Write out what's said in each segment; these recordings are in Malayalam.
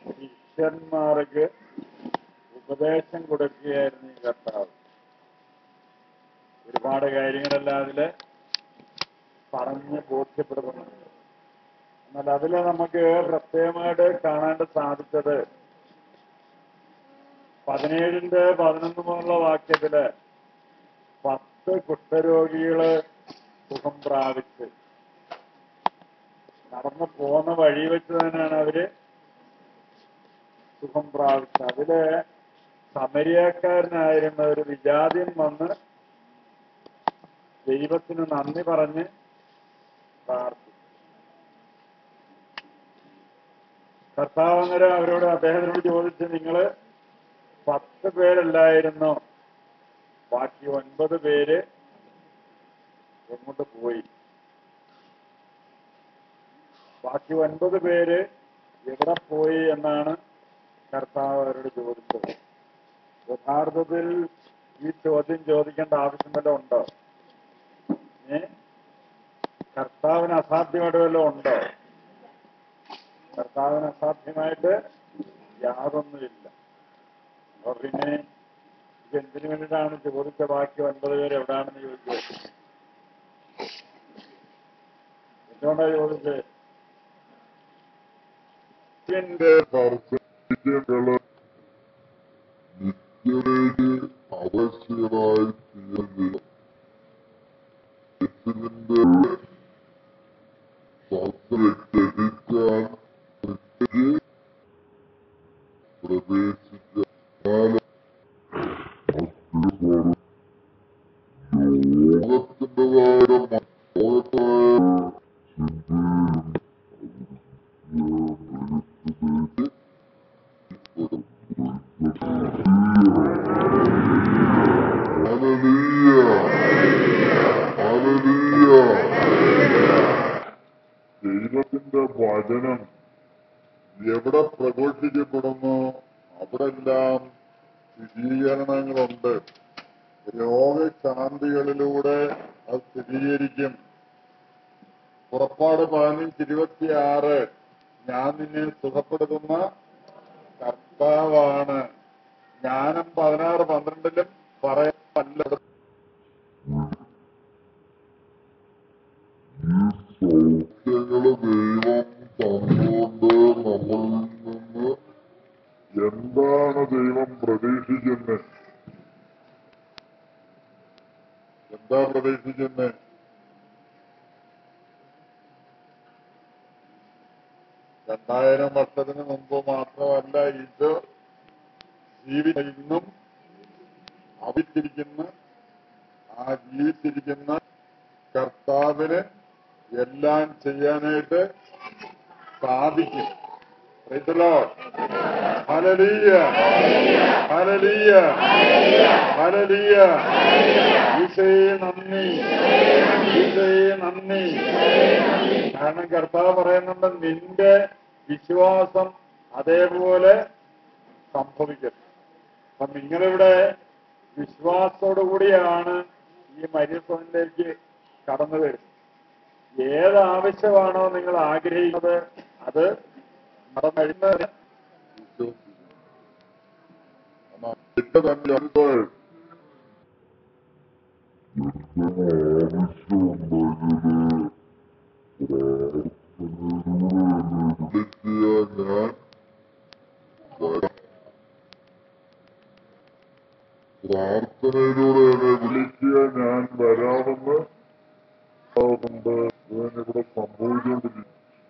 ശിഷ്യന്മാർക്ക് ഉപദേശം കൊടുക്കുകയായിരുന്നു ഈ കർത്താവ് ഒരുപാട് കാര്യങ്ങളെല്ലാം അതില് പറഞ്ഞ് ബോധ്യപ്പെടുത്തുന്നുണ്ട് എന്നാൽ അതില് നമുക്ക് പ്രത്യേകമായിട്ട് കാണാൻ സാധിച്ചത് പതിനേഴിന്റെ പതിനൊന്ന് മുതലുള്ള വാക്യത്തില് പത്ത് കുഷ്ഠരോഗികള് സുഖം പ്രാപിച്ച് നടന്നു പോന്ന വഴി വെച്ച് തന്നെയാണ് അവര് സുഖം പ്രാപിച്ചത് അതില് സമരിയക്കാരനായിരുന്ന ഒരു വിജാതിയൻ വന്ന് ദൈവത്തിന് നന്ദി പറഞ്ഞ് പ്രാർത്ഥിച്ചു കർത്താവ് അന്നേരം അവരോട് അദ്ദേഹത്തിനോട് ചോദിച്ച് നിങ്ങള് പത്ത് പേരല്ലായിരുന്നു ബാക്കി ഒൻപത് പേര് എങ്ങോട്ട് പോയി ബാക്കി ഒൻപത് പേര് എവിടെ പോയി എന്നാണ് കർത്താവ് അവരോട് ചോദിച്ചത് യഥാർത്ഥത്തിൽ ഈ ചോദ്യം ചോദിക്കേണ്ട ആവശ്യം വല്ലതും ഉണ്ടോ ഏ കർത്താവിന് അസാധ്യമായിട്ട് വല്ലതും ഉണ്ടോ കർത്താവിന് അസാധ്യമായിട്ട് യാതൊന്നുമില്ല അപ്പൊ പിന്നെ ഇത് എന്തിനു വേണ്ടിയിട്ടാണ് ചോദിച്ച ബാക്കി ഒൻപത് പേര് എവിടെയാണെന്ന് ചോദിച്ചത് എന്തുകൊണ്ടാ ചോദിച്ചത് ഇതിന്റെ പർച്ചകള് നിത്യതയ്ക്ക് ആവശ്യമായി തീരുന്നില്ല യേശുവിന്റെ ശാസ്ത്രം ഗ്രഹിക്കാൻ നിത്യതയിൽ പ്രവേശിക്കാൻ ലോകത്തിൻ്റെതായ ലോകത്തായ ദൈവത്തിന്റെ വചനം എവിടെ പ്രഘോഷിക്കപ്പെടുന്നു അവിടെല്ലാം സ്ഥിരീകരണങ്ങളുണ്ട് രോഗശാന്തികളിലൂടെ അത് സ്ഥിരീകരിക്കും പുറപ്പാട് പതിനഞ്ച് ഇരുപത്തിയാറ് ഞാൻ നിന്നെ സുഖപ്പെടുത്തുന്ന കർത്താവാണ് ജ്ഞാനം പതിനാറ് പന്ത്രണ്ടിലും പറയാനല്ല സൗഖ്യങ്ങള് ദൈവം തന്നുകൊണ്ട് നമ്മളിൽ നിന്ന് എന്താണ് ദൈവം പ്രതീക്ഷിക്കുന്നത് എന്താ പ്രതീക്ഷിക്കുന്നത് രണ്ടായിരം വർഷത്തിന് മുമ്പ് മാത്രമല്ല ഇത് ജീവിത ഇന്നും അവിത്തിരിക്കുന്ന ആ ജീവിച്ചിരിക്കുന്ന കർത്താവിന് എല്ലാം ചെയ്യാനായിട്ട് സാധിക്കും Praise the Lord. Hallelujah. Hallelujah. Hallelujah. ഈശോയെ നന്ദി ഈശോയെ നന്ദി കാരണം കർത്താവ് പറയുന്നുണ്ട് നിന്റെ വിശ്വാസം അതേപോലെ സംഭവിക്കും അപ്പൊ നിങ്ങളിവിടെ വിശ്വാസത്തോടു കൂടിയാണ് ഈ മരിയസോനിലേക്ക് കടന്നു വരുന്നത് ഏത് ആവശ്യമാണോ നിങ്ങൾ ആഗ്രഹിക്കുന്നത് അത് നടന്നഴിഞ്ഞത് ഞാൻ പ്രാർത്ഥനയിലൂടെ എന്നെ വിളിക്കുക ഞാൻ വരാമെന്ന് കൊണ്ട് ഇവിടെ സംഭവിച്ചുകൊണ്ടിരിക്കും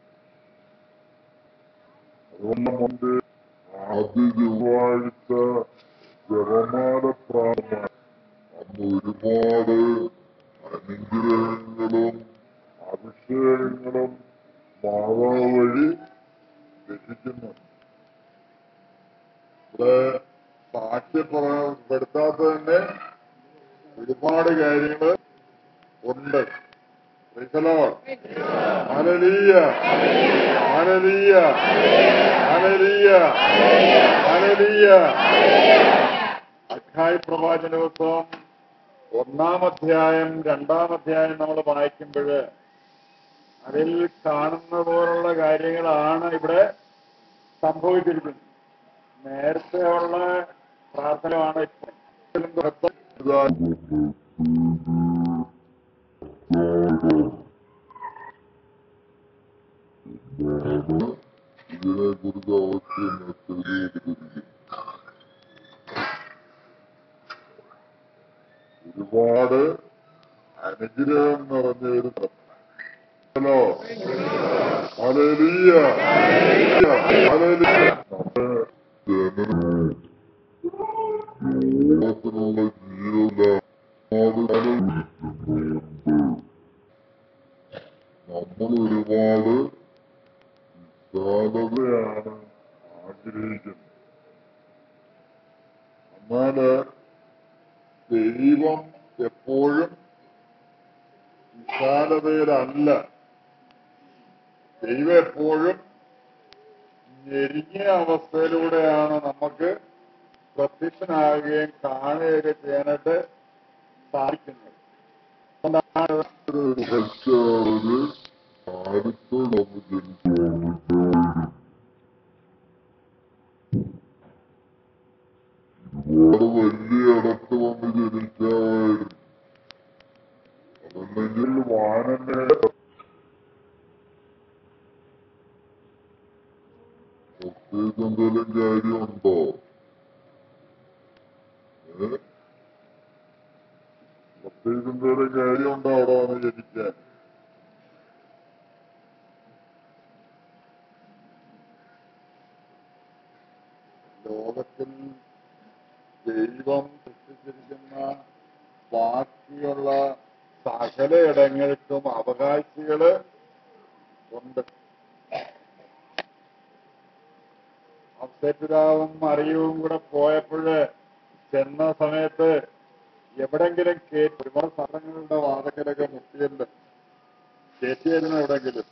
അതുകൊണ്ട് മുമ്പ് ആദ്യ ചൊവ്വാഴ്ച ജപമാല പ്രാർത്ഥന അന്ന് ഒരുപാട് അനുഗ്രഹങ്ങളും അഭിഷേകങ്ങളും മാതാവ് വഴി ലഭിക്കുന്നു ഇവിടെ സാക്ഷ്യപ്പെടുത്താത്ത തന്നെ ഒരുപാട് കാര്യങ്ങൾ ഉണ്ട് Praise the Lord. Hallelujah. Hallelujah. Hallelujah. Hallelujah. അഖായ് പ്രവാചന പുസ്തകം ഒന്നാം അധ്യായം രണ്ടാം അധ്യായം നമ്മൾ വായിക്കുമ്പോൾ അതിൽ കാണുന്ന പോലുള്ള കാര്യങ്ങളാണ് ഇവിടെ സംഭവിച്ചിരിക്കുന്നു നേരത്തെ ഉള്ള പ്രാർത്ഥനയാണ് ഇപ്പോൾ ഇതിനെ കുറിച്ച് അവർക്ക് തെളിയിച്ചിരിക്കും ഒരുപാട് അനുഗ്രഹം നിറഞ്ഞ ഒരു ഹലോ ഹല്ലേലൂയ ഹല്ലേലൂയ നമ്മുടെ ജനനം ലോകത്തിനുള്ള ജീവിതം നമ്മൾ ഒരുപാട് വിശാലതയാണ് ആഗ്രഹിക്കുന്നത് എന്നാല് ദൈവം എപ്പോഴും വിശാലതയിലല്ല ദൈവം എപ്പോഴും ഞെരുങ്ങിയ അവസ്ഥയിലൂടെയാണ് നമുക്ക് പ്രത്യക്ഷനാകുകയും കാണുകയൊക്കെ ചെയ്യാനായിട്ട് സാധിക്കുന്നത് അതുകൊണ്ടാണ് ഹെക്ടാറില് ആദ്യത്തെ നമ്മൾ ജനിച്ചു ഒരുപാട് വലിയ ഇടത്ത് വന്ന് ജനിക്കാമായിരുന്നു അതല്ലെങ്കിൽ വാനന്റെ പ്രത്യേകിച്ച് എന്തെങ്കിലും കാര്യമുണ്ടോ ഏ പ്രത്യേകിച്ച് എന്തെങ്കിലും കാര്യമുണ്ടോ അവിടെ വന്ന് ജനിക്കാൻ ലോകത്തിൽ ദൈവം സൃഷ്ടിച്ചിരിക്കുന്ന ബാക്കിയുള്ള സകലയിടങ്ങൾക്കും അവകാശികള് ഉണ്ട് അബ്സെപിതാവും അറിയവും കൂടെ പോയപ്പോഴ് ചെന്ന സമയത്ത് എവിടെങ്കിലും കേട്ടി ഒരുപാട് സ്ഥലങ്ങളുടെ വാതക്കലൊക്കെ മുട്ടിയല്ലോ കയറ്റിയായിരുന്നു എവിടെങ്കിലും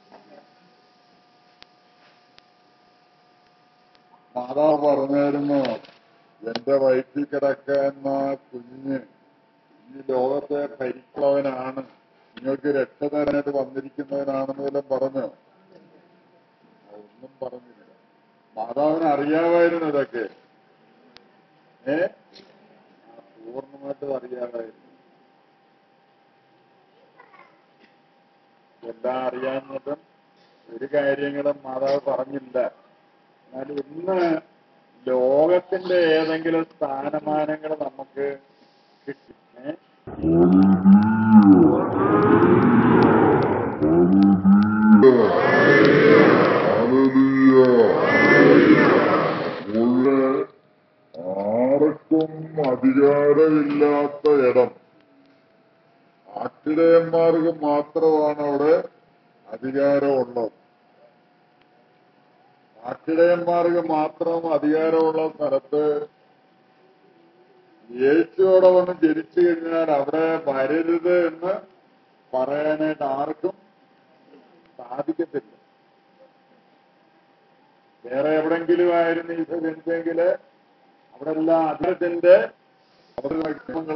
മാതാവ് പറഞ്ഞായിരുന്നു എന്റെ വയറ്റിൽ കിടക്കുന്ന കുഞ്ഞ് ഈ ലോകത്തെ ഭരിക്കുന്നവനാണ് നിങ്ങൾക്ക് രക്ഷ തരാനായിട്ട് വന്നിരിക്കുന്നവനാണെന്ന് വല്ലതും പറഞ്ഞോ ഒന്നും പറഞ്ഞില്ല മാതാവിന് അറിയാമായിരുന്നു ഇതൊക്കെ ഏ ആ, പൂർണ്ണമായിട്ടും അറിയാമായിരുന്നു എല്ലാം അറിയാഞ്ഞിട്ടും ഒരു കാര്യങ്ങളും മാതാവ് പറഞ്ഞില്ല എന്നാൽ ഇന്ന് ലോകത്തിന്റെ ഏതെങ്കിലും സ്ഥാനമാനങ്ങൾ നമുക്ക് കിട്ടി ഏ? ഉള്ള ആർക്കും അധികാരമില്ലാത്ത ഇടം ആട്ടിടയന്മാർക്ക് മാത്രമാണ് അവിടെ അധികാരമുള്ളത് ആട്ടിടയന്മാർക്ക് മാത്രം അധികാരമുള്ള സ്ഥലത്ത് യേശുവോടെ വന്ന് ജനിച്ചു കഴിഞ്ഞാൽ അവിടെ വരരുത് എന്ന് പറയാനായിട്ട് ആർക്കും സാധിക്കത്തില്ല വേറെ എവിടെങ്കിലും ആയിരുന്നു ഈശോ ജനിച്ചെങ്കിൽ അവിടെ എല്ലാം അദ്ദേഹത്തിന്റെ അവിടെ വ്യക്തിത്വങ്ങൾ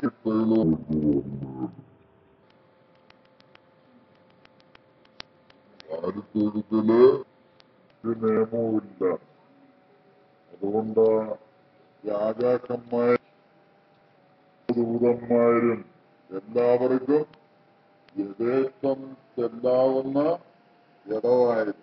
ചാരിത്തൊഴുത്തില് ഒരു നിയമവുമില്ല അതുകൊണ്ട് രാജാക്കന്മാരും ദൂതന്മാരും എല്ലാവർക്കും യഥേഷ്ടം ചെല്ലാവുന്ന ഇടമായിരുന്നു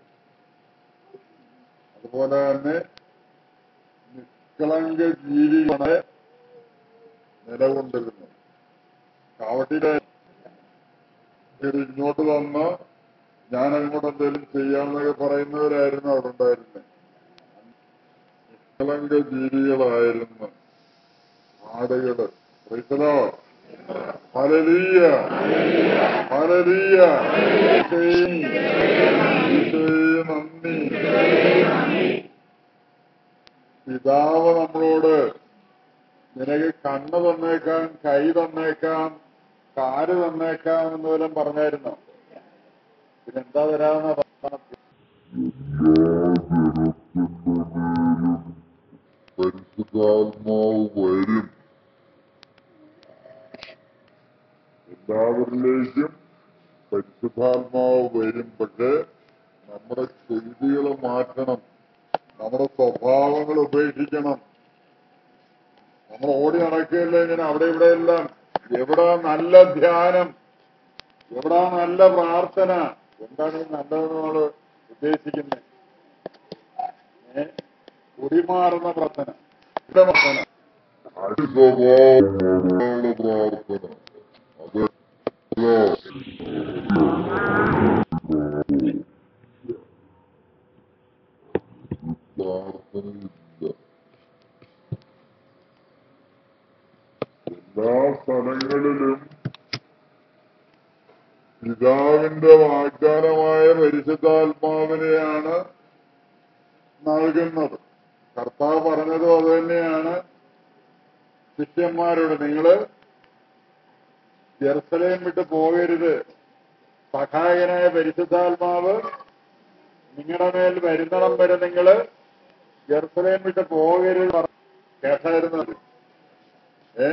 അതുപോലെ തന്നെ നിഷ്കളങ്ക ജീവികളെ നിലകൊണ്ടിരുന്നു കാവട്ടിയിലെ ഒരു ഇങ്ങോട്ട് വന്ന് ഞാൻ അങ്ങോട്ട് എന്തെങ്കിലും ചെയ്യാമെന്നൊക്കെ പറയുന്നവരായിരുന്നു അവിടെ ഉണ്ടായിരുന്നത് നിഷ്കളങ്ക ജീവികളായിരുന്നു ആടുകള് ക്രൈസ്തലോ ഹലലീയ ഹലലീയ നന്ദി പിതാവ് നമ്മളോട് നിനക്ക് കണ്ണ് തന്നേക്കാം കൈ തന്നേക്കാം കാല് തന്നേക്കാം എന്ന് വല്ലതും പറഞ്ഞായിരുന്നോ പിന്നെന്താ തരാമെന്ന പറഞ്ഞത് പരിശുദ്ധാത്മാവ് വരും എല്ലാവരിലേക്കും പരിശുദ്ധാത്മാവ് വരും പക്ഷെ നമ്മുടെ ചെയ്തികൾ മാറ്റണം നമ്മുടെ സ്വഭാവങ്ങൾ ഉപേക്ഷിക്കണം നമ്മൾ ഓടി നടക്കുകയല്ല ഇങ്ങനെ അവിടെ ഇവിടെ എല്ലാം എവിടെ നല്ല ധ്യാനം എവിടെ നല്ല പ്രാർത്ഥന എന്താണ് ഈ നല്ലതെന്ന് നമ്മൾ ഉദ്ദേശിക്കുന്നത് ഏ കുടിമാറുന്ന പ്രാർത്ഥന ഇവിടെ പ്രാർത്ഥന അതിസ്വഭാവമുള്ള പ്രാർത്ഥന അത് പ്രാർത്ഥനയില്ല എല്ലാ സ്ഥലങ്ങളിലും പിതാവിന്റെ വാഗ്ദാനമായ പരിശുദ്ധാത്മാവിനെയാണ് നൽകുന്നത് കർത്താവ് പറഞ്ഞതും അത് തന്നെയാണ് ശിഷ്യന്മാരോട് നിങ്ങള് ജെറുസലേം വിട്ട് പോകരുത് സഹായകനായ പരിശുദ്ധാത്മാവ് നിങ്ങളുടെ മേൽ വരുന്നിടം വരെ നിങ്ങള് ജെറുസലേം വിട്ട് പോകരുത് പറ- കേട്ടായിരുന്നത് ഏ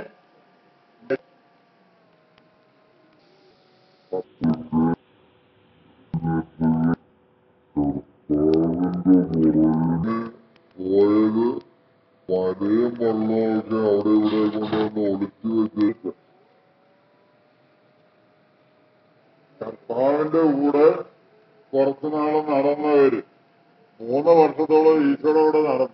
പോയത് മലയും വെള്ളമൊക്കെ അവിടെ ഇവിടെ കൊണ്ടുവന്ന് ഒളിച്ചു വെച്ചിട്ട് കർത്താവിന്റെ കൂടെ കുറച്ചു നാൾ നടന്നവര് മൂന്ന് വർഷത്തോളം ഈശോയുടെ കൂടെ നടന്നു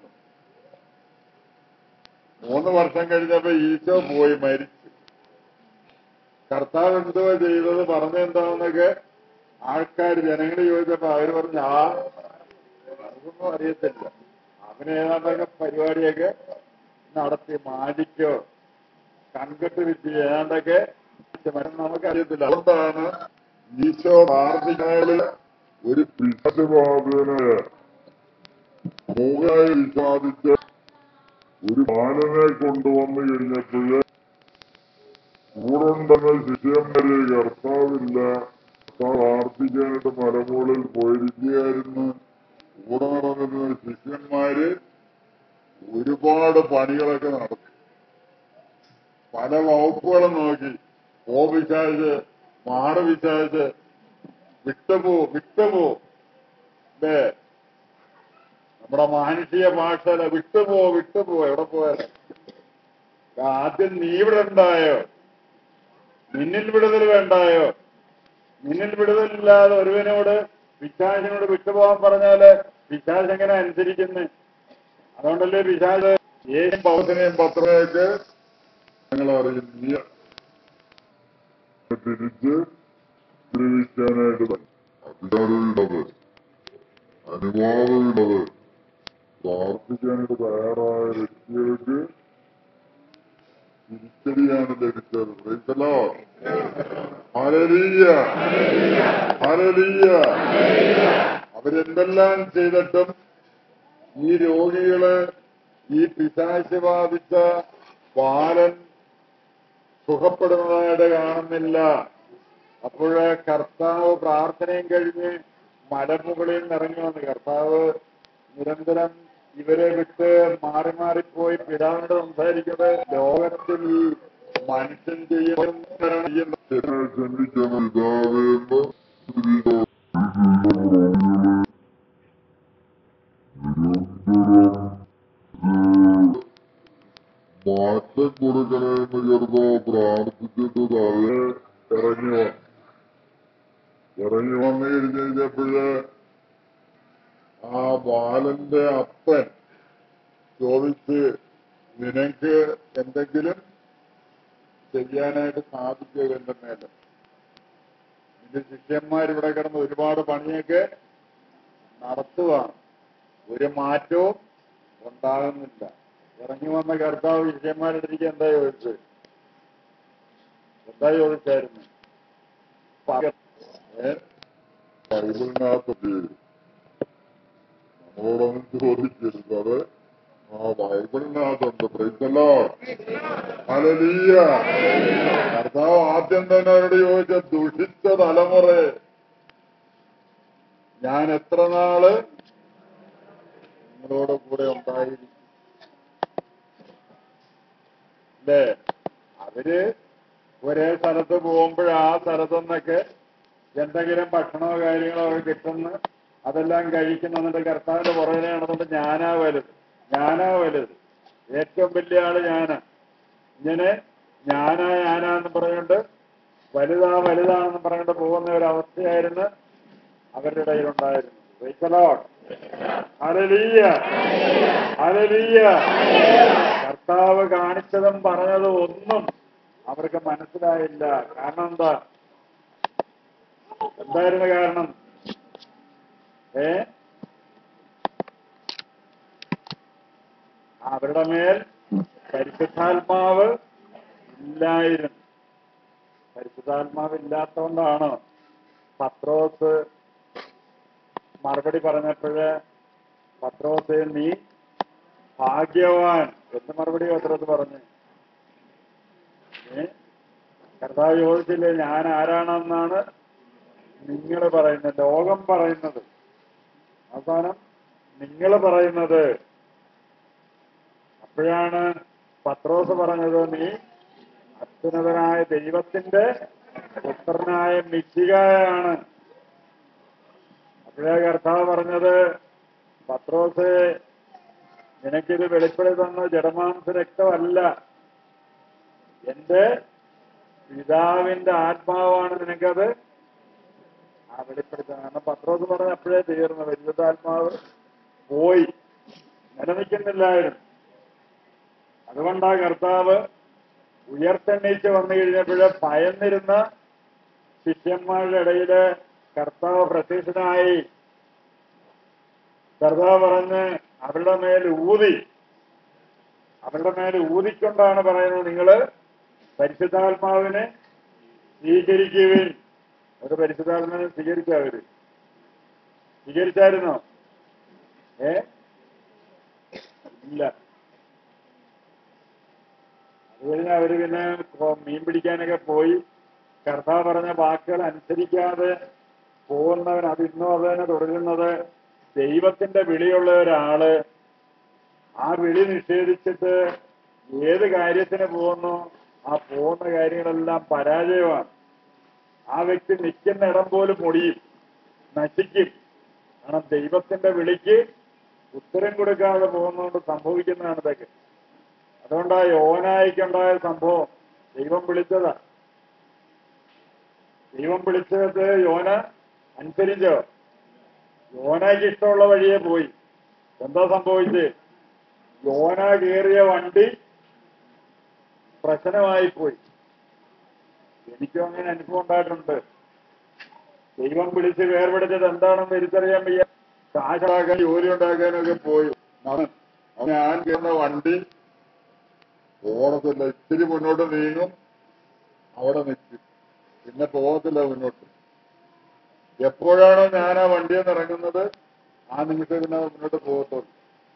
മൂന്ന് വർഷം കഴിഞ്ഞപ്പോ ഈശോ പോയി മരിച്ചു കർത്താവ് എന്തുവാ ചെയ്തത് പറഞ്ഞെന്താണെന്നൊക്കെ ആൾക്കാർ ജനങ്ങൾ ചോദിച്ചപ്പോ അവര് പറഞ്ഞു ആ അതൊന്നും അറിയത്തില്ല അവന് ഏതാണ്ടൊക്കെ പരിപാടിയൊക്കെ നടത്തി മാജിക്കോ കൺകെട്ട് വിറ്റ് ഏതാണ്ടൊക്കെ നമുക്കറിയത്തില്ല അതുകൊണ്ടാണ് ഈശോ പ്രാർത്ഥിക്കുന്നതിൽ ഒരു പിശാചുബാധനെ മൂകായി വിഷാദിച്ച് ഒരു ബാലനെ കൊണ്ടുവന്നു കഴിഞ്ഞപ്പോഴ് കൂടുണ്ടെന്ന ശിഷ്യന്മാരെ കർത്താവില്ല കർത്താവ് പ്രാർത്ഥിക്കാനായിട്ട് മലമുകളിൽ പോയിരിക്കുകയായിരുന്നു കൂടെ നടന്നിരുന്ന ശിഷ്യന്മാര് ഒരുപാട് പണികളൊക്കെ നടത്തി പല വകുപ്പുകളും നോക്കി ഓ വിചാരിച്ച് മാട് വിചാരിച്ച് വിട്ടുപോ വിട്ടുപോ അല്ലേ നമ്മുടെ മാനുഷിക ഭാഷയില വിട്ടുപോ വിട്ടുപോ എവിടെ പോയാലും ആദ്യം നീ ഇവിടെ ഉണ്ടായോ നിന്നിൽ വിടുതൽ വേണ്ടായോ നിന്നിൽ വിടുതലില്ലാതെ ഒരുവനോട് പിശാചിനോട് വിട്ടുപോകാൻ പറഞ്ഞാല് പിശാച് എങ്ങനെ അനുസരിക്കുന്നു അതുകൊണ്ടല്ലേ പിശാച് ഏതും പൗരനെയും പത്രമൊക്കെ ഞങ്ങൾ അറിയും നീ തിരിച്ച് ദ്രവിക്കാനായിട്ട് അധികാരമുള്ളത് അനുവാദമുള്ളത് പ്രാർത്ഥിക്കാനായിട്ട് തയ്യാറായ വ്യക്തികൾക്ക് തിരിച്ചടിയാണ് ലഭിച്ചത് പ്രൈസലോ ഹരലീയ ഹരലീയ അവരെന്തെല്ലാം ചെയ്തിട്ടും ഈ രോഗികള് ഈ പിശാശ് ബാധിച്ച ബാലൻ സുഖപ്പെടുന്നതായിട്ട് കാണുന്നില്ല അപ്പോഴ് കർത്താവ് പ്രാർത്ഥനയും കഴിഞ്ഞ് മലമുകളിൽ നിന്ന് ഇറങ്ങി വന്ന് കർത്താവ് നിരന്തരം ഇവരെ വിട്ട് മാറി മാറിപ്പോയി പിതാവിനോട് സംസാരിക്കുന്നത് ലോകത്തിൽ മനുഷ്യൻ ചെയ്യുന്ന ചിന്തിക്കണം ഇതാവേന്ന് മാറ്റം കൊടുക്കണമെന്ന് കരുതോ പ്രാർത്ഥിച്ചിട്ട് താഴെ ഇറങ്ങി വന്നു ഇറങ്ങി വന്നു കഴിഞ്ഞ് കഴിഞ്ഞപ്പോഴ് ആ ബാലന്റെ അപ്പൻ ചോദിച്ച് നിനക്ക് എന്തെങ്കിലും ചെയ്യാനായിട്ട് സാധിച്ചോ എന്റെ മേലെ നിന്റെ ശിഷ്യന്മാർ ഇവിടെ കിടന്ന് ഒരുപാട് പണിയൊക്കെ നടത്തുവാണ് ഒരു മാറ്റവും ഉണ്ടാകുന്നില്ല ഇറങ്ങി വന്ന കർത്താവ് ശിഷ്യന്മാരുടെ അടുത്തേക്ക് എന്താ ചോദിച്ചത് എന്താ ചോദിച്ചായിരുന്നു ഏ? ബൈബിളിനകത്ത് നമ്മളോടൊന്നും ചോദിക്കരുത് അത് ആ ബൈബിളിനകത്തുണ്ട് പ്രൈസല്ലോ ഹല്ലേലൂയ കർത്താവ് ആദ്യം തന്നെ അവരോട് ചോദിച്ച ദുഷിച്ച തലമുറ ഞാൻ എത്ര നാള് നിങ്ങളോട് കൂടെ ഉണ്ടായിരിക്കും അല്ലേ അവര് ഒരേ സ്ഥലത്ത് പോകുമ്പോൾ ആ സ്ഥലത്തു നിന്നൊക്കെ എന്തെങ്കിലും ഭക്ഷണമോ കാര്യങ്ങളോ ഒക്കെ കിട്ടുന്ന അതെല്ലാം കഴിക്കുന്ന എന്നിട്ട് കർത്താവിന്റെ പുറകിനെ നടന്നിട്ട് ഞാനാ വലുത് ഞാനാ വലുത് ഏറ്റവും വലിയ ആള് ഞാനാ ഇങ്ങനെ ഞാനാ ഞാനാ എന്ന് പറഞ്ഞുകൊണ്ട് വലുതാ വലുതാണെന്ന് പറഞ്ഞുകൊണ്ട് പോകുന്ന ഒരു അവസ്ഥയായിരുന്നു അവരുടെ ഇടയിലുണ്ടായിരുന്നു Praise the Lord. Hallelujah. Hallelujah. കർത്താവ് കാണിച്ചതും പറഞ്ഞതും ഒന്നും അവർക്ക് മനസ്സിലായില്ല കാരണം എന്താ എന്തായിരുന്നു കാരണം ഏ അവരുടെ മേൽ പരിശുദ്ധാത്മാവ് ഇല്ലായിരുന്നു പരിശുദ്ധാത്മാവ് ഇല്ലാത്തതുകൊണ്ടാണ് പത്രോസ് മറുപടി പറഞ്ഞപ്പോഴ് പത്രോസ് നീ ഭാഗ്യവാൻ എന്ന് മറുപടി പത്രോസ് പറഞ്ഞു ഏ കർത്താവ് ചോദിച്ചില്ലേ ഞാൻ ആരാണെന്നാണ് നിങ്ങൾ പറയുന്നത് ലോകം പറയുന്നത് അവസാനം നിങ്ങൾ പറയുന്നത് അപ്പോഴാണ് പത്രോസ് പറഞ്ഞത് നീ അത്യുന്നതനായ ദൈവത്തിന്റെ പുത്രനായ മിശികായാണ് അപ്പോഴേ കർത്താവ് പറഞ്ഞത് പത്രോസ് നിനക്കിത് വെളിപ്പെടുത്തി തന്ന ജഡമാംസ രക്തമല്ല എന്റെ പിതാവിന്റെ ആത്മാവാണ് നിനക്കത് ആ വെളിപ്പെടുത്താൻ കാരണം പത്രോസ് പറഞ്ഞ അപ്പോഴേ തീർന്നു പരിശുദ്ധാത്മാവ് പോയി നിലനിൽക്കുന്നില്ലായിരുന്നു അതുകൊണ്ടാ കർത്താവ് ഉയർത്തെണ്ണീച്ച് വന്നു കഴിഞ്ഞപ്പോഴേ ഭയന്നിരുന്ന ശിഷ്യന്മാരുടെ ഇടയില് കർത്താവ് പ്രത്യക്ഷനായി കർത്താവ് പറഞ്ഞ് അവരുടെ മേൽ ഊതി അവരുടെ മേൽ ഊതിക്കൊണ്ടാണ് പറയുന്നത് നിങ്ങള് പരിശുദ്ധാത്മാവിനെ സ്വീകരിക്കുവിൻ അത് പരിശുദ്ധാത്മാവിനെ സ്വീകരിച്ച അവര് സ്വീകരിച്ചായിരുന്നോ ഏ ഇല്ല അത് കഴിഞ്ഞ് അവര് പിന്നെ കൊ- മീൻ പിടിക്കാനൊക്കെ പോയി കർത്താവ് പറഞ്ഞ വാക്കുകൾ അനുസരിക്കാതെ പോകുന്നവൻ അത് ഇന്നും അത് തന്നെ തുടരുന്നത് ദൈവത്തിന്റെ വിളിയുള്ള ഒരാള് ആ വിളി നിഷേധിച്ചിട്ട് ഏത് കാര്യത്തിന് പോകുന്നു ആ പോകുന്ന കാര്യങ്ങളെല്ലാം പരാജയമാണ് ആ വ്യക്തി നിൽക്കുന്ന ഇടം പോലും മുടിയും നശിക്കും കാരണം ദൈവത്തിന്റെ വിളിക്ക് ഉത്തരം കൊടുക്കാതെ പോകുന്നതുകൊണ്ട് സംഭവിക്കുന്നതാണ് ഇതൊക്കെ അതുകൊണ്ടാ യോനായിക്കുണ്ടായ സംഭവം ദൈവം വിളിച്ചതാ ദൈവം വിളിച്ചത് യോന അനുസരിച്ചോ യോനയ്ക്ക് ഇഷ്ടമുള്ള വഴിയെ പോയി എന്താ സംഭവിച്ചത് യോന കയറിയ വണ്ടി പ്രശ്നമായി പോയി എനിക്കും അങ്ങനെ അനുഭവം ഉണ്ടായിട്ടുണ്ട് ദൈവം വിളിച്ച് വേർപെടുത്തത് എന്താണെന്ന് തിരിച്ചറിയാൻ വയ്യ കാശാക്കാൻ ജോലി ഉണ്ടാക്കാനൊക്കെ പോയി അവൻ ഞാൻ കയറുന്ന വണ്ടി ഓടത്തില്ല ഇത്തിരി മുന്നോട്ട് നീങ്ങും അവിടെ നിൽക്കും പിന്നെ പോകത്തില്ല മുന്നോട്ട് എപ്പോഴാണോ ഞാൻ ആ വണ്ടിയിൽ നിന്ന് ഇറങ്ങുന്നത് ആ നിമിഷം പിന്നെ അത് മുന്നോട്ട് പോകത്തുള്ളൂ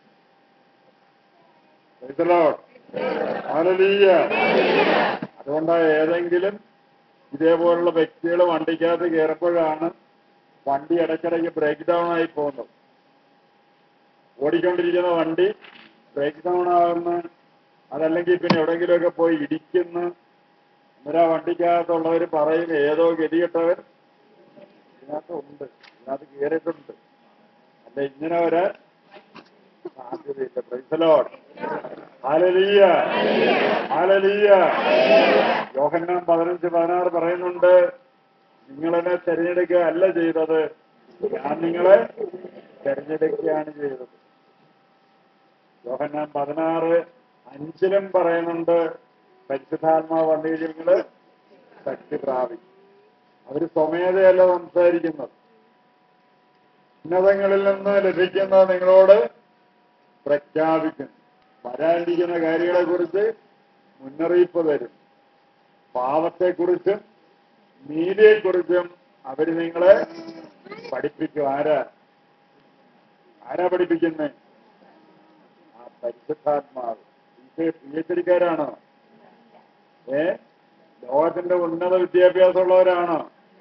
Praise the Lord. Hallelujah. അതുകൊണ്ടാ ഏതെങ്കിലും ഇതേപോലുള്ള വ്യക്തികൾ വണ്ടിക്കകത്ത് കയറുമ്പോഴാണ് വണ്ടി ഇടയ്ക്കിടയ്ക്ക് ബ്രേക്ക് ഡൗൺ ആയി പോകുന്നത് ഓടിക്കൊണ്ടിരിക്കുന്ന വണ്ടി ബ്രേക്ക് ഡൗൺ ആകുന്ന അതല്ലെങ്കിൽ പിന്നെ എവിടെയെങ്കിലുമൊക്കെ പോയി ഇടിക്കുന്നു അന്നേരം ആ വണ്ടിക്കകത്തുള്ളവർ പറയും ഏതോ ഗതികെട്ടവൻ ഇതിനകത്ത് ഉണ്ട് ഇതിനകത്ത് കയറിയിട്ടുണ്ട് അല്ല ഇങ്ങനെ ഒരു സാധ്യതയില്ല പ്രൈസലോട് ഹാലലീയ ഹാലലീയ യോഹന്നാൻ പതിനഞ്ച് പതിനാറ് പറയുന്നുണ്ട് നിങ്ങളെന്നെ തെരഞ്ഞെടുക്കുക അല്ല ചെയ്തത് ഞാൻ നിങ്ങളെ തെരഞ്ഞെടുക്കുകയാണ് ചെയ്തത് യോഹന്നാൻ പതിനാറ് അഞ്ചിലും പറയുന്നുണ്ട് പരിശുദ്ധാത്മാവ് വന്നു കഴിഞ്ഞ് നിങ്ങള് ശക്തി പ്രാപിക്കും അവര് സ്വമേധയല്ല സംസാരിക്കുന്നത് ഉന്നതങ്ങളിൽ നിന്ന് ലഭിക്കുന്ന നിങ്ങളോട് പ്രഖ്യാപിക്കുന്നു വരാനിരിക്കുന്ന കാര്യങ്ങളെ കുറിച്ച് മുന്നറിയിപ്പ് തരും പാപത്തെക്കുറിച്ചും നീതിയെക്കുറിച്ചും അവര് നിങ്ങളെ പഠിപ്പിക്കും ആരാ ആരാ പഠിപ്പിക്കുന്നേ ആ പരിശുദ്ധാത്മാവ് പി എച്ച് ഡിക്കാരാണോ ഏ ലോകത്തിന്റെ ഉന്നത വിദ്യാഭ്യാസമുള്ളവരാണോ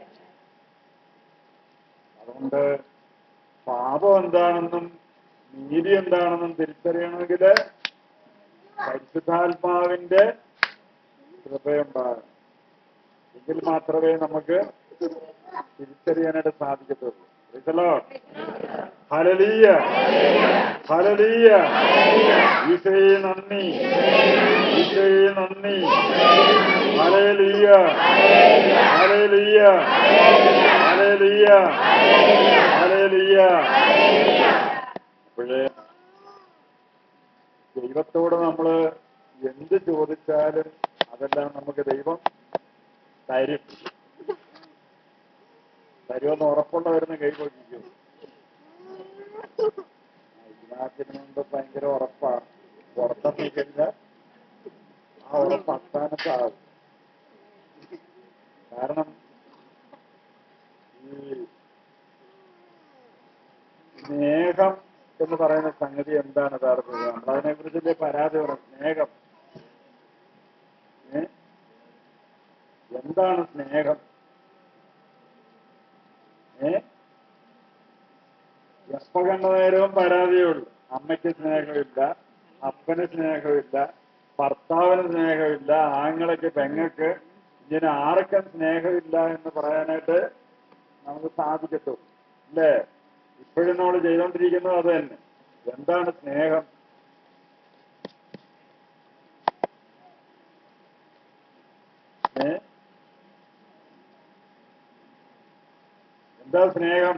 അതുകൊണ്ട് പാപം എന്താണെന്നും നീതി എന്താണെന്നും തിരിച്ചറിയണമെങ്കിൽ പരിശുദ്ധാത്മാവിന്റെ കൃപയുണ്ടാകണം എങ്കിൽ മാത്രമേ നമുക്ക് തിരിച്ചറിയാനായിട്ട് സാധിക്കത്തുള്ളൂ Praise the Lord. ഹല്ലേലൂയ ഹല്ലേലൂയ ഈശോയെ നന്ദി ഈശോയെ നന്ദി ഹല്ലേലൂയ ഹല്ലേലൂയ ഹല്ലേലൂയ ഹല്ലേലൂയ അപ്പോഴേ ദൈവത്തോട് നമ്മൾ എന്ത് ചോദിച്ചാലും അതെല്ലാം നമുക്ക് ദൈവം തരും തരുമെന്ന് ഉറപ്പുള്ളവരുന്ന് കൈ പൊക്കിക്കും ഇതിനകത്തിന് മുമ്പ് ഭയങ്കര ഉറപ്പാണ് പുറത്തെത്തി കഴിഞ്ഞാൽ ആ ഉറപ്പ് അസ്ഥാനത്താകും കാരണം ഈ സ്നേഹം എന്ന് പറയുന്ന സംഗതി എന്താണ് യഥാർത്ഥത്തിൽ നമ്മളതിനെ കുറിച്ചല്ലേ പരാതി പറയും സ്നേഹം ഏ? എന്താണ് സ്നേഹം ഏ എപ്പ കണ്ട നേരവും പരാതിയുള്ളൂ അമ്മയ്ക്ക് സ്നേഹമില്ല അപ്പന് സ്നേഹമില്ല ഭർത്താവിന് സ്നേഹമില്ല ആങ്ങളയ്ക്ക് പെങ്ങക്ക് ഇങ്ങനെ ആർക്കും സ്നേഹമില്ല എന്ന് പറയാനായിട്ട് നമുക്ക് സാധിക്കത്തുള്ളൂ അല്ലേ ഇപ്പോഴും നമ്മൾ ചെയ്തുകൊണ്ടിരിക്കുന്നത് അത് തന്നെ എന്താണ് സ്നേഹം ഏ എന്താ സ്നേഹം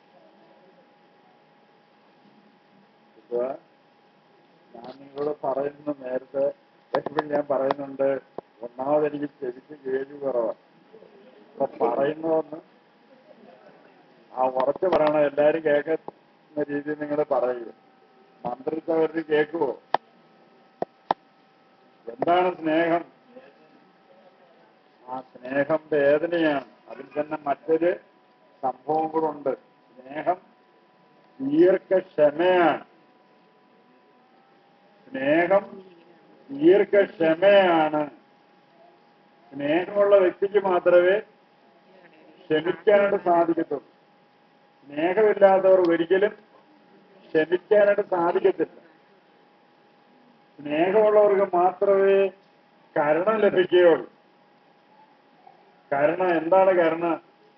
ഇപ്പൊ ഞാൻ നിങ്ങളോട് പറയുന്നു നേരത്തെ എപ്പോഴും ഞാൻ പറയുന്നുണ്ട് ഒന്നാമത് എനിക്ക് ചെവിക്ക് കേൾവി കുറവാണ് അപ്പൊ പറയുന്നതൊന്ന് ആ ഉറച്ച് പറയണം എല്ലാരും കേൾക്കുന്ന രീതിയിൽ നിങ്ങൾ പറയുക മന്ത്രിച്ചവര് കേൾക്കുവോ എന്താണ് സ്നേഹം ആ സ്നേഹം വേദനയാണ് അതിൽ തന്നെ മറ്റൊരു സംഭവം കൂടെ ഉണ്ട് സ്നേഹം ദീർഘക്ഷമയാണ് സ്നേഹം ദീർഘക്ഷമയാണ് സ്നേഹമുള്ള വ്യക്തിക്ക് മാത്രമേ ക്ഷമിക്കാനായിട്ട് സാധിക്കത്തുള്ളൂ സ്നേഹമില്ലാത്തവർ ഒരിക്കലും ക്ഷമിക്കാനായിട്ട് സാധിക്കത്തില്ല സ്നേഹമുള്ളവർക്ക് മാത്രമേ കരുണ ലഭിക്കുകയുള്ളൂ കരുണ എന്താണ് കരുണ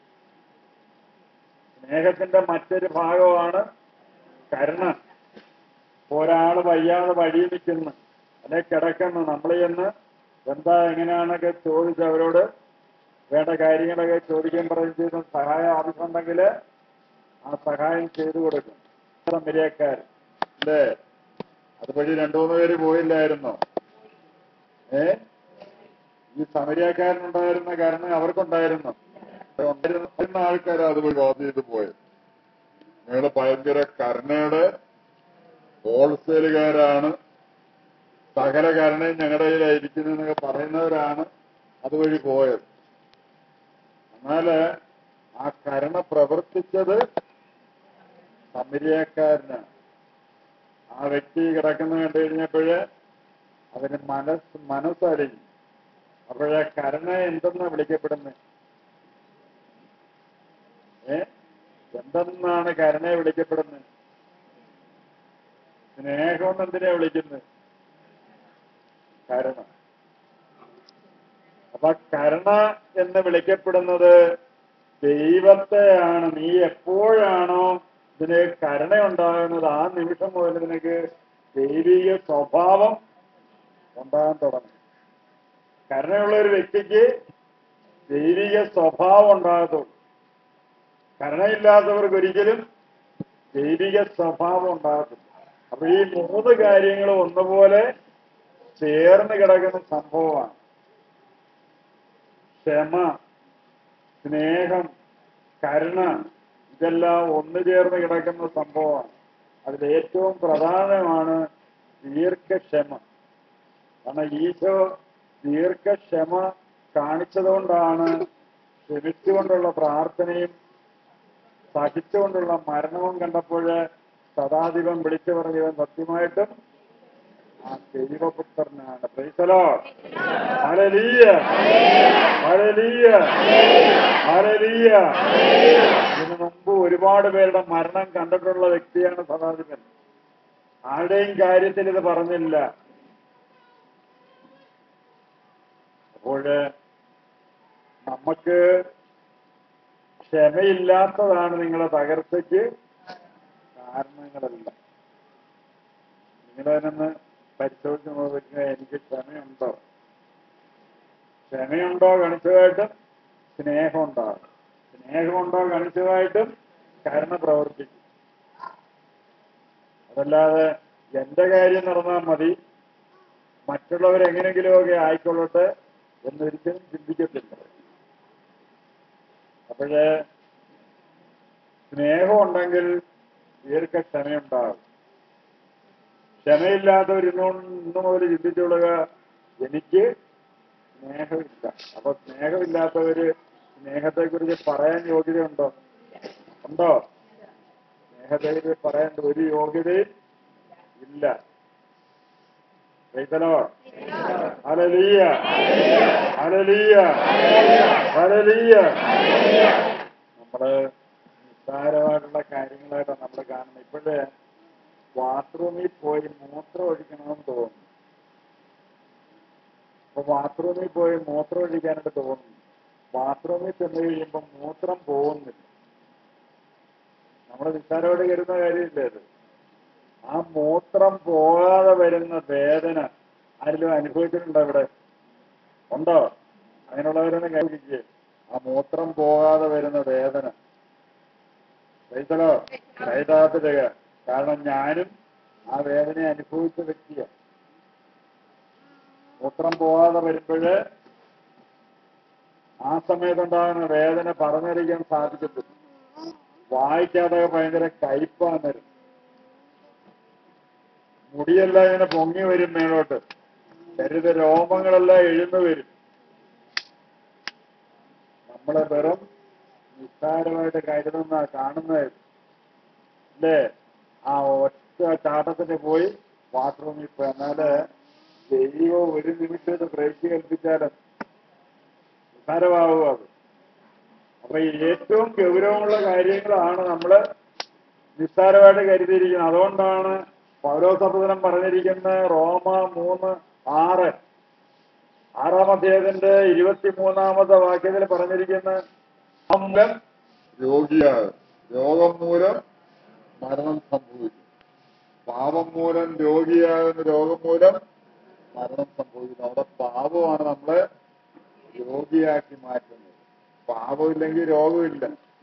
സ്നേഹത്തിന്റെ മറ്റൊരു ഭാഗമാണ് കരുണ ഒരാള് വയ്യാതെ വഴി നിൽക്കുന്നു അല്ലെ കിടക്കുന്നു നമ്മൾ ചെന്ന് എന്താ എങ്ങനെയാണൊക്കെ ചോദിച്ച് അവരോട് വേണ്ട കാര്യങ്ങളൊക്കെ ചോദിക്കാൻ പറയും ചെയ്ത സഹായം ആവശ്യമുണ്ടെങ്കിൽ ആ സഹായം ചെയ്തു കൊടുക്കും മിരിയക്കാർ അല്ലേ അതുവഴി രണ്ടു മൂന്ന് പേര് പോയില്ലായിരുന്നോ ഏ ഈ സമരിയാക്കാരനുണ്ടായിരുന്ന കാരണം അവർക്കുണ്ടായിരുന്നു ഉണ്ടായിരുന്ന ആൾക്കാർ അതുവഴി പാസ് ചെയ്ത് പോയത് ഞങ്ങള് ഭയങ്കര കരുണയുടെ ഹോൾസെയിലുകാരാണ് സകല കരുണയും ഞങ്ങളുടെ കയ്യിലായിരിക്കുന്നു എന്നൊക്കെ പറയുന്നവരാണ് അതുവഴി പോയത് എന്നാല് ആ കരുണ പ്രവർത്തിച്ചത് സമരിയക്കാരനാണ് ആ വ്യക്തി കിടക്കുന്ന കണ്ടു കഴിഞ്ഞപ്പോഴ് അവന് മനസ്സ് മനസ്സറിഞ്ഞു അപ്പോഴേ കരുണ എന്തെന്നാ വിളിക്കപ്പെടുന്നത് ഏ എന്തെന്നാണ് കരുണയെ വിളിക്കപ്പെടുന്നത് സ്നേഹം എന്തിനാ വിളിക്കുന്നത് കരുണ അപ്പൊ കരുണ എന്ന് വിളിക്കപ്പെടുന്നത് ദൈവത്തെയാണ് നീ എപ്പോഴാണോ ഇതിന് കരുണ ഉണ്ടാകുന്നത് ആ നിമിഷം മുതൽ നിനക്ക് ദൈവിക സ്വഭാവം ഉണ്ടാകാൻ തുടങ്ങും കരുണയുള്ള ഒരു വ്യക്തിക്ക് ദൈവിക സ്വഭാവം ഉണ്ടാകത്തുള്ളൂ കരുണയില്ലാത്തവർക്ക് ഒരിക്കലും ദൈവിക സ്വഭാവം ഉണ്ടാകത്തില്ല അപ്പൊ ഈ മൂന്ന് കാര്യങ്ങൾ ഒന്നുപോലെ ചേർന്ന് കിടക്കുന്ന സംഭവമാണ് ക്ഷമ സ്നേഹം കരുണ ഇതെല്ലാം ഒന്നു ചേർന്ന് കിടക്കുന്ന സംഭവമാണ് അതിൽ ഏറ്റവും പ്രധാനമാണ് ദീർഘക്ഷമ കാരണം ഈശോ ദീർഘക്ഷമ കാണിച്ചതുകൊണ്ടാണ് ക്ഷമിച്ചുകൊണ്ടുള്ള പ്രാർത്ഥനയും സഹിച്ചുകൊണ്ടുള്ള മരണവും കണ്ടപ്പോൾ സദാധിപം വിളിച്ചു പറഞ്ഞവൻ സത്യമായിട്ടും ആ ദൈവപുത്രനാണ് പ്രൈസലോ ഹലലീയ ഹലലീയ ഹലലീയ ഇതിനു മുമ്പ് ഒരുപാട് പേരുടെ മരണം കണ്ടിട്ടുള്ള വ്യക്തിയാണ് സദാധിപൻ ആരുടെയും കാര്യത്തിൽ ഇത് പറഞ്ഞില്ല അപ്പോഴ് നമുക്ക് ക്ഷമയില്ലാത്തതാണ് നിങ്ങളെ തകർച്ചയ്ക്ക് കാരണങ്ങളെല്ലാം നിങ്ങളതിനൊന്ന് പരിശോധിച്ച് നോക്കുക എനിക്ക് ക്ഷമയുണ്ടോ ക്ഷമയുണ്ടോ കാണിച്ചതായിട്ടും സ്നേഹമുണ്ടാകും സ്നേഹമുണ്ടോ കാണിച്ചതായിട്ടും കരുണ പ്രവർത്തിക്കും അതല്ലാതെ എന്റെ കാര്യം നടന്നാൽ മതി മറ്റുള്ളവർ എങ്ങനെങ്കിലുമൊക്കെ ആയിക്കൊള്ളട്ടെ എന്നൊരിക്കലും ചിന്തിക്കത്തില്ല അപ്പോഴേ സ്നേഹമുണ്ടെങ്കിൽ ദീർഘക്ഷമയുണ്ടാകും ക്ഷമയില്ലാത്തവർ ഇന്നു ഇന്നു മുതൽ ചിന്തിച്ചുകൊള്ളുക എനിക്ക് സ്നേഹമില്ല അപ്പൊ സ്നേഹമില്ലാത്തവര് സ്നേഹത്തെക്കുറിച്ച് പറയാൻ യോഗ്യതയുണ്ടോ ഉണ്ടോ സ്നേഹത്തെക്കുറിച്ച് പറയാൻ ഒരു യോഗ്യതയും ഇല്ല പ്രൈസലോ ഹലലീയ ഹലലീയ ഹലലീയ നമ്മള് നിസ്സാരമായിട്ടുള്ള കാര്യങ്ങളായിട്ടാണ് നമ്മൾ കാണുന്നത് ഇപ്പോഴേ ബാത്റൂമിൽ പോയി മൂത്രം ഒഴിക്കണമെന്ന് തോന്നുന്നു അപ്പൊ ബാത്റൂമിൽ പോയി മൂത്രം ഒഴിക്കാനായിട്ട് തോന്നുന്നു ബാത്റൂമിൽ ചെന്ന് കഴിയുമ്പോൾ മൂത്രം പോകുന്നില്ല നമ്മൾ നിസ്സാരമായിട്ട് കരുതുന്ന കാര്യമില്ല ഇത് ആ മൂത്രം പോകാതെ വരുന്ന വേദന ആരെങ്കിലും അനുഭവിച്ചിട്ടുണ്ടോ ഇവിടെ ഉണ്ടോ അങ്ങനെയുള്ളവരൊന്നും കഴിക്കുക ആ മൂത്രം പോകാതെ വരുന്ന വേദന കഴിച്ചല്ലോ കൈതാത്തിടുക കാരണം ഞാനും ആ വേദന അനുഭവിച്ച വ്യക്തിയാണ് മൂത്രം പോകാതെ വരുമ്പോഴ് ആ സമയത്തുണ്ടാകുന്ന വേദന പറഞ്ഞറിയിക്കാൻ സാധിക്കത്തില്ല വായിക്കാതെ ഭയങ്കര കയ്പാണ് വരുന്നത് മുടിയെല്ലാം ഇങ്ങനെ പൊങ്ങി വരും മേലോട്ട് ശരീര രോമങ്ങളെല്ലാം എഴുന്നു വരും നമ്മളെ വെറും നിസ്സാരമായിട്ട് കരുതുന്ന കാണുന്നത് അല്ലേ ആ ഒറ്റ ചാട്ടത്തിന് പോയി ബാത്റൂമിൽ പോയി എന്നാല് ദൈവം ഒരു നിമിഷം ബ്രേക്ക് കൽപ്പിച്ചാലും നിസ്സാരമാവുക അത് അപ്പൊ ഈ ഏറ്റവും ഗൗരവമുള്ള കാര്യങ്ങളാണ് നമ്മള് നിസ്സാരമായിട്ട് കരുതിയിരിക്കുന്നത് അതുകൊണ്ടാണ് പൗരോസപ്രദനം പറഞ്ഞിരിക്കുന്ന റോമ മൂന്ന് ആറ് ആറാം അധ്യായത്തിന്റെ ഇരുപത്തിമൂന്നാമത്തെ വാക്യത്തിൽ പറഞ്ഞിരിക്കുന്ന മൂലം രോഗിയാകും രോഗം മൂലം മരണം സംഭവിക്കും പാപം മൂലം രോഗിയാകുന്ന രോഗം മൂലം മരണം സംഭവിക്കുന്നു അവിടെ പാപമാണ് നമ്മളെ രോഗിയാക്കി മാറ്റുന്നത് പാപമില്ലെങ്കിൽ രോഗമില്ല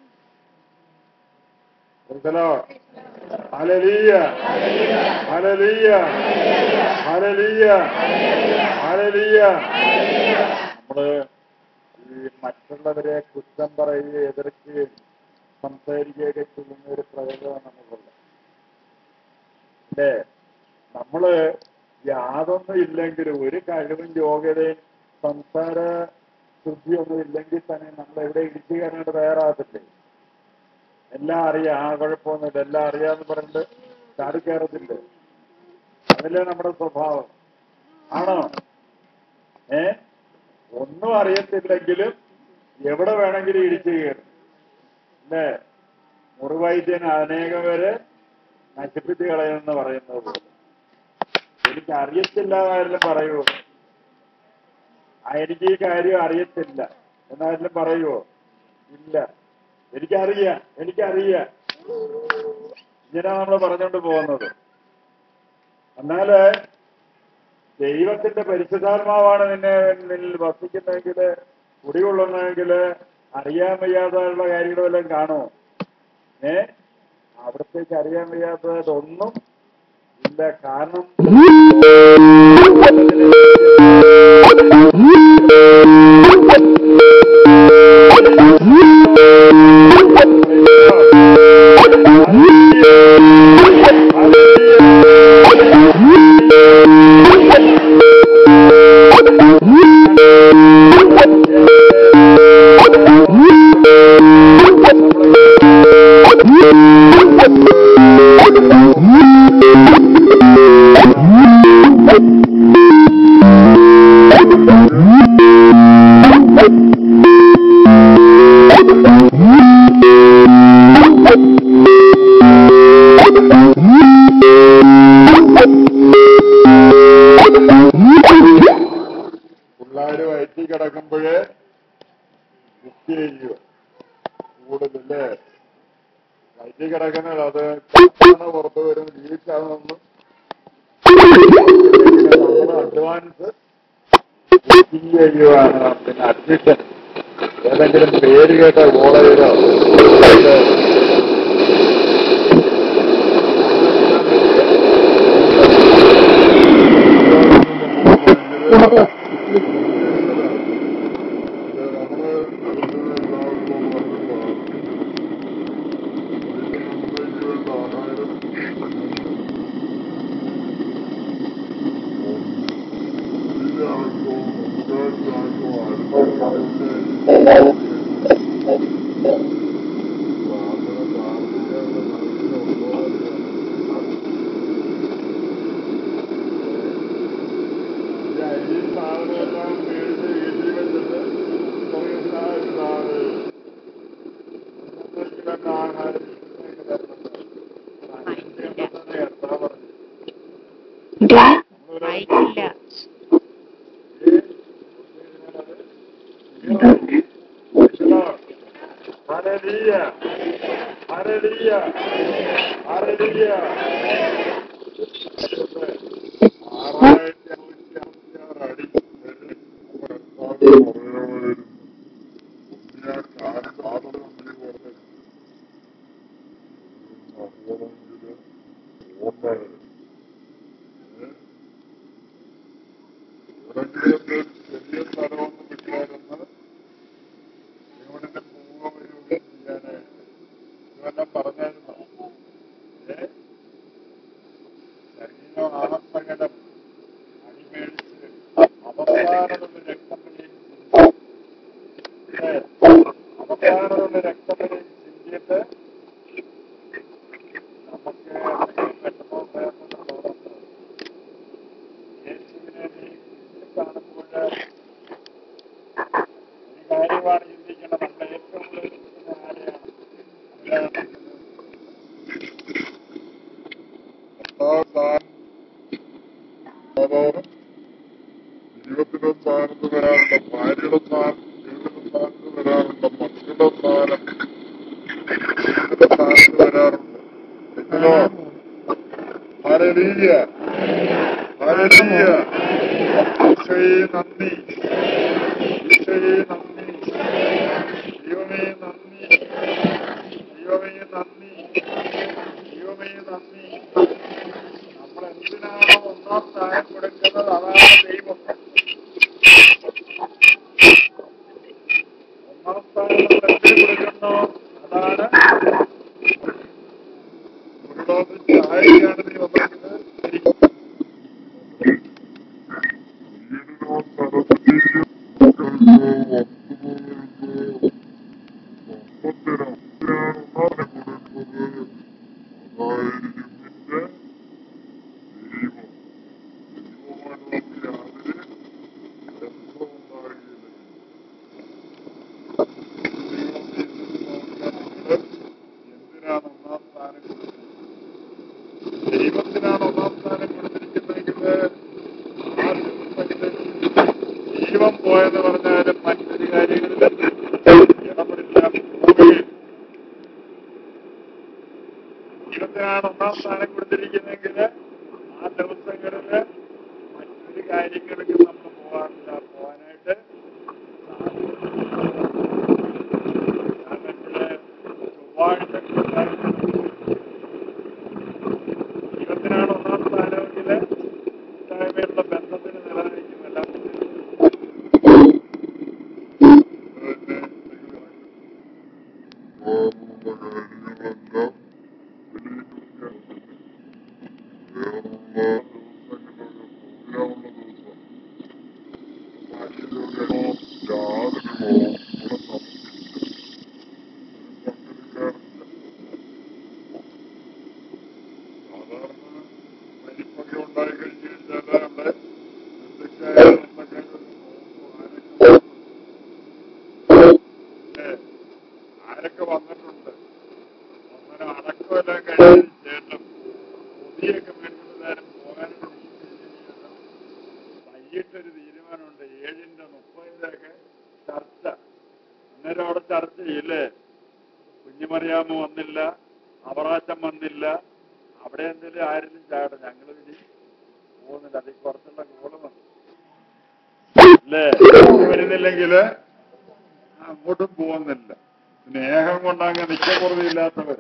മനസ്സിലോ ഹലലീയ ഹലലീയ ഹലലീയ ഹലലീയ നമ്മള് ഈ മറ്റുള്ളവരെ കുറ്റം പറയുകയും എതിർക്കുകയും സംസാരിക്കുകയൊക്കെ ചെയ്യുന്ന ഒരു പ്രയോഗമാണ് നമുക്കുള്ളത് അല്ലേ നമ്മള് യാതൊന്നും ഇല്ലെങ്കിലും ഒരു കഴിവും യോഗ്യതയും സംസാര ശുദ്ധിയൊന്നും ഇല്ലെങ്കിൽ തന്നെ നമ്മൾ എവിടെ ഇടിച്ചു കയറാനായിട്ട് തയ്യാറാകത്തില്ലേ എല്ലാം അറിയാം ആ കുഴപ്പമൊന്നുമില്ല എല്ലാം അറിയാന്ന് പറഞ്ഞിട്ട് ചാടി കയറത്തില്ലേ അതല്ലേ നമ്മുടെ സ്വഭാവം ആണോ ഏ ഒന്നും അറിയത്തില്ലെങ്കിലും എവിടെ വേണമെങ്കിലും ഇടിച്ചു കയറും അല്ലേ മുറിവൈദ്യൻ അനേകം പേര് നശിപ്പിച്ച് കളയുമെന്ന് പറയുന്നത് പോലെ എനിക്ക് അറിയത്തില്ലാതായാലും പറയൂ ആ എനിക്ക് ഈ കാര്യം അറിയത്തില്ല എന്നായാലും പറയുവോ ഇല്ല എനിക്കറിയാം എനിക്കറിയാം ഇങ്ങനെ നമ്മൾ പറഞ്ഞുകൊണ്ട് പോകുന്നത് എന്നാല് ദൈവത്തിന്റെ പരിശുദ്ധാത്മാവാണ് നിന്നെ നിന്നിൽ വസിക്കുന്നതെങ്കിൽ കുടികൊള്ളുന്നതെങ്കിൽ അറിയാൻ വയ്യാതെയുള്ള കാര്യങ്ങളെല്ലാം കാണുമോ ഏ അവിടത്തേക്ക് അറിയാൻ വയ്യാത്തതൊന്നും ഇല്ല കാരണം പിള്ളേര് വയറ്റി കിടക്കുമ്പോഴേ ബുക്ക് ചെയ്യുക ചൂട് അല്ലേ വയറ്റിൽ കിടക്കുന്നത് അത് ചാണ് പുറത്ത് വരും ലീക്കാണെന്ന് നമ്മൾ അഡ്വാൻസ് ബുക്കിംഗ് ചെയ്യുവാണ് പിന്നെ അഡ്മിഷൻ ഏതെങ്കിലും പേര് കേട്ട കോളേജിലോ ഈ സാധനമെല്ലാം മേടിച്ച് വീട്ടിൽ വെച്ചിട്ട് വായിക്കില്ല Hallelujah. Hallelujah. Hallelujah. ആറായിരത്തി അറുപത്തി അഞ്ചാറ് അടി ചെറിയ സ്ഥലമൊന്നും കിട്ടിയായിരുന്നു ഇവിടുത്തെ പൂർവ്വം ചെയ്യാനായിട്ട് ഇതെല്ലാം പറഞ്ഞായിരുന്നു ഏ ശരീരം ആത്മകടം അടിമേടിച്ച് അവസാനമുള്ള രക്തമണിയും അവസാനമുള്ള രക്തമണിയും ചിന്തിയിട്ട് നമുക്ക് എന്തെങ്കിലും വിഷമോ പ്രയാസമോ തോന്നുന്നു യേശുവിനെ നീ കാണുമ്പോൾ ഈ കാര്യമാണ് ചിന്തിക്കേണ്ടത് നമ്മൾ ഏറ്റവും കൂടുതൽ ചിന്തിക്കുന്ന ആരെയാണ് ആരെയാണ് സാധാരണ ജീവിതത്തിന്റെ സ്ഥാനത്ത് വരാറുണ്ട് ഭാര്യയുടെ സ്ഥാനം ജീവിതത്തിന്റെ സ്ഥാനത്ത് വരാറുണ്ട് മക്കളുടെ സ്ഥാനം ജീവിതത്തിന്റെ സ്ഥാനത്ത് വരാറുണ്ട് എങ്കിലോ ഹരലീയ ഹരലീയ ഈശോയെ നന്ദി ഈശോയെ നന്ദി ദൈവമേ നന്ദി ദൈവമേ നന്ദി ദൈവമേ നന്ദി നമ്മൾ എന്തിനാണോ ഒന്നാം സ്ഥാനം കൊടുക്കുന്നത് അതാണ് ദൈവം ഒന്നാം സ്ഥാനം നമ്മൾ എന്തിനു കൊടുക്കുന്നു അതാണ് ഒരു ഗ്ലാസ് ചായക്കാണ് നീ വന്നിരിക്കുന്നത് വീടിനോ സ്ഥലത്തിലേക്ക് എന്തിനാണ് ഒന്നാം സ്ഥാനം കൊടുത്തിരിക്കുന്നത് ദൈവത്തിനാണ് ഒന്നാം സ്ഥാനം കൊടുത്തിരിക്കുന്നതെങ്കിൽ ആ ദിവസങ്ങളിൽ ജീവൻ പോയെന്ന് പറഞ്ഞാലും മറ്റൊരു കാര്യങ്ങളിൽ ഇടപെടില്ല പോവുകയും ദൈവത്തിനാണ് ഒന്നാം സ്ഥാനം കൊടുത്തിരിക്കുന്നതെങ്കിൽ ആ ദിവസങ്ങളിൽ മറ്റൊരു കാര്യങ്ങൾക്ക് നമ്മൾ പോകാറില്ല പോകാനായിട്ട് ദൈവത്തിനാണ് ഒന്നാം സ്ഥാനമെങ്കിൽ കൂട്ടായ്മയുള്ള ബന്ധത്തിന് നിലനിൽക്കുന്നില്ല സാധാരണ മരിപ്പൊക്കെ ഉണ്ടായി കഴിഞ്ഞു കഴിഞ്ഞാൽ അവിടെ ബന്ധുക്കാരെ ബന്ധക്കാരെ ഏ, ആരൊക്കെ വന്നിട്ടുണ്ട് അങ്ങനെ അടക്കമെല്ലാം കഴിഞ്ഞതിന് ശേഷം പൊതിയൊക്കെ മേടിച്ചിട്ട് നേരം പോകാനായിട്ട് ഇരിക്കുകയാണ്. വൈകിട്ടൊരു തീരുമാനമുണ്ട് ഏഴിന്റെ മുപ്പതിന്റെ ഒക്കെ ചർച്ച അന്നേരം അവിടെ ചർച്ച ചെയ്യില്ലേ കുഞ്ഞുമറിയാമ്മ വന്നില്ല അവറാച്ചം വന്നില്ല അവിടെ എന്തെങ്കിലും ആയിരുന്നു ചാട്ടെ ഞങ്ങൾ ഇനി പോകുന്നില്ല അതിൽ കുറച്ചുള്ള കോള് വന്നു അല്ലേ വരുന്നില്ലെങ്കില് അങ്ങോട്ടും പോകുന്നില്ല സ്നേഹം കൊണ്ട് അങ്ങ് നിത്യപൂർവ്വമില്ലാത്തവര്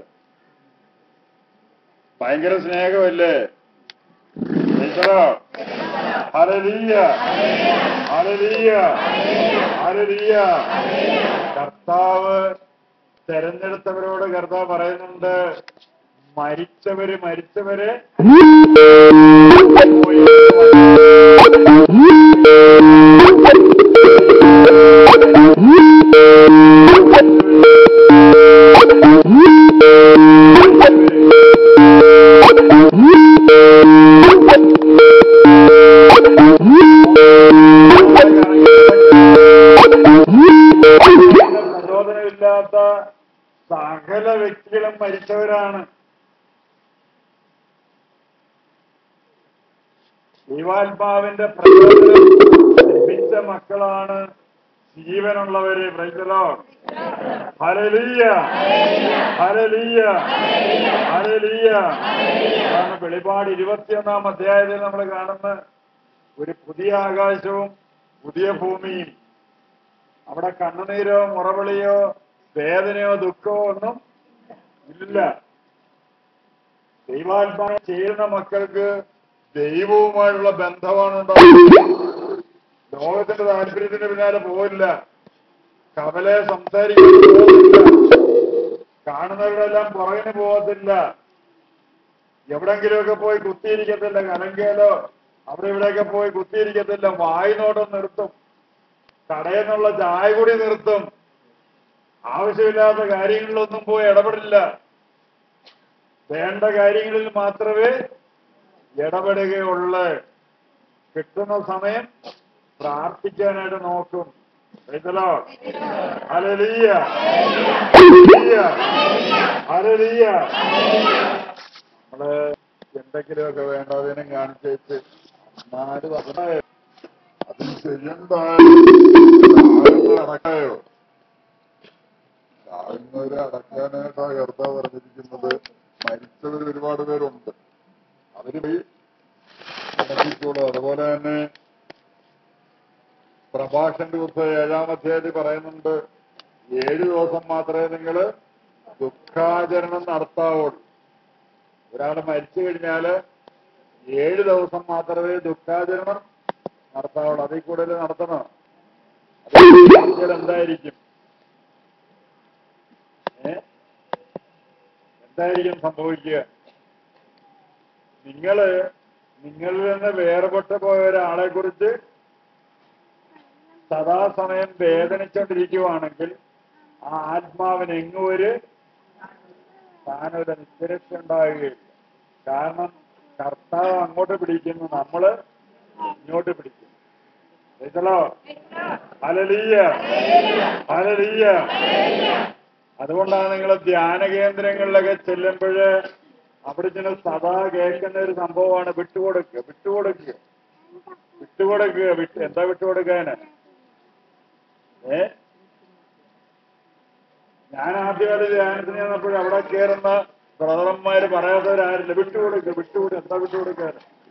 ഭയങ്കര സ്നേഹമല്ലേ ഈശ്വരാ, ഹല്ലേലൂയ, ഹല്ലേലൂയ, ഹല്ലേലൂയ. കർത്താവ് തെരഞ്ഞെടുത്തവരോട് കർത്താവ് പറയുന്നുണ്ട് മരിച്ചവര് മരിച്ചവര് പോയി പ്രചോദനമില്ലാത്ത സകല വ്യക്തികളും മരിച്ചവരാണ് ദൈവാത്മാവിന്റെ പ്രചോദനം ലഭിച്ച മക്കളാണ് ജീവനുള്ളവര് പ്രൈതലോ ഹരലീയ ഹരലീയ ഹരലീയ അതാണ് വെളിപാട് ഇരുപത്തിയൊന്നാം അധ്യായത്തിൽ നമ്മൾ കാണുന്ന ഒരു പുതിയ ആകാശവും പുതിയ ഭൂമിയും അവിടെ കണ്ണുനീരോ മുറവിളിയോ വേദനയോ ദുഃഖമോ ഒന്നും ഇല്ല ദൈവാത്മാവ് ചെയ്യുന്ന മക്കൾക്ക് ദൈവവുമായുള്ള ബന്ധമാണ് ഉണ്ടാകുന്നത് ലോകത്തിന്റെ താല്പര്യത്തിന് പിന്നാലെ പോകില്ല കവലെ സംസാരിക്കാൻ പോകില്ല കാണുന്നവരെല്ലാം പുറകിന് പോകത്തില്ല എവിടെങ്കിലുമൊക്കെ പോയി കുത്തിയിരിക്കത്തില്ല കലങ്കയിലോ അവിടെ ഇവിടെയൊക്കെ പോയി കുത്തിയിരിക്കത്തില്ല വായ്നോട്ടം നിർത്തും കടയിൽ നിന്നുള്ള ചായ കൂടി നിർത്തും ആവശ്യമില്ലാത്ത കാര്യങ്ങളിലൊന്നും പോയി ഇടപെടില്ല വേണ്ട കാര്യങ്ങളിൽ മാത്രമേ ഇടപെടുകയുള്ളൂ കിട്ടുന്ന സമയം പ്രാർത്ഥിക്കാനായിട്ട് നോക്കും Praise the Lord. Hallelujah. Hallelujah. Hallelujah. നമ്മള് എന്തെങ്കിലുമൊക്കെ വേണ്ടതിനും കാണിച്ചേച്ച് നാല് പറഞ്ഞേ അതിന് ശരിയുണ്ടായോ അടക്കായോ ചാകുന്നവരെ അടക്കാനായിട്ടാണ് കർത്താവ് പറഞ്ഞിരിക്കുന്നത് മരിച്ചവർ ഒരുപാട് പേരുണ്ട് അവര് പോയി അടക്കിക്കോളൂ അതുപോലെ തന്നെ പ്രഭാഷന്റെ പുസ്തകം ഏഴാം അധ്യായത്തിൽ പറയുന്നുണ്ട് ഏഴ് ദിവസം മാത്രമേ നിങ്ങൾ ദുഃഖാചരണം നടത്താവുള്ളൂ ഒരാൾ മരിച്ചു കഴിഞ്ഞാല് ഏഴ് ദിവസം മാത്രമേ ദുഃഖാചരണം നടത്താവുള്ളൂ അതിൽ കൂടുതൽ നടത്തണം അത് നടത്തിയാൽ എന്തായിരിക്കും ഏ എന്തായിരിക്കും സംഭവിക്കുക നിങ്ങള് നിങ്ങളിൽ നിന്ന് വേർപെട്ടു പോയ ഒരാളെ കുറിച്ച് സദാസമയം വേദനിച്ചോണ്ടിരിക്കുവാണെങ്കിൽ ആ ആത്മാവിന് എങ്ങും ഒരു താനൊരു നിസ്സുരക്ഷ ഉണ്ടാകുകയില്ല കാരണം കർത്താവ് അങ്ങോട്ട് പിടിക്കുന്നു നമ്മള് ഇങ്ങോട്ട് പിടിക്കും മനസ്സിലോ ഹലലീയ ഹലലീയ അതുകൊണ്ടാണ് നിങ്ങൾ ധ്യാന കേന്ദ്രങ്ങളിലൊക്കെ ചെല്ലുമ്പോൾ അവിടെ ചെന്ന് സദാ കേൾക്കുന്ന ഒരു സംഭവമാണ് വിട്ടുകൊടുക്കുക വിട്ടുകൊടുക്കുക വിട്ടുകൊടുക്കുക വിട്ട് എന്താ വിട്ടുകൊടുക്കാന് ഏ ഞാൻ ആദ്യമായിട്ട് ധ്യാനത്തിന് ചെന്നപ്പോൾ അവിടെ കയറുന്ന ബ്രദറന്മാര് പറയാത്തവരാരില്ല വിട്ടുകൊടുക്കുക വിട്ടുകൊടുക്കുക എന്താ വിട്ടുകൊടുക്കാൻ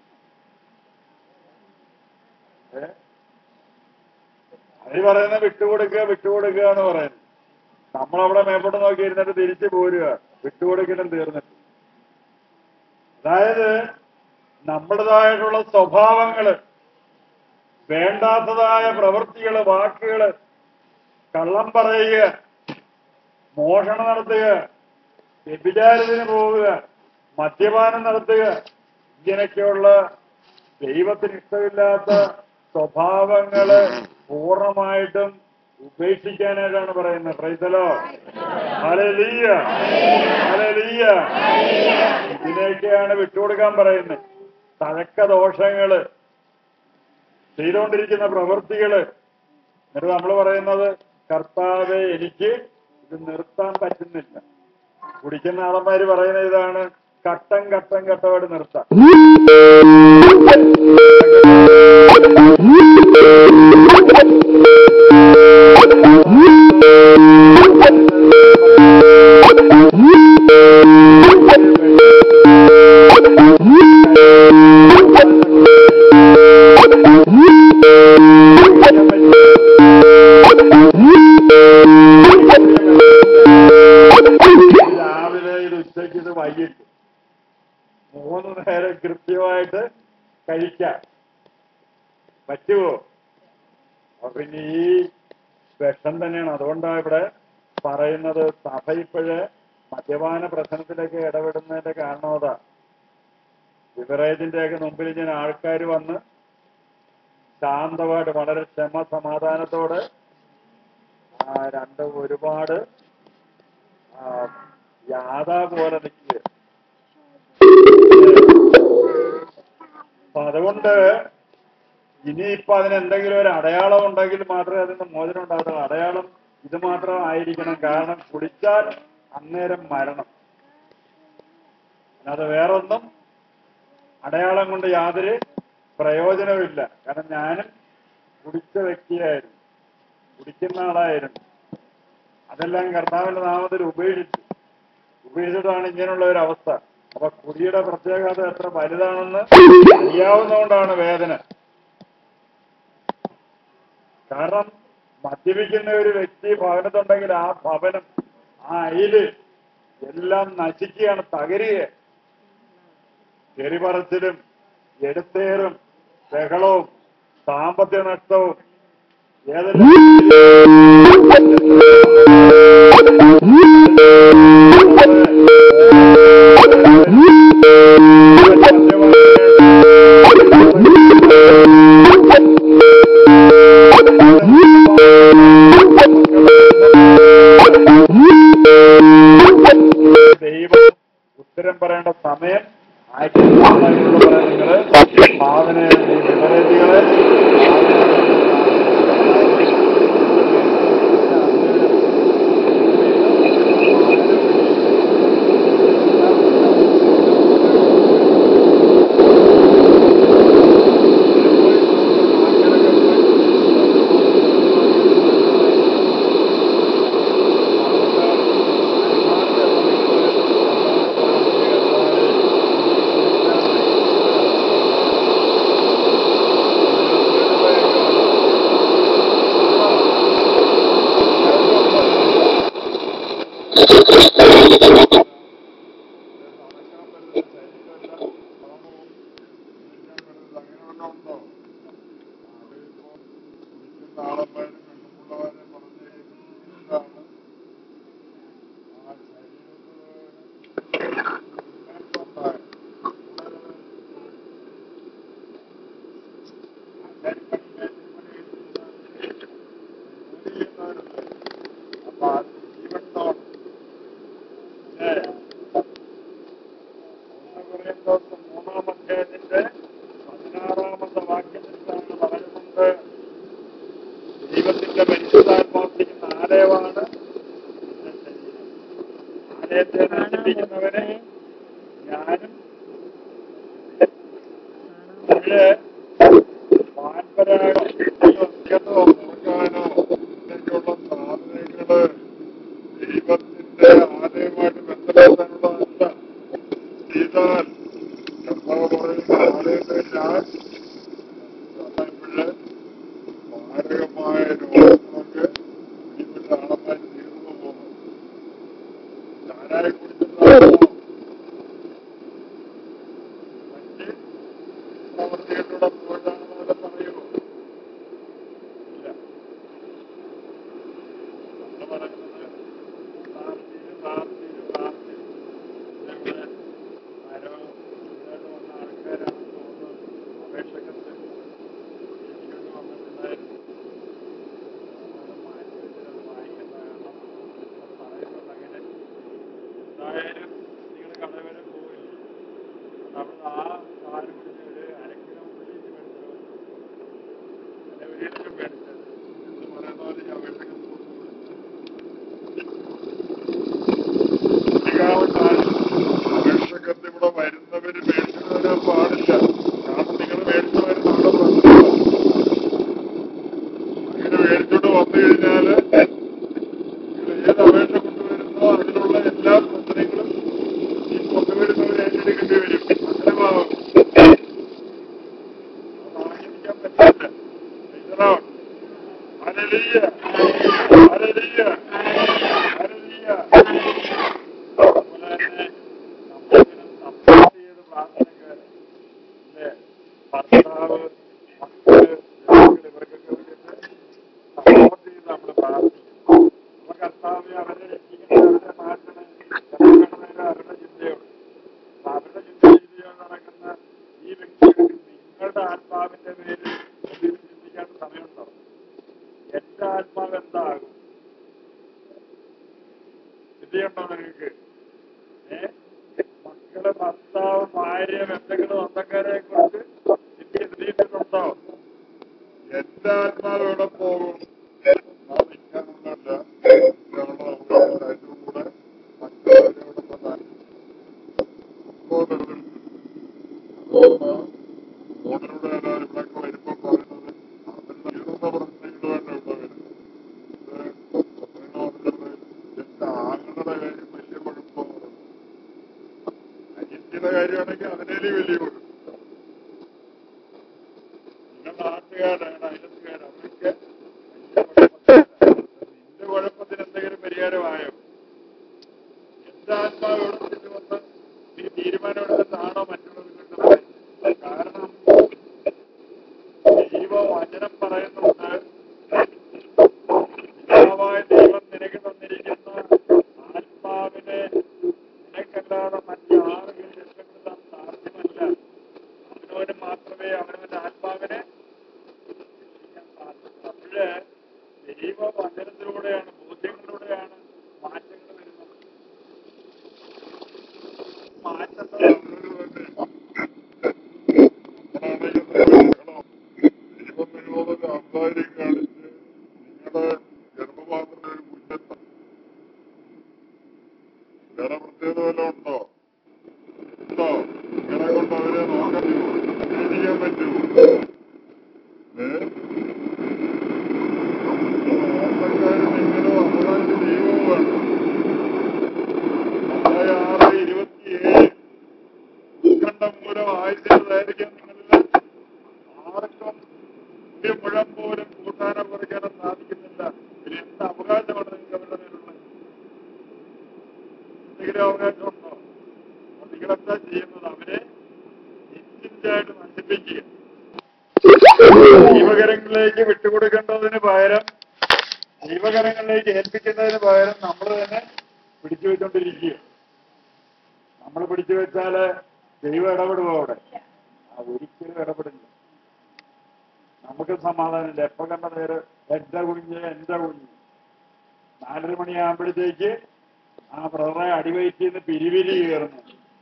ഏ അവര് പറയുന്ന വിട്ടുകൊടുക്കുക വിട്ടുകൊടുക്കുക എന്ന് പറയുന്നത് നമ്മളവിടെ മേപ്പോട്ട് നോക്കി ഇരുന്നിട്ട് തിരിച്ചു പോരുക വിട്ടുകൊടുക്കലും തീർന്നിട്ട് അതായത് നമ്മുടേതായിട്ടുള്ള സ്വഭാവങ്ങള് വേണ്ടാത്തതായ പ്രവൃത്തികള് വാക്കുകള് കള്ളം പറയുക മോഷണം നടത്തുക വ്യഭിചാരത്തിന് പോവുക മദ്യപാനം നടത്തുക ഇങ്ങനെയൊക്കെയുള്ള ദൈവത്തിന് ഇഷ്ടമില്ലാത്ത സ്വഭാവങ്ങള് പൂർണ്ണമായിട്ടും ഉപേക്ഷിക്കാനായിട്ടാണ് പറയുന്നത് പ്രൈസലോ ഹലലീയ ഹലലീയ ഇതിനെയൊക്കെയാണ് വിട്ടുകൊടുക്കാൻ പറയുന്നത് തഴക്ക ദോഷങ്ങള് ചെയ്തുകൊണ്ടിരിക്കുന്ന പ്രവൃത്തികള് എന്നിട്ട് നമ്മൾ പറയുന്നത് കർത്താവെ എനിക്ക് ഇത് നിർത്താൻ പറ്റുന്നില്ല കുടിക്കുന്ന ആളന്മാര് പറയുന്ന ഇതാണ് ഘട്ടം ഘട്ടം ഘട്ടമായിട്ട് നിർത്താം കൃത്യമായിട്ട് കഴിക്കാം പറ്റുമോ അപ്പൊ പിന്നെ ഈ വിഷം തന്നെയാണ് അതുകൊണ്ടാണ് ഇവിടെ പറയുന്നത് സഭ ഇപ്പോഴ് മദ്യപാന പ്രശ്നത്തിലേക്ക് ഇടപെടുന്നതിന്റെ കാരണം അതാ ബിവറേജിന്റെ ഒക്കെ മുമ്പിൽ ഇങ്ങനെ ആൾക്കാർ വന്ന് ശാന്തമായിട്ട് വളരെ ക്ഷമ സമാധാനത്തോടെ ആ രണ്ട് ഒരുപാട് ആ, യാഥാ പോലെ നിൽക്കുക അപ്പൊ അതുകൊണ്ട് ഇനിയിപ്പോ അതിന് എന്തെങ്കിലും ഒരു അടയാളം ഉണ്ടെങ്കിൽ മാത്രമേ അതിന് മോചനം ഉണ്ടാകത്തുള്ളൂ അടയാളം ഇത് മാത്രം ആയിരിക്കണം കാരണം കുടിച്ചാൽ അന്നേരം മരണം അല്ലാതെ വേറൊന്നും അടയാളം കൊണ്ട് യാതൊരു പ്രയോജനവുമില്ല കാരണം ഞാനും കുടിച്ച വ്യക്തിയായിരുന്നു കുടിക്കുന്ന ആളായിരുന്നു അതെല്ലാം കർത്താവിന്റെ നാമത്തിൽ ഉപേക്ഷിച്ചു ഉപേക്ഷിച്ചിട്ടാണ് ഇങ്ങനെയുള്ള ഒരു അവസ്ഥ അപ്പൊ കുടിയുടെ പ്രത്യേകത എത്ര വലുതാണെന്ന് അറിയാവുന്നതുകൊണ്ടാണ് വേദന കാരണം മദ്യപിക്കുന്ന ഒരു വ്യക്തി ഭവനത്തുണ്ടെങ്കിൽ ആ ഭവനം ആ അയില് എല്ലാം നശിക്കുകയാണ് തകരുക ചെറിപറച്ചിലും എടുത്തേറും ബഹളവും സാമ്പത്തിക നഷ്ടവും ദൈവം ഉത്തരം പറയേണ്ട സമയം ആയിട്ടുള്ള നിങ്ങള് സാധന വിവരേജികള് അപ്പൊ അത് ജീവനോട് ഒന്ന് പറയുമ്പോൾ മൂന്നാം അധ്യായത്തിന്റെ പതിനാറാമത്തെ വാക്യത്തിലാണ് പറയുന്നത് ദൈവത്തിന്റെ പരിശുദ്ധാത്മാസിക്കുന്ന ആലയമാണ് എന്റെ ശരീരം ആലയത്തെ നശിപ്പിക്കുന്നവനെ ഞാനും ഇത് പാൻപരാഗം മുറിക്കാനോ ഇതിലേക്കുള്ള സാധനങ്ങള് ദൈവത്തിന്റെ ആലയമായിട്ട് ബന്ധപ്പെടുത്താനുള്ളതല്ല ചെയ്താൽ കർത്താവ് പറയുന്ന ആലയത്തെ ഞാൻ ഇപ്പോഴ് മാരകമായ രോഗങ്ങൾക്ക് ഇപ്പോഴും ആളന്മാർ തീർന്നു പോകുന്നു ചാരായ കുടിച്ചിട്ടാണോ മറ്റ് പ്രവർത്തികളിലൂടെ പോയിട്ടാണെന്ന് വല്ലതും പറയുമോ ഇല്ല നമ്മൾ പറയുന്നത് പ്രാർത്ഥിച്ച് പ്രാർത്ഥിച്ച് പ്രാർത്ഥിച്ച് ഇവിടെ ആരോ ഇതായിട്ട് വന്ന ആൾക്കാരാണെന്ന് തോന്നുന്നു അപേക്ഷകർക്ക് എനിക്കൊന്ന് വന്നിട്ടുണ്ടായിരുന്നു അത് മാറ്റി വെച്ചത് വായിക്കേണ്ട കാരണം ഇവിടെ പറയുന്നുണ്ട് അങ്ങനെ എന്തായാലും നിങ്ങൾ കട വരെ പോവില്ലേ അവിടെ ആ കാല് പിടിച്ച് ഒരു അരക്കിലോ ഉള്ളിലേക്ക് മേടിച്ചത് എന്നെ ഒരിക്കലും മേടിച്ചത് എന്ന് പറയുന്ന പോലെ ഞാൻ അപേക്ഷകർക്ക് അപേക്ഷകർക്ക് ഇവിടെ വരുന്നവര് മേടിച്ചു വരാൻ പാടില്ല കാരണം നിങ്ങൾ മേടിച്ചു വരുന്ന അവിടെ പ്രശ്നമാണ് അങ്ങനെ മേടിച്ചോണ്ട് വന്നു കഴിഞ്ഞാല് നിങ്ങൾ ഏത് അപേക്ഷ കൊണ്ടുവരുന്നോ അതിനുള്ള എല്ലാ പ്രശ്നങ്ങളും ഈ കൊണ്ടുവരുന്നവർ ഏറ്റെടുക്കേണ്ടി വരും അങ്ങനെ വാങ്ങും വാങ്ങിയിരിക്കാൻ പറ്റില്ല ഇതറാവും ഹല്ലേലൂയ ഹല്ലേലൂയ ഹല്ലേലൂയ അതുപോലെ തന്നെ നമ്മളിങ്ങനെ സപ്പോർട്ട് ചെയ്ത് പ്രാർത്ഥനക്കാര് ഭർത്താവ് മക്കള് ബന്ധുക്കള് ഇവർക്കൊക്കെ വേണ്ടിയിട്ട് സപ്പോർട്ട് ചെയ്ത് നമ്മൾ പ്രാർത്ഥിക്കും അപ്പൊ കർത്താവ് അവരെ രക്ഷിക്കണം അവരെ മാറ്റണം എന്നൊക്കെ അവരുടെ ചിന്തയുണ്ട് അപ്പൊ അവരുടെ ചിന്ത രീതിയോട് നടക്കുന്ന ഈ വ്യക്തികൾക്ക് നിങ്ങളുടെ ആത്മാവിന്റെ പേരിൽ എന്തെങ്കിലും ചിന്തിക്കാൻ സമയമുണ്ടോ എന്റെ ആത്മാവ് എന്താകും ചിന്തയുണ്ടോ നിങ്ങൾക്ക് ഏ മക്കള് ഭർത്താവ് ഭാര്യ ബന്ധുക്കള് സ്വന്തക്കാരെ കുറിച്ച് ചിന്തിച്ചിട്ടുണ്ടോ എന്റെ ആത്മാവ് എവിടെ പോകും നാം നിൽക്കാനൊന്നല്ല ഞങ്ങളുടെ അതിന്റെ കൂടെ മറ്റുള്ളവരോട് പ്രധാനം ഫോണിലൂടെ എല്ലാവരും ഇവിടെയൊക്കെ വരുമ്പോൾ പറയുന്നത് അവരുടെ ഇരുന്ന പ്രശ്നങ്ങളുമായിട്ട് ഇവിടെ വരുന്നത് എന്റെ ആങ്ങളുടെ കാര്യം വലിയ കുഴപ്പമാണ് അനിയത്തിയുടെ കാര്യമാണെങ്കിൽ അതിനേലും വലിയ കുഴപ്പം നിങ്ങൾ നാട്ടുകാരാണ് അയലത്തുകാരാണ് അവരൊക്കെ വലിയ കുഴപ്പത്തിലാണ്. നിന്റെ കുഴപ്പത്തിന് എന്തെങ്കിലും പരിഹാരമായോ എന്റെ ആത്മാവ് എവിടെ തിരിച്ചു വന്ന് നീ തീരുമാനമെടുത്തിട്ടാണോ മറ്റുള്ളവരുടെ പറയുന്നത് കാരണം ദൈവവചനം പറയുന്നുണ്ട് പിതാവായ ദൈവം നിനക്ക് തന്നിരിക്കുന്ന ആത്മാവിനെ നിനക്കല്ലാതെ മറ്റാർക്കും രക്ഷപ്പെടുത്താൻ സാധ്യമല്ല അവനവന് മാത്രമേ അവനവന്റെ ആത്മാവിനെ രക്ഷിക്കാൻ സാധിക്കൂ അപ്പോഴ് ദൈവവചനത്തിലൂടെയാണ് ബോധ്യങ്ങളിലൂടെയാണ് മാറ്റങ്ങൾ വരുന്നത് മാറ്റങ്ങൾ ദൈവം നിങ്ങളോട് ഔദാര്യം കാണിച്ച് നിങ്ങളുടെ ഗർഭപാത്രത്തിൽ ഒരു കുഞ്ഞെത്ത വേറെ പ്രത്യേകത വല്ലതും ഉണ്ടോ ഉണ്ടോ നിങ്ങളെ കൊണ്ട് അവരെ നോക്കാൻ ചെയ്യാൻ പറ്റുമോ ഏ നോട്ടക്കാരും നിങ്ങളോ അവകാശം ദൈവവുമാണ് ആറ് ഇരുപത്തിയേഴ് ഭൂഖണ്ഡം മൂലം ആയിരതായിരിക്കും നിങ്ങളിൽ ആർക്കും ഒരു മുഴം പോലും കൂട്ടാനോ കുറയ്ക്കാനോ സാധിക്കുന്നില്ല പിന്നെ എന്ത് അവകാശമാണ് നിങ്ങൾക്ക് അവരുടെ മേലുള്ളത് എന്തെങ്കിലും അവകാശമുണ്ടോ അപ്പോൾ നിങ്ങളെന്താ ചെയ്യുന്നത് അവരെ നിശ്ചിതമായിട്ട് നശിപ്പിക്കുക ജീവകരങ്ങളിലേക്ക് വിട്ടുകൊടുക്കേണ്ടതിന് പകരം ജീവകരങ്ങളിലേക്ക് ഏൽപ്പിക്കുന്നതിന് പകരം നമ്മൾ തന്നെ പിടിച്ചു വെച്ചോണ്ടിരിക്കുക നമ്മൾ പിടിച്ചു വെച്ചാല് ദൈവം ഇടപെടുമോ അവിടെ ആ ഒരിക്കലും ഇടപെടില്ല നമുക്ക് സമാധാനമില്ല എപ്പോ കണ്ട നേരെ എന്റെ കുഞ്ഞ് എന്റെ കുഞ്ഞ് നാലര മണിയാകുമ്പോഴത്തേക്ക് ആ ബ്രദറെ അടിവയറ്റിൽ നിന്ന് പിരിവിരി കയറുന്നു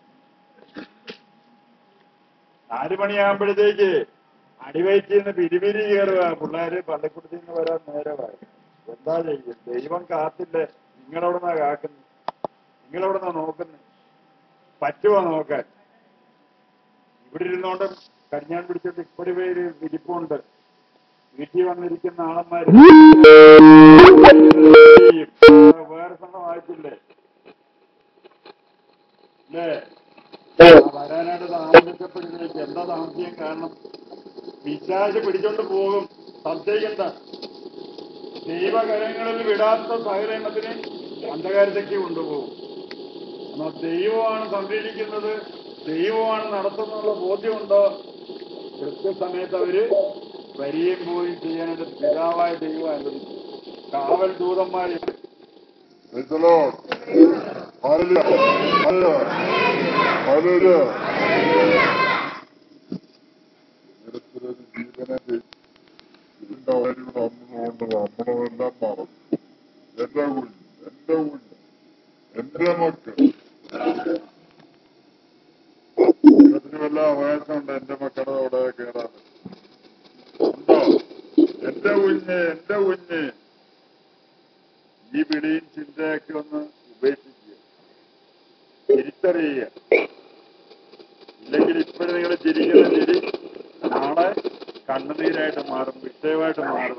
നാല് മണിയാകുമ്പോഴത്തേക്ക് അടിവയറ്റിൽ നിന്ന് പിരിവിരി കയറുക പിള്ളേര് പള്ളിക്കുടത്തിൽ നിന്ന് വരാൻ നേരമായി എന്താ ചെയ്യും ദൈവം കാത്തില്ലേ നിങ്ങളെവിടുന്നാ കാക്കുന്നു നിങ്ങളെവിടുന്നാ നോക്കുന്നത് പറ്റുമോ നോക്കാൻ ഇവിടെ ഇരുന്നോണ്ട് കടിഞ്ഞാൻ പിടിച്ചിട്ട് ഇപ്പടി പേര് ഇരിപ്പുണ്ട് വീട്ടിൽ വന്നിരിക്കുന്ന ആളന്മാര് വേറെ സംഘം വായിച്ചില്ലേ അല്ലേ ആ വരാനായിട്ട് താമസിച്ചപ്പോഴത്തേക്ക് എന്താ താമസിക്കാൻ കാരണം പിശാച് പിടിച്ചോണ്ട് പോകും സംശയിക്കണ്ട ദൈവകരങ്ങളിൽ വിടാത്ത സഹകരണത്തിന് അന്ധകാരത്തേക്ക് കൊണ്ടുപോകും എന്നാൽ ദൈവമാണ് സംരക്ഷിക്കുന്നത് ദൈവമാണ് നടത്തുന്നുള്ള ബോധ്യമുണ്ടോ കൃത്യസമയത്ത് അവര് വരികയും പോവുകയും ചെയ്യാനായിട്ട് പിതാവായ ദൈവം അനുവദിച്ചു കാവൽ ദൂതന്മാര് Praise the Lord. Hallelujah. Hallelujah. Hallelujah. ഇത്തരത്തിലൊരു ജീവനെ ഇതിന്റെ വഴി വന്നതുകൊണ്ട് നമ്മളെല്ലാം മറന്നു എന്റെ കുഞ്ഞ് എന്റെ കുഞ്ഞ് എന്റെ മക്കൾ ഇതിന് വല്ല അവകാശമുണ്ട് എന്റെ മക്കളുടെ അവിടെ കയറാൻ ഉണ്ടോ എന്റെ കുഞ്ഞ് എന്റെ കുഞ്ഞ് ഈ പിടിയും ചിന്തയൊക്കെ ഒന്ന് ഉപേക്ഷിക്കുക തിരിച്ചറിയുക ഇല്ലെങ്കിൽ ഇപ്പോഴും നിങ്ങൾ ചിരിക്കുന്ന ചിരി നാളെ കണ്ണുനീരായിട്ട് മാറും വിഷയമായിട്ട് മാറും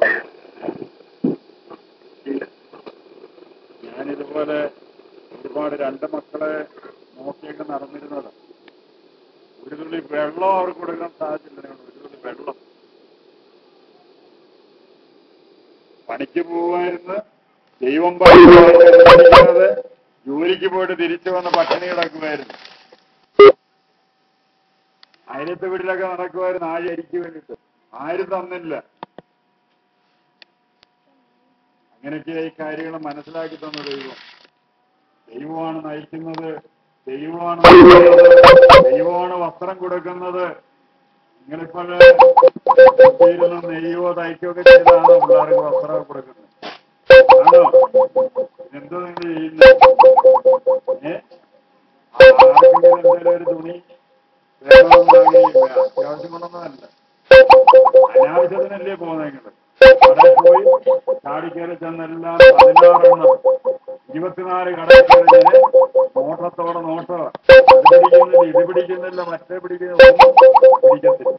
ഞാനിതുപോലെ ഒരുപാട് രണ്ട് മക്കളെ നോക്കിയൊക്കെ നടന്നിരുന്നതാണ് ഒരു തുള്ളി വെള്ളം അവർക്ക് കൊടുക്കാൻ സാധിച്ചില്ല നിങ്ങൾ ഒരു തുള്ളി വെള്ളം പണിക്ക് പോവായിരുന്നു ദൈവം പഠിക്കാതെ ജോലിക്ക് പോയിട്ട് തിരിച്ചു വന്ന് പട്ടിണി കിടക്കുമായിരുന്നു അയലത്തെ വീട്ടിലൊക്കെ നടക്കുമായിരുന്നു ആഴി അരിക്ക് വേണ്ടിയിട്ട് ആരും തന്നില്ല അങ്ങനെയൊക്കെ ഈ കാര്യങ്ങൾ മനസ്സിലാക്കി തന്ന ദൈവം ദൈവമാണ് നയിക്കുന്നത് ദൈവമാണ് നൽകുന്നത്, ദൈവമാണ് വസ്ത്രം കൊടുക്കുന്നത് നിങ്ങളിപ്പോൾ കുട്ടിയിരുന്ന് നെയ്യോ തയ്ക്കോ ഒക്കെ ചെയ്താണോ പിള്ളേർക്ക് വസ്ത്രം കൊടുക്കുന്നത് ആണോ എന്തോ നിങ്ങൾ ചെയ്യുന്നത് ഏ ആർക്കെങ്കിലും എന്തെങ്കിലും ഒരു തുണി വേണമെന്ന് ആഗ്രഹിക്കുക അത്യാവശ്യം കൊണ്ടൊന്നുമല്ല അനാവശ്യത്തിനല്ലേ പോകുന്നത് നിങ്ങൾ കടയിൽ പോയി ചാടിക്കയറി ചെന്നെല്ലാം പതിനാറെണ്ണം ഇരുപത്തിനാല് കടയിൽ കയറി ചെന്ന് നോട്ടത്തോടെ നോട്ടോ അത് പിടിക്കുന്നില്ല ഇത് പിടിക്കുന്നില്ല മറ്റേ പിടിക്കുന്നില്ല ഒന്നും പിടിക്കത്തില്ല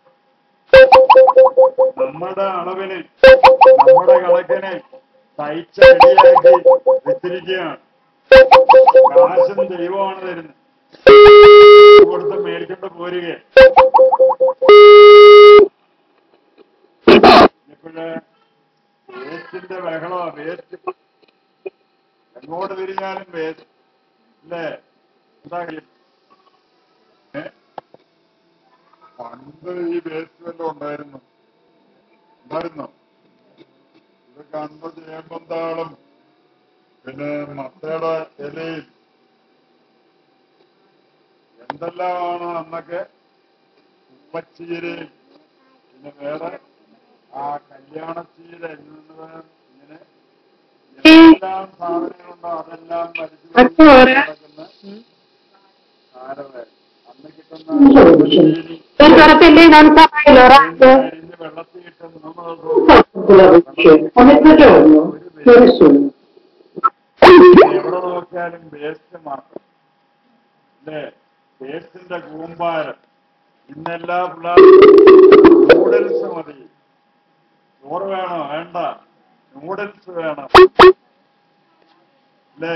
നമ്മുടെ അളവിന് നമ്മുടെ കണക്കിന് തയ്ച്ച റെഡിയാക്കി വെച്ചിരിക്കുകയാണ് കാശും ദൈവമാണ് തരുന്നത് കൊടുത്ത് മേടിച്ചോണ്ട് പോരുക ഇപ്പോഴ് വേസ്റ്റിന്റെ ബഹളമാ വേസ്റ്റ് എങ്ങോട്ട് തിരിഞ്ഞാലും വേസ്റ്റ് അല്ലേ എന്താ കാര്യം? ഏ? പണ്ട് ഈ വേസ്റ്റ് വല്ലതും ഉണ്ടായിരുന്നു ഉണ്ടായിരുന്നോ ഇത് കണ്ട ചേമ്പന്താളും പിന്നെ മത്തയുടെ ഇലയും എന്തെല്ലാമാണ് അന്നൊക്കെ ഉപ്പച്ചീരയും പിന്നെ വേറെ ആ കല്യാണച്ചീര എന്നത് ഇങ്ങനെ എന്തെല്ലാം സാധനങ്ങളുണ്ടോ അതെല്ലാം മരിച്ചു കിടക്കുന്ന കാലമേ അന്ന് കിട്ടുന്ന ഉപ്പച്ചീരി Per fratelli non sai l'orario? അരിഞ്ഞ് വെള്ളത്തിൽ ഇട്ട് മൂന്ന് ദിവസം Sulla voce. A mezzogiorno? Che ore sono? എവിടെ നോക്കിയാലും വേസ്റ്റ് മാത്രം അല്ലേ വേസ്റ്റിന്റെ കൂമ്പാരം ഇന്നെല്ലാ പിള്ളേർക്കും നൂഡിൽസ് മതി ചോറ് വേണോ വേണ്ട നൂഡിൽസ് വേണം അല്ലേ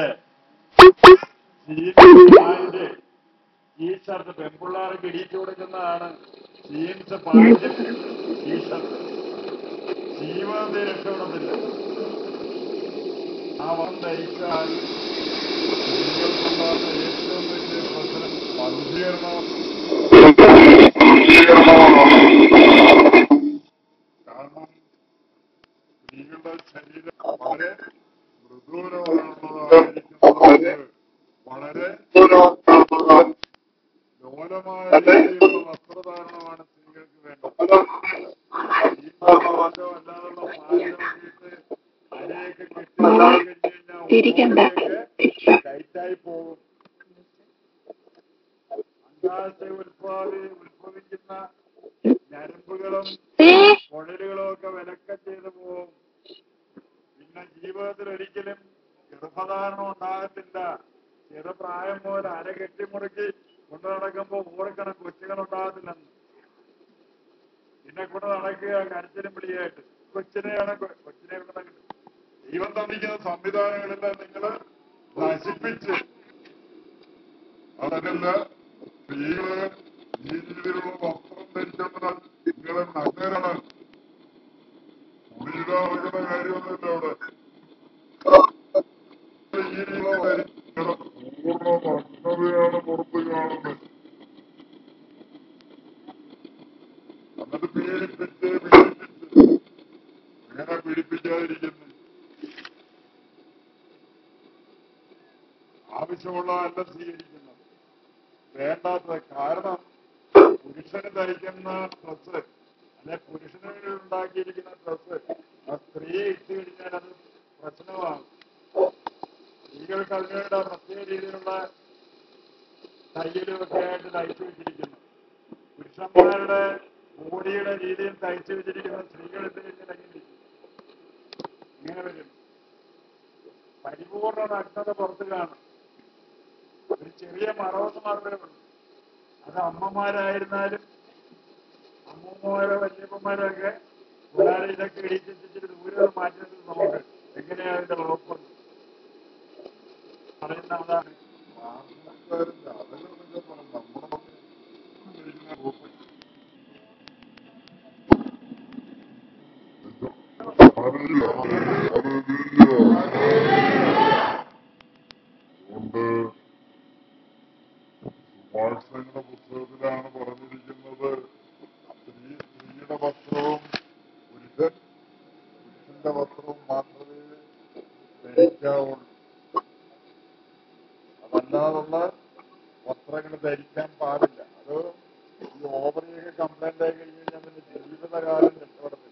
പാൻറ് ടീഷർട്ട് പെൺപിള്ളേർക്ക് ഇടിച്ചു കൊടുക്കുന്നതാണ് ജീൻസ് പാൻറ് ടീഷർട്ട് ജീവിതത്തിൽ രക്ഷപ്പെടത്തില്ല അവൻ ധരിച്ചാൽ സ്ത്രീകൾക്കുണ്ടാകുന്ന ഏറ്റവും വലിയ പ്രശ്നം വന്ധീകരണം കാരണം സ്ത്രീകളുടെ ശരീരം വളരെ മൃദൂലമാണുള്ളതായിരിക്കുന്നത് വളരെ ലോലമായ രീതിയിലുള്ള വസ്ത്രധാരണമാണ് സ്ത്രീകൾക്ക് വേണ്ടത് ഈ പാവത്തോ അല്ലാതുള്ള പാല് നോക്കിയിട്ട് അരയൊക്കെ കെട്ടി തിരിക്കണ്ട. ടൈറ്റായി പോകും അങ്കാശ ഉൽപാദി ഉത്ഭവിക്കുന്ന ഞരമ്പുകളും കുഴലുകളും ഒക്കെ വിലക്കം ചെയ്തു പോകും പിന്നെ ജീവിതത്തിൽ ഒരിക്കലും ഗർഭധാരണം ഉണ്ടാകത്തില്ല ചെറുപ്രായം മുതൽ അര കെട്ടിമുറുക്കി കൊണ്ടു നടക്കുമ്പോൾ ഓടിക്കണ കൊച്ചുകൾ ഉണ്ടാകത്തില്ലെന്ന് പിന്നെ കൊണ്ട് നടക്കുക കരച്ചിലും പിടിയായിട്ട് കൊച്ചിനെയാണ് കൊ- കൊച്ചിനെ കൊണ്ട് നടക്കുന്നത്. ദൈവം തന്നിരിക്കുന്ന സംവിധാനങ്ങളെല്ലാം നിങ്ങൾ നശിപ്പിച്ച് അതല്ല സ്ത്രീകള് ഈ രീതിയിലുള്ള വസ്ത്രം ധരിച്ചതിനാൽ നിങ്ങളെ നഗ്നരാണ് കുടിയിടാ നടക്കുന്ന കാര്യമൊന്നുമില്ല അവിടെ ഈ രീതിയിലുള്ള ധരിക്കണം. പൂർണ്ണ നഗ്നതയാണ് പുറത്ത് കാണുന്നത് എന്നിട്ട് പീഡിപ്പിച്ച് പീഡിപ്പിച്ച് അങ്ങനെ പീഡിപ്പിക്കാതിരിക്കുന്നു ആവശ്യമുള്ളതല്ല സ്വീകരിക്കുന്നത് വേണ്ടാത്തത് കാരണം പുരുഷന് ധരിക്കുന്ന ഡ്രസ്സ് അല്ലെ പുരുഷന് വേണ്ടി ഉണ്ടാക്കിയിരിക്കുന്ന ഡ്രസ്സ് ആ സ്ത്രീ ഇട്ട് കഴിഞ്ഞാൽ അത് പ്രശ്നമാണ് സ്ത്രീകൾക്ക് അതിനുവേണ്ട പ്രത്യേക രീതിയിലുള്ള തയ്യലും ഒക്കെ ആയിട്ട് തയ്ച്ചു വെച്ചിരിക്കുന്നു പുരുഷന്മാരുടെ ബോഡിയുടെ രീതിയിൽ തയ്ച്ചു വെച്ചിരിക്കുന്ന സ്ത്രീകൾ ഇട്ട് കഴിഞ്ഞാൽ എങ്ങനെ ഇരിക്കും? ഇങ്ങനെ വരും പരിപൂർണ നഗ്നത പുറത്ത് കാണും ഒരു ചെറിയ മറവെന്ന് മാത്രമേ ഉള്ളൂ അത് അമ്മമാരായിരുന്നാലും അമ്മൂമ്മമാരോ വല്യമ്മമാരൊക്കെ പിള്ളേരെ ഇതൊക്കെ ഇടിച്ചിട്ട് ദൂരെ മാറ്റുന്നത് നമുക്ക് എങ്ങനെയാ അതിന്റെ ഉറപ്പ് പറയുന്ന അതാണ് ആൾക്കാരില്ല. അതിലൊക്കെ പറഞ്ഞു. നമ്മുടെ ഇരിക്കുന്ന ഗ്രൂപ്പ്. അതുകൊണ്ട് സുഭാഷിതങ്ങളുടെ പുസ്തകത്തിലാണ് പറഞ്ഞിരിക്കുന്നത് വസ്ത്രവും പുരുഷൻ പുരുഷന്റെ വസ്ത്രവും മാത്രമേ ധരിക്കാവുള്ളൂ അതല്ലാതുള്ള വസ്ത്രങ്ങൾ ധരിക്കാൻ പാടില്ല അത് ഈ ഓവറിയൊക്കെ കംപ്ലൈന്റ് ആയി കഴിഞ്ഞ് കഴിഞ്ഞാൽ പിന്നെ ജീവിതകാലം രക്ഷപ്പെടത്തില്ല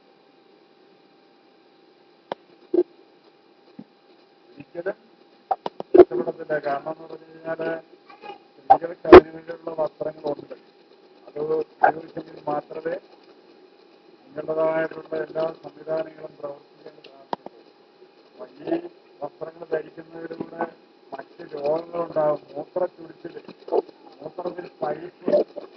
ഒരിക്കലും രക്ഷപ്പെടത്തില്ല കാരണം എന്ന് പറഞ്ഞു കഴിഞ്ഞാല് സ്ത്രീകൾക്ക് അതിനു വേണ്ടിയുള്ള വസ്ത്രങ്ങളുണ്ട് അത് ഉപയോഗിച്ചെങ്കിൽ മാത്രമേ നിങ്ങളുടേതായിട്ടുള്ള എല്ലാ സംവിധാനങ്ങളും പ്രവർത്തിക്കാൻ സാധിക്കുള്ളൂ അപ്പൊ ഈ വസ്ത്രങ്ങൾ ധരിക്കുന്നതിലൂടെ മറ്റ് രോഗങ്ങളുണ്ടാകും മൂത്രച്ചുരുച്ചിൽ മൂത്രത്തിൽ പൈപ്പ്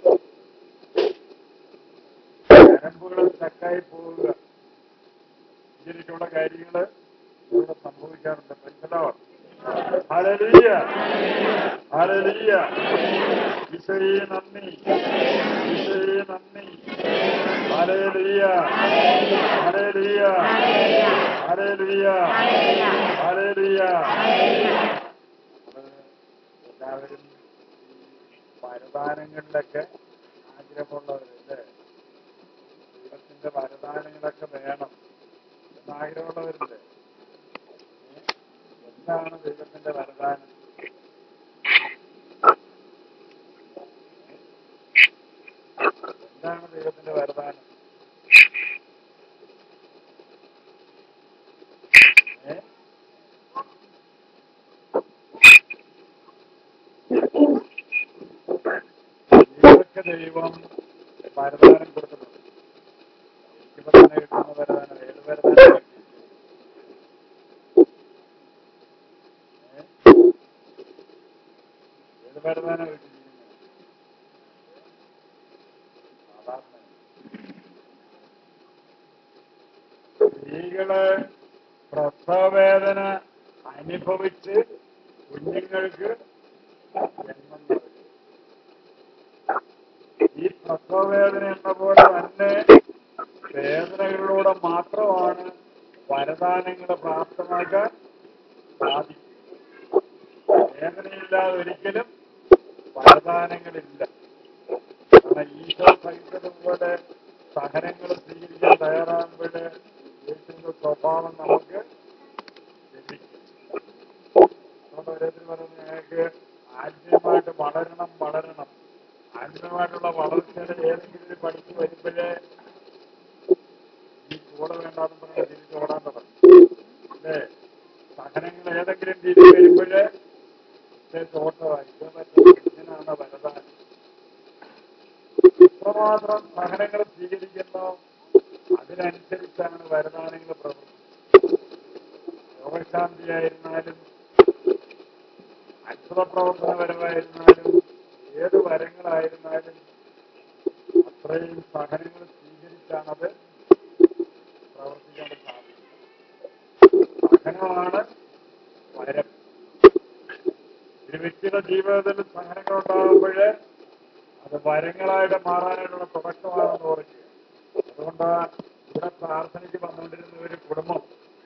ഞരമ്പുകൾ സ്റ്റക്കായി പോവുക ഇങ്ങനെയൊക്കെയുള്ള കാര്യങ്ങൾ ഇവിടെ സംഭവിക്കാറുണ്ട് മനസ്സിലാവാം ഹരലിയ ഹരലിയ ഈശോയെ നന്ദി ഈശോയെ നന്ദി ഹരലിയ ഹരലിയ ഹരലിയ ഹരലിയ എല്ലാവരും ഈ വരദാനങ്ങളിലൊക്കെ ആഗ്രഹമുള്ളവരല്ലേ ദൈവത്തിന്റെ വരദാനങ്ങളൊക്കെ വേണം എന്ന് ആഗ്രഹമുള്ളവരില്ലേ ഏ? എന്താണ് ദൈവത്തിന്റെ വരദാനം എന്താണ് ദൈവത്തിന്റെ വരദാനം ഏ? ഇവർക്ക് ദൈവം വരദാനം കൊടുത്തിട്ടുണ്ട് എനിക്കിപ്പോ തന്നെ കിട്ടുന്ന വരദാനം ഏത് വരദാനം ഏത് വരദാനം കിട്ടിയിരിക്കുന്നത് സാധാരണ സ്ത്രീകള് പ്രസവവേദന അനുഭവിച്ച് കുഞ്ഞുങ്ങൾക്ക് ജന്മം നൽകും ഈ പ്രസവവേദന എന്ന പോലെ തന്നെ വേദനകളിലൂടെ മാത്രമാണ് വരദാനങ്ങൾ പ്രാപ്തമാക്കാൻ സാധിക്കും വേദനയില്ലാതെ ഒരിക്കലും വരദാനങ്ങളില്ല കാരണം ഈശോ സഹിച്ചതുപോലെ സഹനങ്ങൾ സ്വീകരിക്കാൻ തയ്യാറാകുമ്പോൾ യേശുവിന്റെ സ്വഭാവം നമുക്ക് ലഭിക്കും അതുകൊണ്ട് ഓരോരുത്തർ പറയുന്നത് ഞങ്ങൾക്ക് ആത്മീയമായിട്ട് വളരണം വളരണം ആത്മീയമായിട്ടുള്ള വളർച്ചയുടെ ഏതെങ്കിലും ഒരു പഠിച്ചു വരുമ്പോഴേ ഈ കൂടെ വേണ്ടാന്ന് പറഞ്ഞ് തിരിച്ചോടാൻ തുടങ്ങും അല്ലേ സഹനങ്ങൾ ഏതെങ്കിലും രീതി വരുമ്പോഴേ തോട്ടമായി ഇങ്ങനെയാണ് വരദാനം എത്രമാത്രം സഹനങ്ങൾ സ്വീകരിക്കുന്നോ അതിനനുസരിച്ചാണ് വരദാനങ്ങൾ പ്രവർത്തിക്കുന്നത് രോഗശാന്തിയായിരുന്നാലും അത്ഭുത പ്രവർത്തനപരമായിരുന്നാലും ഏത് വരങ്ങളായിരുന്നാലും അത്രയും സഹനങ്ങൾ സ്വീകരിച്ചാണത് പ്രവർത്തിക്കാൻ സാധിക്കുന്നത് സഹനമാണ് വരം ഒരു വ്യക്തിയുടെ ജീവിതത്തിൽ സഹനങ്ങൾ ഉണ്ടാകുമ്പോൾ അത് വരങ്ങളായിട്ട് മാറാനായിട്ടുള്ള തുടക്കമാണെന്ന് ഓർക്കുക അതുകൊണ്ട് ഇവിടെ പ്രാർത്ഥനയ്ക്ക് വന്നുകൊണ്ടിരുന്ന ഒരു കുടുംബം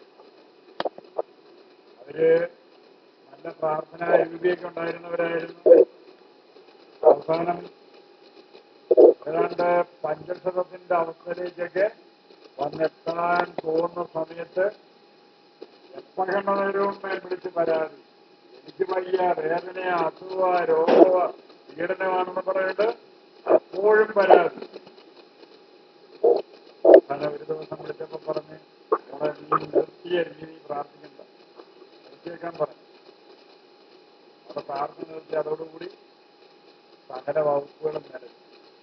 അവര് നല്ല പ്രാർത്ഥന യുഗിയൊക്കെ ഉണ്ടായിരുന്നവരായിരുന്നു അവസാനം ഏതാണ്ട് പഞ്ചക്ഷതത്തിന്റെ അവസ്ഥയിലേക്കൊക്കെ വന്നെത്താൻ പോകുന്ന സമയത്ത് എപ്പ കണ്ടവരും വിളിച്ച് പരാതി എനിക്ക് വയ്യ വേദന അസുഖ രോഗ പീഡനമാണെന്ന് പറയുന്നത് അപ്പോഴും പരാതി അങ്ങനെ ഒരു ദിവസം വിളിച്ചപ്പോ പറഞ്ഞ് നമ്മളെ നീ നിർത്തിയ രീതി പ്രാർത്ഥിക്കണ്ട നിർത്തിയേക്കാൻ പറഞ്ഞു അവിടെ പ്രാർത്ഥന നിർത്തി അതോടുകൂടി സകല വകുപ്പുകളും നിലവിൽ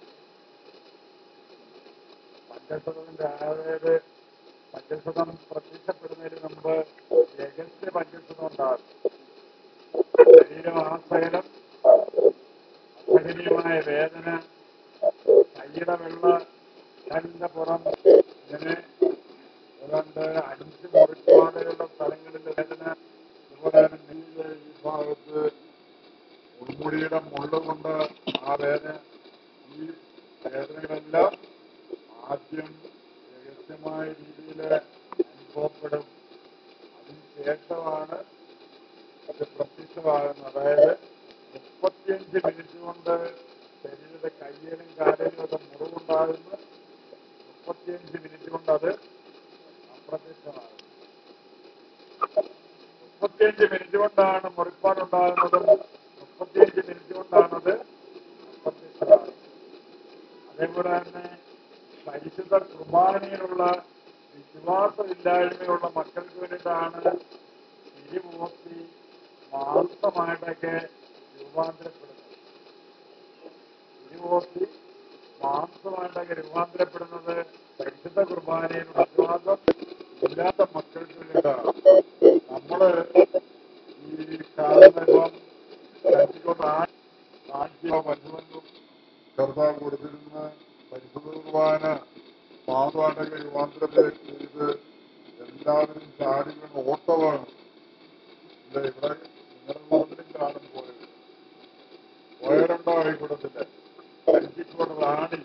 പഞ്ചശതത്തിന്റെ അതായത് പഞ്ചശതം പ്രത്യക്ഷപ്പെടുന്നതിന് മുമ്പ് രഹസ്യ പഞ്ചശതം ഉണ്ടാകും ശരീരം ആസകലം അസഹനീയമായ വേദന കൈയുടെ വെള്ള കല്ലിന്റെ പുറം ഇങ്ങനെ ഏതാണ്ട് അഞ്ച് മുറിപ്പാടുകളുടെ സ്ഥലങ്ങളിൽ വേദന അതുപോലെ തന്നെ നെല്ല് ഈ ഭാഗത്ത് ഉൾമുടിയുടെ മുള്ളുകൊണ്ട് ആ വേദന ഈ വേദനകളെല്ലാം ആദ്യം രഹസ്യമായ രീതിയിൽ അനുഭവപ്പെടും അതിനുശേഷമാണ് അത് പ്രത്യക്ഷമാകുന്നത് അതായത് മുപ്പത്തിയഞ്ച് മിനിറ്റ് കൊണ്ട് ശരീരത്തെ കയ്യിലും കാലിലും ഒക്കെ മുറിവുണ്ടാകുന്നു മുപ്പത്തിയഞ്ച് മിനിറ്റ് കൊണ്ട് അത് അപ്രത്യക്ഷമാകും മുപ്പത്തിയഞ്ച് മിനിറ്റ് കൊണ്ടാണ് മുറിപ്പാടുണ്ടാകുന്നതും മുപ്പത്തിയഞ്ച് മിനിറ്റ് കൊണ്ടാണത് അപ്രത്യക്ഷമാകുന്നത് അതേപോലെ തന്നെ പരിശുദ്ധ കുർബാനയിലുള്ള വിശ്വാസമില്ലായ്മയുള്ള മക്കൾക്ക് വേണ്ടിയിട്ടാണ് തിരുമൂർത്തി മാംസമായിട്ടൊക്കെ രൂപാന്തരപ്പെടുന്നത് തിരുമൂർത്തി മാംസമായിട്ടൊക്കെ രൂപാന്തരപ്പെടുന്നത് പരിശുദ്ധ കുർബാനയിൽ വിശ്വാസം ഇല്ലാത്ത മക്കൾക്ക് വേണ്ടിയിട്ടാണ് നമ്മള് ഈ കാണുന്ന ഇപ്പം കണ്ടിക്കൊണ്ട് ആദ്യ മനുഷ്യനും കർത്താവ് കൊടുത്തിരുന്ന പരിശുദ്ധ കുർബാന മാതാടക രൂപാന്തരത്തെ ചെയ്ത് എല്ലാവരും ചാടി വീണ് ഓട്ടമാണ് ഇല്ല ഇവിടെ നിങ്ങളുടെ കൂട്ടത്തിലും കാണും പോയത് പോയവരുണ്ടോ ഈ കൂട്ടത്തില് കഞ്ചിക്കോട് റാണി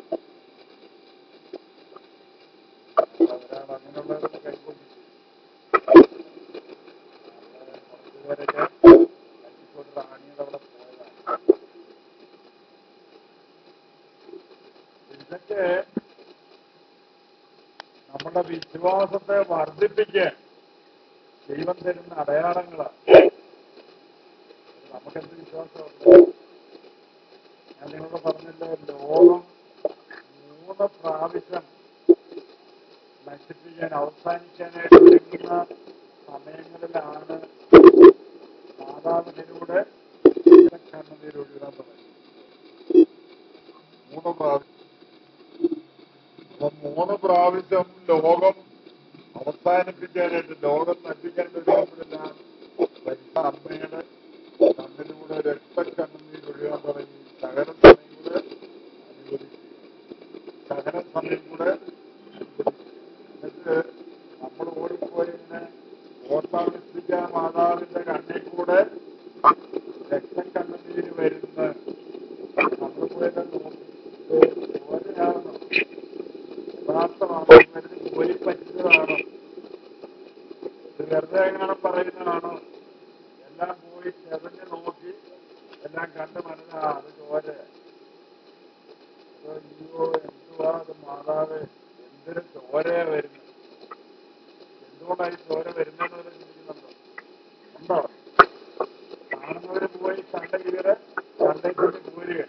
അവരാണ് അങ്ങനെയുള്ളവരൊക്കെ കൈക്കൊണ്ടിരിക്കും കുറച്ചുപേരൊക്കെ കഞ്ചിക്കോട് റാണിയുടെ അവിടെ പോയതാണ് ഇതൊക്കെ നമ്മുടെ വിശ്വാസത്തെ വർദ്ധിപ്പിക്കാൻ ദൈവം തരുന്ന അടയാളങ്ങളാണ് നമുക്കെന്ത് വിശ്വാസമുണ്ട് ഞാൻ നിങ്ങളോട് പറഞ്ഞല്ലോ ലോകം മൂന്ന് പ്രാവശ്യം നശിപ്പിക്കാൻ അവസാനിക്കാനായിട്ട് ഒരുങ്ങുന്ന സമയങ്ങളിലാണ് മാതാവിനിലൂടെ കണ്ണുനീരൊഴുകാൻ തുടങ്ങി മൂന്ന് പ്രാവശ്യം അപ്പൊ മൂന്ന് പ്രാവശ്യം ലോകം അവസാനിപ്പിക്കാനായിട്ട് ലോകം നശിക്കാൻ കഴിയുമ്പോഴെല്ലാം പരിശ അമ്മയുടെ കണ്ണിലൂടെ രക്തക്കണ്ണുനീർ ഒഴുകാൻ തുടങ്ങി സകല സമയം കൂടെ അനുവദിക്കുക സകല സമയം കൂടെ അനുവദിക്കുക എന്നിട്ട് നമ്മൾ ഓടിപ്പോയി ഇങ്ങനെ ഓർത്താവിഷ്ടിച്ച മാതാവിന്റെ കണ്ണിൽ കൂടെ രക്തക്കണ്ണുനീര് വരുന്ന നമ്മൾ പോയൊക്കെ നോക്കി ഓരയാണോ യഥാർത്ഥമാണോ മരുന്ന് ജോലി പറ്റുന്നതാണോ ഇത് വെറുതെ എങ്ങനെ പറയുന്നതാണോ എല്ലാം പോയി ചെറിഞ്ഞ് നോക്കി എല്ലാം കണ്ട് മനസ്സിലാ അത് ചോര അയ്യോ എന്തുവാ അത് മാതാവ് എന്തൊരു ചോരയാ വരുന്നത് എന്തുകൊണ്ടാണ് ഈ ചോര വരുന്നതെന്ന് ചിന്തിക്കുന്നുണ്ടോ ഉണ്ടോ കാണുന്നവര് പോയി കണ്ട ഇവര് കണ്ടേക്ക് പോരുക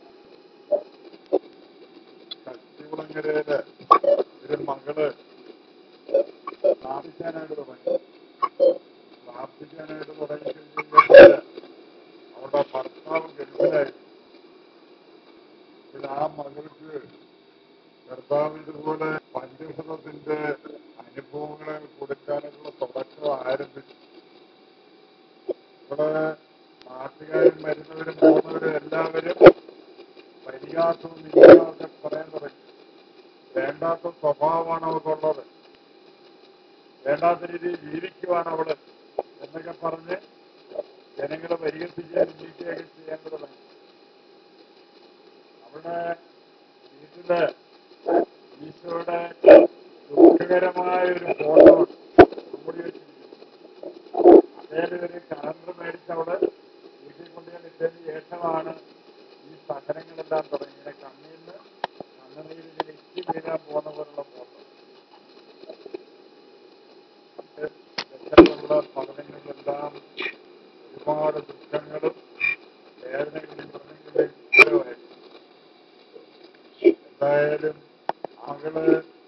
കത്തികുളങ്ങരയില് ഒരു മകള് പ്രാർത്ഥിക്കാനായിട്ട് തുടങ്ങി പ്രാർത്ഥിക്കാനായിട്ട് തുടങ്ങി കഴിഞ്ഞാൽ അവരുടെ ഭർത്താവ് ഗൾഫിലായി പിന്നെ ആ മകൾക്ക് കർത്താവ് ഇതുപോലെ പഞ്ചഭൂതത്തിന്റെ അനുഭവങ്ങളെ കൊടുക്കാനുള്ള തുടക്കം ആരംഭിച്ചു ഇവിടെ നാട്ടുകാരും വരുന്നവരും പോകുന്നവരും എല്ലാവരും പരിഹാസവും നിരാശ പറയാൻ തുടങ്ങി വേണ്ടാത്ത സ്വഭാവമാണ് അവർക്കുള്ളത് വേണ്ടാത്ത രീതിയിൽ ജീവിക്കുവാണ് അവള് എന്നൊക്കെ പറഞ്ഞ് ജനങ്ങളെ പരിഹസിക്കുകയും ജീവിക്കുകയൊക്കെ ചെയ്യാൻ തുടങ്ങി അവിടെ വീട്ടില് ഈശോയുടെ ദുഃഖകരമായ ഒരു ഫോട്ടോ നമ്മുടെ വെച്ചിരിക്കുന്നു അദ്ദേഹം ഒരു കലണ്ടർ മേടിച്ച് അവിടെ വീട്ടിൽ കൊണ്ടുപോയി ഇട്ടതിന് ശേഷമാണ് ഈ സഹനങ്ങളെല്ലാം തുടങ്ങി ഇങ്ങനെ കണ്ണിൽ നിന്ന് കണ്ണുനീര് ഇങ്ങനെ ഇറ്റി വീഴാൻ പോകുന്ന പോലുള്ള ഫോട്ടോ ഇത്തരത്തിലുള്ള പഠനങ്ങളിലെല്ലാം ഒരുപാട് ദുഃഖങ്ങളും വേദനകളും പറഞ്ഞെങ്കിലും ഗുരുവായിരുന്നു എന്തായാലും മകള്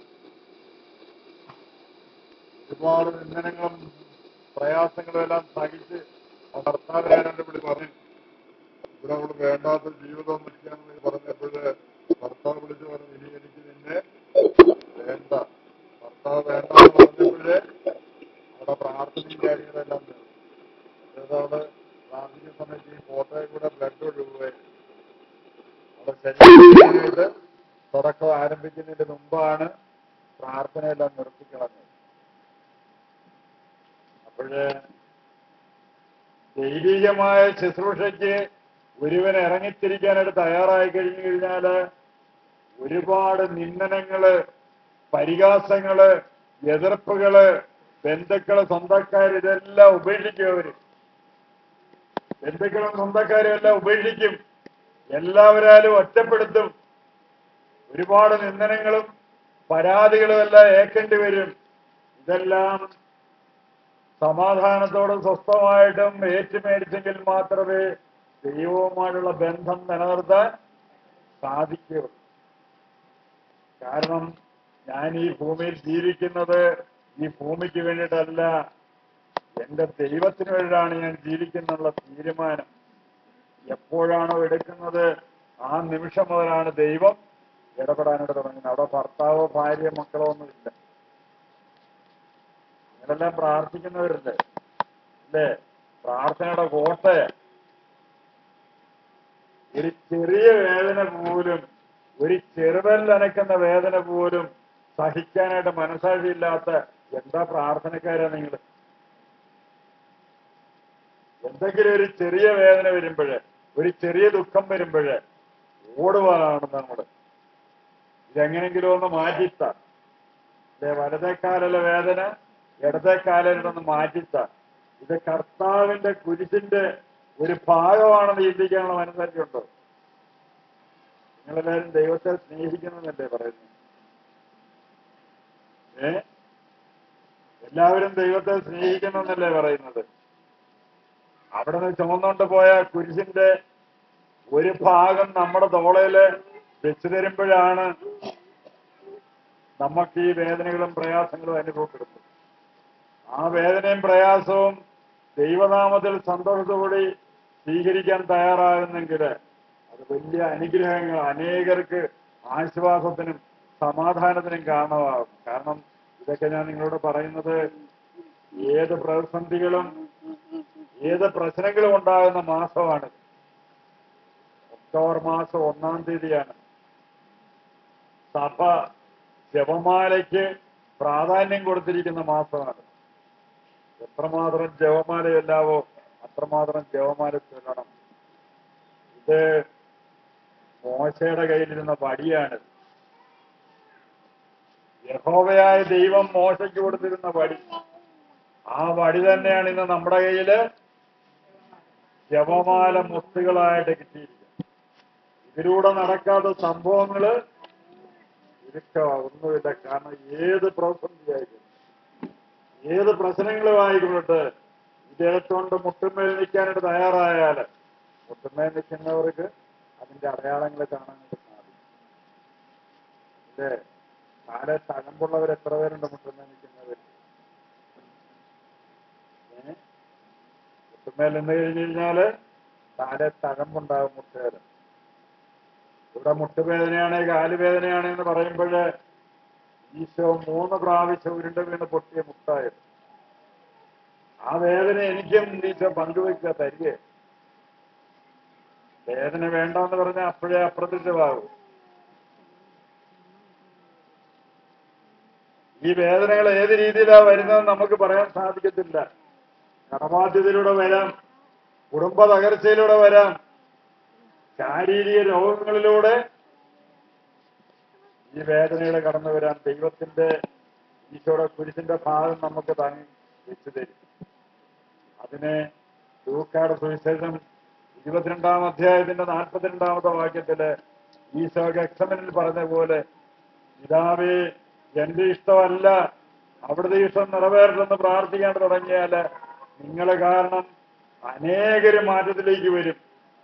ഒരുപാട് നിന്ദനങ്ങളും പ്രയാസങ്ങളും എല്ലാം സഹിച്ച് ഭർത്താവിനെ രണ്ട് വിളി പറഞ്ഞു ഇവിടെ അവള് വേണ്ടാത്ത ജീവിതം നയിക്കാന്ന് പറഞ്ഞപ്പോഴ് ഭർത്താവ് വിളിച്ച് പറഞ്ഞു ഇനി എനിക്ക് നിന്നെ വേണ്ട ഭർത്താവ് വേണ്ടെന്ന് പറഞ്ഞപ്പോഴേ അവിടെ പ്രാർത്ഥനയും കാര്യങ്ങളെല്ലാം നിർത്തി അതായത് അവിടെ പ്രാർത്ഥിക്കുന്ന സമയത്ത് ഈ ഫോട്ടോയിൽ കൂടെ ബ്ലഡ് ഒഴുകുകയായിരുന്നു അവിടെ ശരീരത്തിനായിട്ട് തുടക്കം ആരംഭിക്കുന്നതിന് മുമ്പാണ് പ്രാർത്ഥനയെല്ലാം നിർത്തിക്കളഞ്ഞത് അപ്പോഴ് ദൈവികമായ ശുശ്രൂഷയ്ക്ക് ഒരുവൻ ഇറങ്ങിത്തിരിക്കാനായിട്ട് തയ്യാറായി കഴിഞ്ഞു കഴിഞ്ഞാല് ഒരുപാട് നിന്ദനങ്ങള് പരിഹാസങ്ങള് എതിർപ്പുകള് ബന്ധുക്കള് സ്വന്തക്കാര് ഇതെല്ലാം ഉപേക്ഷിക്കും അവര് ബന്ധുക്കളും സ്വന്തക്കാരും എല്ലാം ഉപേക്ഷിക്കും എല്ലാവരാലും ഒറ്റപ്പെടുത്തും ഒരുപാട് നിന്ദനങ്ങളും പരാതികളുമെല്ലാം ഏൽക്കേണ്ടി വരും ഇതെല്ലാം സമാധാനത്തോടും സ്വസ്ഥമായിട്ടും ഏറ്റുമേടിച്ചെങ്കിൽ മാത്രമേ ദൈവവുമായുള്ള ബന്ധം നിലനിർത്താൻ സാധിക്കൂ കാരണം ഞാൻ ഈ ഭൂമിയിൽ ജീവിക്കുന്നത് ഈ ഭൂമിക്ക് വേണ്ടിയിട്ടല്ല എന്റെ ദൈവത്തിന് വേണ്ടിയിട്ടാണ് ഞാൻ ജീവിക്കുന്നുള്ള തീരുമാനം എപ്പോഴാണോ എടുക്കുന്നത് ആ നിമിഷം മുതലാണ് ദൈവം ഇടപെടാനായിട്ട് തുടങ്ങുന്നത് അവിടെ ഭർത്താവോ ഭാര്യ മക്കളോ ഒന്നുമില്ല നിങ്ങളെല്ലാം പ്രാർത്ഥിക്കുന്നവരല്ലേ അല്ലേ പ്രാർത്ഥനയുടെ കോട്ടയ ഒരു ചെറിയ വേദന പോലും ഒരു ചെറുവല്ലനക്കുന്ന വേദന പോലും സഹിക്കാനായിട്ട് മനസാക്ഷിയില്ലാത്ത എന്താ പ്രാർത്ഥനക്കാരാ നിങ്ങൾ എന്തെങ്കിലും ഒരു ചെറിയ വേദന വരുമ്പോഴ് ഒരു ചെറിയ ദുഃഖം വരുമ്പോഴ് ഓടുവാനാണ് നമ്മൾ ഇതെങ്ങനെങ്കിലും ഒന്ന് മാറ്റിത്ത വലതേക്കാലിലെ വേദന ഇടതേക്കാലിലൊന്ന് മാറ്റിത്ത ഇത് കർത്താവിന്റെ കുരിശിന്റെ ഒരു ഭാഗമാണെന്ന് ചിന്തിക്കാനുള്ള മനസ്സാക്കിയുണ്ടോ നിങ്ങളെല്ലാവരും ദൈവത്തെ സ്നേഹിക്കുന്നതല്ലേ പറയുന്നത് ഏ എല്ലാവരും ദൈവത്തെ സ്നേഹിക്കുന്നെന്നല്ലേ പറയുന്നത് അവിടെ നിന്ന് ചുമന്നുകൊണ്ട് പോയ കുരിശിന്റെ ഒരു ഭാഗം നമ്മുടെ തോളയില് വെച്ചു തരുമ്പോഴാണ് നമുക്ക് ഈ വേദനകളും പ്രയാസങ്ങളും അനുഭവപ്പെടുന്നത് ആ വേദനയും പ്രയാസവും ദൈവനാമത്തിൽ സന്തോഷത്തോടെ സ്വീകരിക്കാൻ തയ്യാറാകുന്നെങ്കിൽ അത് വലിയ അനുഗ്രഹങ്ങൾ അനേകർക്ക് ആശ്വാസത്തിനും സമാധാനത്തിനും കാരണമാകും കാരണം ഇതൊക്കെ ഞാൻ നിങ്ങളോട് പറയുന്നത് ഏത് പ്രതിസന്ധികളും ഏത് പ്രശ്നങ്ങളും ഉണ്ടാകുന്ന മാസമാണ് ഒക്ടോബർ മാസം ഒന്നാം തീയതിയാണ് സഭ ജപമാലയ്ക്ക് പ്രാധാന്യം കൊടുത്തിരിക്കുന്ന മാസമാണ് എത്രമാത്രം ജപമാല ചൊല്ലാവോ അത്രമാത്രം ജപമാല ചൊല്ലണം ഇത് മോശയുടെ കയ്യിലിരുന്ന വടിയാണ് യഹോവയായ ദൈവം മോശയ്ക്ക് കൊടുത്തിരുന്ന വടി ആ വടി തന്നെയാണ് ഇന്ന് നമ്മുടെ കയ്യില് ജപമാല മുത്തുകളായിട്ട് കിട്ടിയിരിക്കുന്നത് ഇതിലൂടെ നടക്കാത്ത സംഭവങ്ങള് ഇതൊക്കെ ഒന്നുമില്ല കാരണം ഏത് പ്രതിസന്ധിയായിരിക്കും ഏത് പ്രശ്നങ്ങളും ആയിക്കോട്ടെ ഇദ്ദേഹത്തോണ്ട് മുട്ടുമേൽ നിൽക്കാനായിട്ട് തയ്യാറായാൽ മുട്ടുമേൽ നിൽക്കുന്നവർക്ക് അതിന്റെ അടയാളങ്ങൾ കാണാനായിട്ട് സാധിക്കും ഇത് കാലെ തഴമ്പുള്ളവർ എത്ര പേരുണ്ട് മുട്ടുമേൽ നിൽക്കുന്നവർ ഏ? മുട്ടുമേൽ നിന്ന് കഴിഞ്ഞു കഴിഞ്ഞാല് കാലെ തഴമ്പുണ്ടാകും മുട്ടുകാര് ഇവിടെ മുട്ടുവേദനയാണ് കാലുവേദനയാണ് എന്ന് പറയുമ്പോൾ ഈശോ മൂന്ന് പ്രാവശ്യം ഉരുണ്ട വീണ് പൊട്ടിയ മുട്ടായത് ആ വേദന എനിക്കും ഈശോ പങ്കുവെക്കുക തരിക വേദന വേണ്ടെന്ന് പറഞ്ഞാൽ അപ്പോഴേ അപ്രത്യക്ഷമാകും ഈ വേദനകൾ ഏത് രീതിയിലാണ് വരുന്നതെന്ന് നമുക്ക് പറയാൻ സാധിക്കത്തില്ല കടബാധ്യതയിലൂടെ വരാം കുടുംബ തകർച്ചയിലൂടെ വരാം ശാരീരിക രോഗങ്ങളിലൂടെ ഈ വേദനയുടെ കടന്നു വരാൻ ദൈവത്തിന്റെ ഈശോയുടെ കുരിശിന്റെ ഭാഗം നമുക്ക് താങ്ങി വെച്ചു തരും അതിനെ ലൂക്കാട് സുവിശേഷം ഇരുപത്തിരണ്ടാം അധ്യായത്തിന്റെ നാൽപ്പത്തിരണ്ടാമത്തെ വാക്യത്തില് ഈശോ ഗക്ഷമനിൽ പറഞ്ഞ പോലെ പിതാവേ എന്റെ ഇഷ്ടമല്ല അവിടുത്തെ ഇഷ്ടം നിറവേറണമെന്ന് പ്രാർത്ഥിക്കാൻ തുടങ്ങിയാല് നിങ്ങളെ കാരണം അനേകര് മാറ്റത്തിലേക്ക് വരും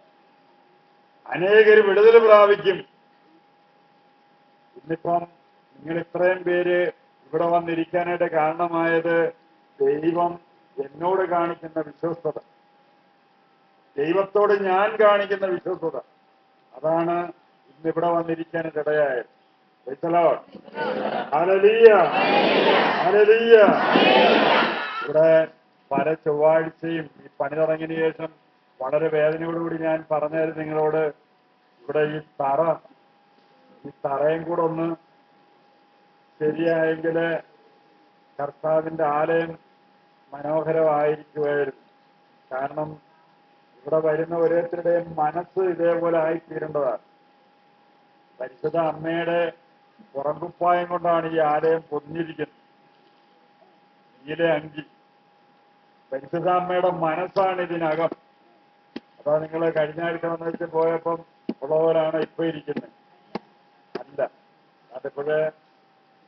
അനേകര് വിടുതൽ പ്രാപിക്കും ഇന്നിപ്പം നിങ്ങൾ ഇത്രയും പേര് ഇവിടെ വന്നിരിക്കാനായിട്ട് കാരണമായത് ദൈവം എന്നോട് കാണിക്കുന്ന വിശ്വസ്തത ദൈവത്തോട് ഞാൻ കാണിക്കുന്ന വിശ്വസ്തത അതാണ് ഇന്നിവിടെ വന്നിരിക്കാനായിട്ട് ഇടയായത് Praise the Lord. Hallelujah. Hallelujah. ഇവിടെ പല ചൊവ്വാഴ്ചയും ഈ പണി തുടങ്ങിയതിനു ശേഷം വളരെ വേദനയോടുകൂടി ഞാൻ പറഞ്ഞായിരുന്നു നിങ്ങളോട് ഇവിടെ ഈ തറ ഈ തറയും കൂടെ ഒന്ന് ശരിയായെങ്കിൽ കർത്താവിന്റെ ആലയം മനോഹരമായിരിക്കുമായിരുന്നു കാരണം ഇവിടെ വരുന്ന ഓരോരുത്തരുടെയും മനസ്സ് ഇതേപോലെ ആയിത്തീരേണ്ടതാണ് പരിശുദ്ധ അമ്മയുടെ പുറംകുപ്പായം കൊണ്ടാണ് ഈ ആലയം പൊതിഞ്ഞിരിക്കുന്നത് നീല അങ്കി പരിശുദ്ധ അമ്മയുടെ മനസ്സാണ് ഇതിനകം അതാ നിങ്ങൾ കഴിഞ്ഞ ആഴ്ച വന്നിട്ട് പോയപ്പം ഉള്ളവരാണ് ഇപ്പൊ ഇരിക്കുന്നത് അല്ല അതിപ്പോഴേ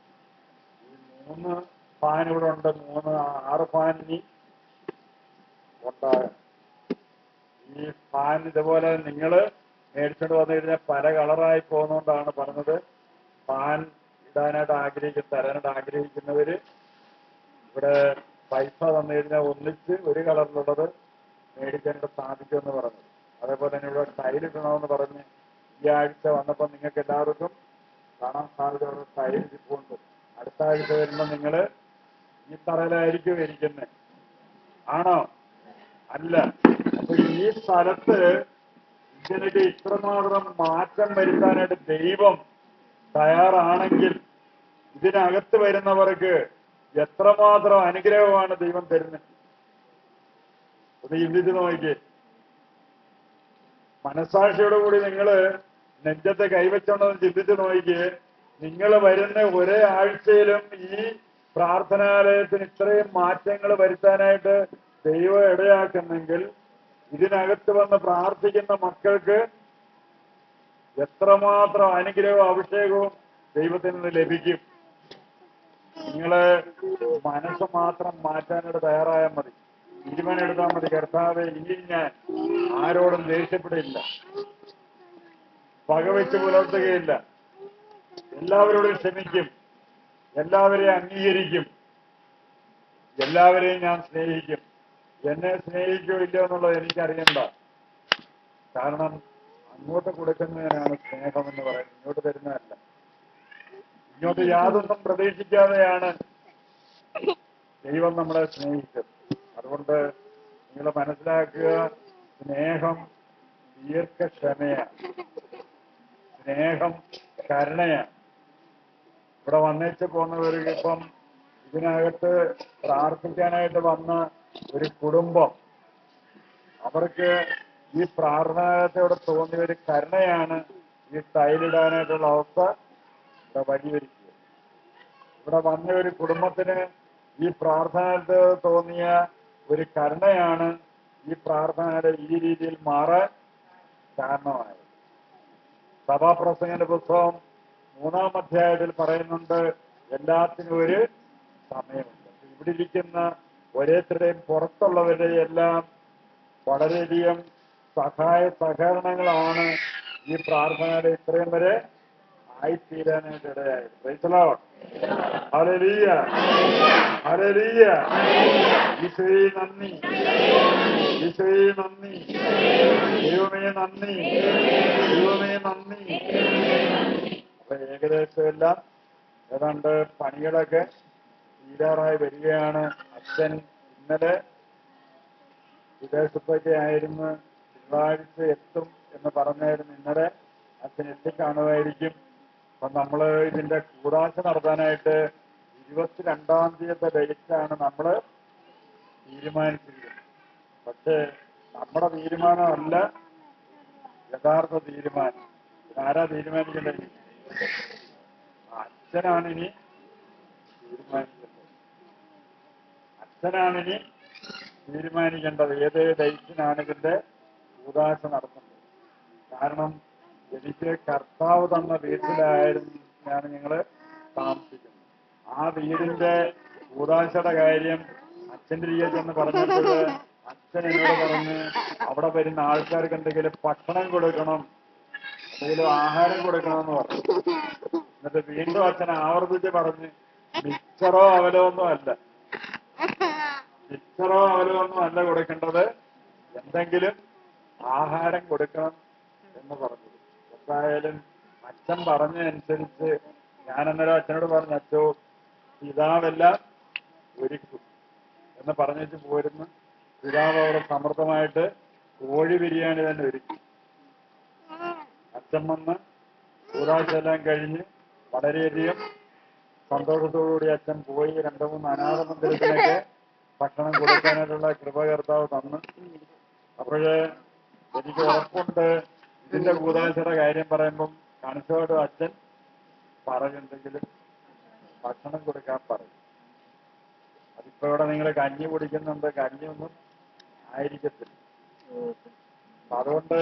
മൂന്ന് ഫാൻ ഇവിടെ ഉണ്ട് മൂന്ന് ആറ് ഫാൻ ഇനി ഉണ്ടാകും ഈ ഫാൻ ഇതുപോലെ നിങ്ങൾ മേടിച്ചോണ്ട് വന്നു കഴിഞ്ഞാൽ പല കളറായി പോകുന്നതുകൊണ്ടാണ് പറഞ്ഞത് ഫാൻ ഇടാനായിട്ട് ആഗ്രഹിക്കുന്ന തരാനായിട്ട് ആഗ്രഹിക്കുന്നവര് ഇവിടെ പൈസ തന്നു കഴിഞ്ഞാൽ ഒന്നിച്ച് ഒരു കളറിലുള്ളത് മേടിക്കാനായിട്ട് സാധിക്കുമെന്ന് പറഞ്ഞു അതേപോലെ തന്നെ ഇവിടെ ടൈൽ ഇടണമെന്ന് പറഞ്ഞ് ഈ ആഴ്ച വന്നപ്പോൾ നിങ്ങൾക്ക് എല്ലാവർക്കും കാണാൻ സാധ്യതയുള്ള ടൈൽ ഇരിപ്പുണ്ട് അടുത്ത ആഴ്ച വരുമ്പോൾ നിങ്ങൾ ഈ തറയിലായിരിക്കും ഇരിക്കുന്നത് ആണോ അല്ല അപ്പൊ ഈ സ്ഥലത്ത് ഇതിനൊക്കെ ഇത്രമാത്രം മാറ്റം വരുത്താനായിട്ട് ദൈവം തയ്യാറാണെങ്കിൽ ഇതിനകത്ത് വരുന്നവർക്ക് എത്രമാത്രം അനുഗ്രഹമാണ് ദൈവം തരുന്നത് ഒന്ന് ചിന്തിച്ച് നോക്കിയേ മനസാക്ഷിയോട് കൂടി നിങ്ങൾ നെഞ്ചത്തെ കൈവച്ചോണ്ടെന്ന് ചിന്തിച്ച് നോക്കിയേ നിങ്ങൾ വരുന്ന ഒരേ ആഴ്ചയിലും ഈ പ്രാർത്ഥനാലയത്തിന് ഇത്രയും മാറ്റങ്ങൾ വരുത്താനായിട്ട് ദൈവം ഇടയാക്കുന്നെങ്കിൽ ഇതിനകത്ത് വന്ന് പ്രാർത്ഥിക്കുന്ന മക്കൾക്ക് എത്രമാത്രം അനുഗ്രഹവും അഭിഷേകവും ദൈവത്തിൽ നിന്ന് ലഭിക്കും നിങ്ങള് മനസ്സ് മാത്രം മാറ്റാനായിട്ട് തയ്യാറായാൽ മതി തീരുമാനം എടുത്താൽ മതി കർത്താവ് ഇനി ഞാൻ ആരോടും ദേഷ്യപ്പെടില്ല പകവെച്ച് പുലർത്തുകയില്ല എല്ലാവരോടും ക്ഷമിക്കും എല്ലാവരെയും അംഗീകരിക്കും എല്ലാവരെയും ഞാൻ സ്നേഹിക്കും എന്നെ സ്നേഹിക്കോ ഇല്ലയോ എന്നുള്ളത് എനിക്കറിയണ്ട കാരണം അങ്ങോട്ട് കൊടുക്കുന്നതിനാണ് സ്നേഹം എന്ന് പറയുന്നത് ഇങ്ങോട്ട് തരുന്നതല്ല ഇങ്ങോട്ട് യാതൊന്നും പ്രതീക്ഷിക്കാതെയാണ് ദൈവം നമ്മളെ സ്നേഹിച്ചത് അതുകൊണ്ട് നിങ്ങൾ മനസ്സിലാക്കുക സ്നേഹം ദീർഘക്ഷമയാണ് സ്നേഹം കരുണയാണ് ഇവിടെ വന്നേച്ച് പോകുന്നവർക്ക് ഇപ്പം ഇതിനകത്ത് പ്രാർത്ഥിക്കാനായിട്ട് വന്ന ഒരു കുടുംബം അവർക്ക് ഈ പ്രാർത്ഥനയോടെ തോന്നിയ ഒരു കരുണയാണ് ഈ ടൈലിടാനായിട്ടുള്ള അവസ്ഥ ഇവിടെ വഴിയൊരുക്കിയത് ഇവിടെ വന്ന ഒരു കുടുംബത്തിന് ഈ പ്രാർത്ഥനയിൽ തോന്നിയ ഒരു കരുണയാണ് ഈ പ്രാർത്ഥനയുടെ ഈ രീതിയിൽ മാറാൻ കാരണമായത് സഭാപ്രസംഗന്റെ പുസ്തകം മൂന്നാം അധ്യായത്തിൽ പറയുന്നുണ്ട് എല്ലാത്തിനും ഒരു സമയമുണ്ട് ഇവിടെ ഇരിക്കുന്ന ഓരോരുത്തരുടെയും പുറത്തുള്ളവരുടെയും എല്ലാം വളരെയധികം സഹായ സഹകരണങ്ങളാണ് ഈ പ്രാർത്ഥനയുടെ ഇത്രയും വരെ ആയിത്തീരാനായിട്ട് ഇടയായത് പ്രൈസലോ ഹലലിയ ഹലലിയ ഈശോയെ നന്ദി ഈശോയെ നന്ദി ദൈവമേ നന്ദി ദൈവമേ നന്ദി അപ്പൊ ഏകദേശം എല്ലാം ഏതാണ്ട് പണികളൊക്കെ തീരാറായി വരികയാണ് അച്ഛൻ ഇന്നലെ വിദേശത്തൊക്കെ ആയിരുന്നു തിങ്കളാഴ്ച എത്തും എന്ന് പറഞ്ഞായിരുന്നു ഇന്നലെ അച്ഛൻ എത്തിക്കാണുമായിരിക്കും അപ്പൊ നമ്മള് ഇതിന്റെ കൂടാശ നടത്താനായിട്ട് ഇരുപത്തിരണ്ടാം തീയതി ഡേറ്റാണ് നമ്മള് തീരുമാനിച്ചിരിക്കുന്നത് പക്ഷേ നമ്മുടെ തീരുമാനമല്ല യഥാർത്ഥ തീരുമാനം ആരാ തീരുമാനിക്കേണ്ടത് അച്ഛനാണ് ഇനി തീരുമാനിക്കേണ്ടത് അച്ഛനാണ് ഇനി തീരുമാനിക്കേണ്ടത് ഏത് ഡേറ്റിനാണ് ഇതിന്റെ കൂതാശ നടത്തുന്നത് കാരണം എനിക്ക് കർത്താവ് തന്ന വീട്ടിലായിരുന്നു ഞാൻ ഞങ്ങള് താമസിക്കുന്നത് ആ വീടിന്റെ കൂതാശയുടെ കാര്യം അച്ഛന്റെ രീതിയെന്ന് പറഞ്ഞപ്പോൾ അച്ഛൻ എന്നോട് പറഞ്ഞ് അവിടെ വരുന്ന ആൾക്കാർക്ക് എന്തെങ്കിലും ഭക്ഷണം കൊടുക്കണം എന്തെങ്കിലും ആഹാരം കൊടുക്കണമെന്ന് പറഞ്ഞു എന്നിട്ട് വീണ്ടും അച്ഛൻ ആവർത്തിച്ച് പറഞ്ഞ് മിച്ചറോ അവലോ ഒന്നും അല്ല മിച്ചറോ അവലോ ഒന്നും അല്ല കൊടുക്കേണ്ടത് എന്തെങ്കിലും ആഹാരം കൊടുക്കണം എന്ന് പറഞ്ഞു എന്തായാലും അച്ഛൻ പറഞ്ഞതനുസരിച്ച് ഞാൻ അന്നേരം അച്ഛനോട് പറഞ്ഞു അച്ഛോ പിതാവെല്ലാം ഒരുക്കും എന്ന് പറഞ്ഞിട്ട് പോയിരുന്നു പിതാവ് അവിടെ സമൃദ്ധമായിട്ട് കോഴി ബിരിയാണി തന്നെ ഒരുക്കി അച്ഛൻ വന്ന് കൂടാശെല്ലാം കഴിഞ്ഞ് വളരെയധികം സന്തോഷത്തോടുകൂടി അച്ഛൻ പോയി രണ്ടു മൂന്ന് അനാഥ മന്ദിരത്തിനൊക്കെ ഭക്ഷണം കൊടുക്കാനായിട്ടുള്ള കൃപകർത്താവ് തന്ന് അപ്പോഴ് എനിക്ക് ഉറപ്പുണ്ട് ഇതിന്റെ കൂതാശയുടെ കാര്യം പറയുമ്പം കണിച്ചോട് അച്ഛൻ പറയുണ്ടെങ്കിലും ഭക്ഷണം കൊടുക്കാൻ പറയും അതിപ്പോ ഇവിടെ നിങ്ങൾ കഞ്ഞി കുടിക്കുന്നുണ്ട് കഞ്ഞിയൊന്നും ആയിരിക്കത്തില്ല അപ്പൊ അതുകൊണ്ട്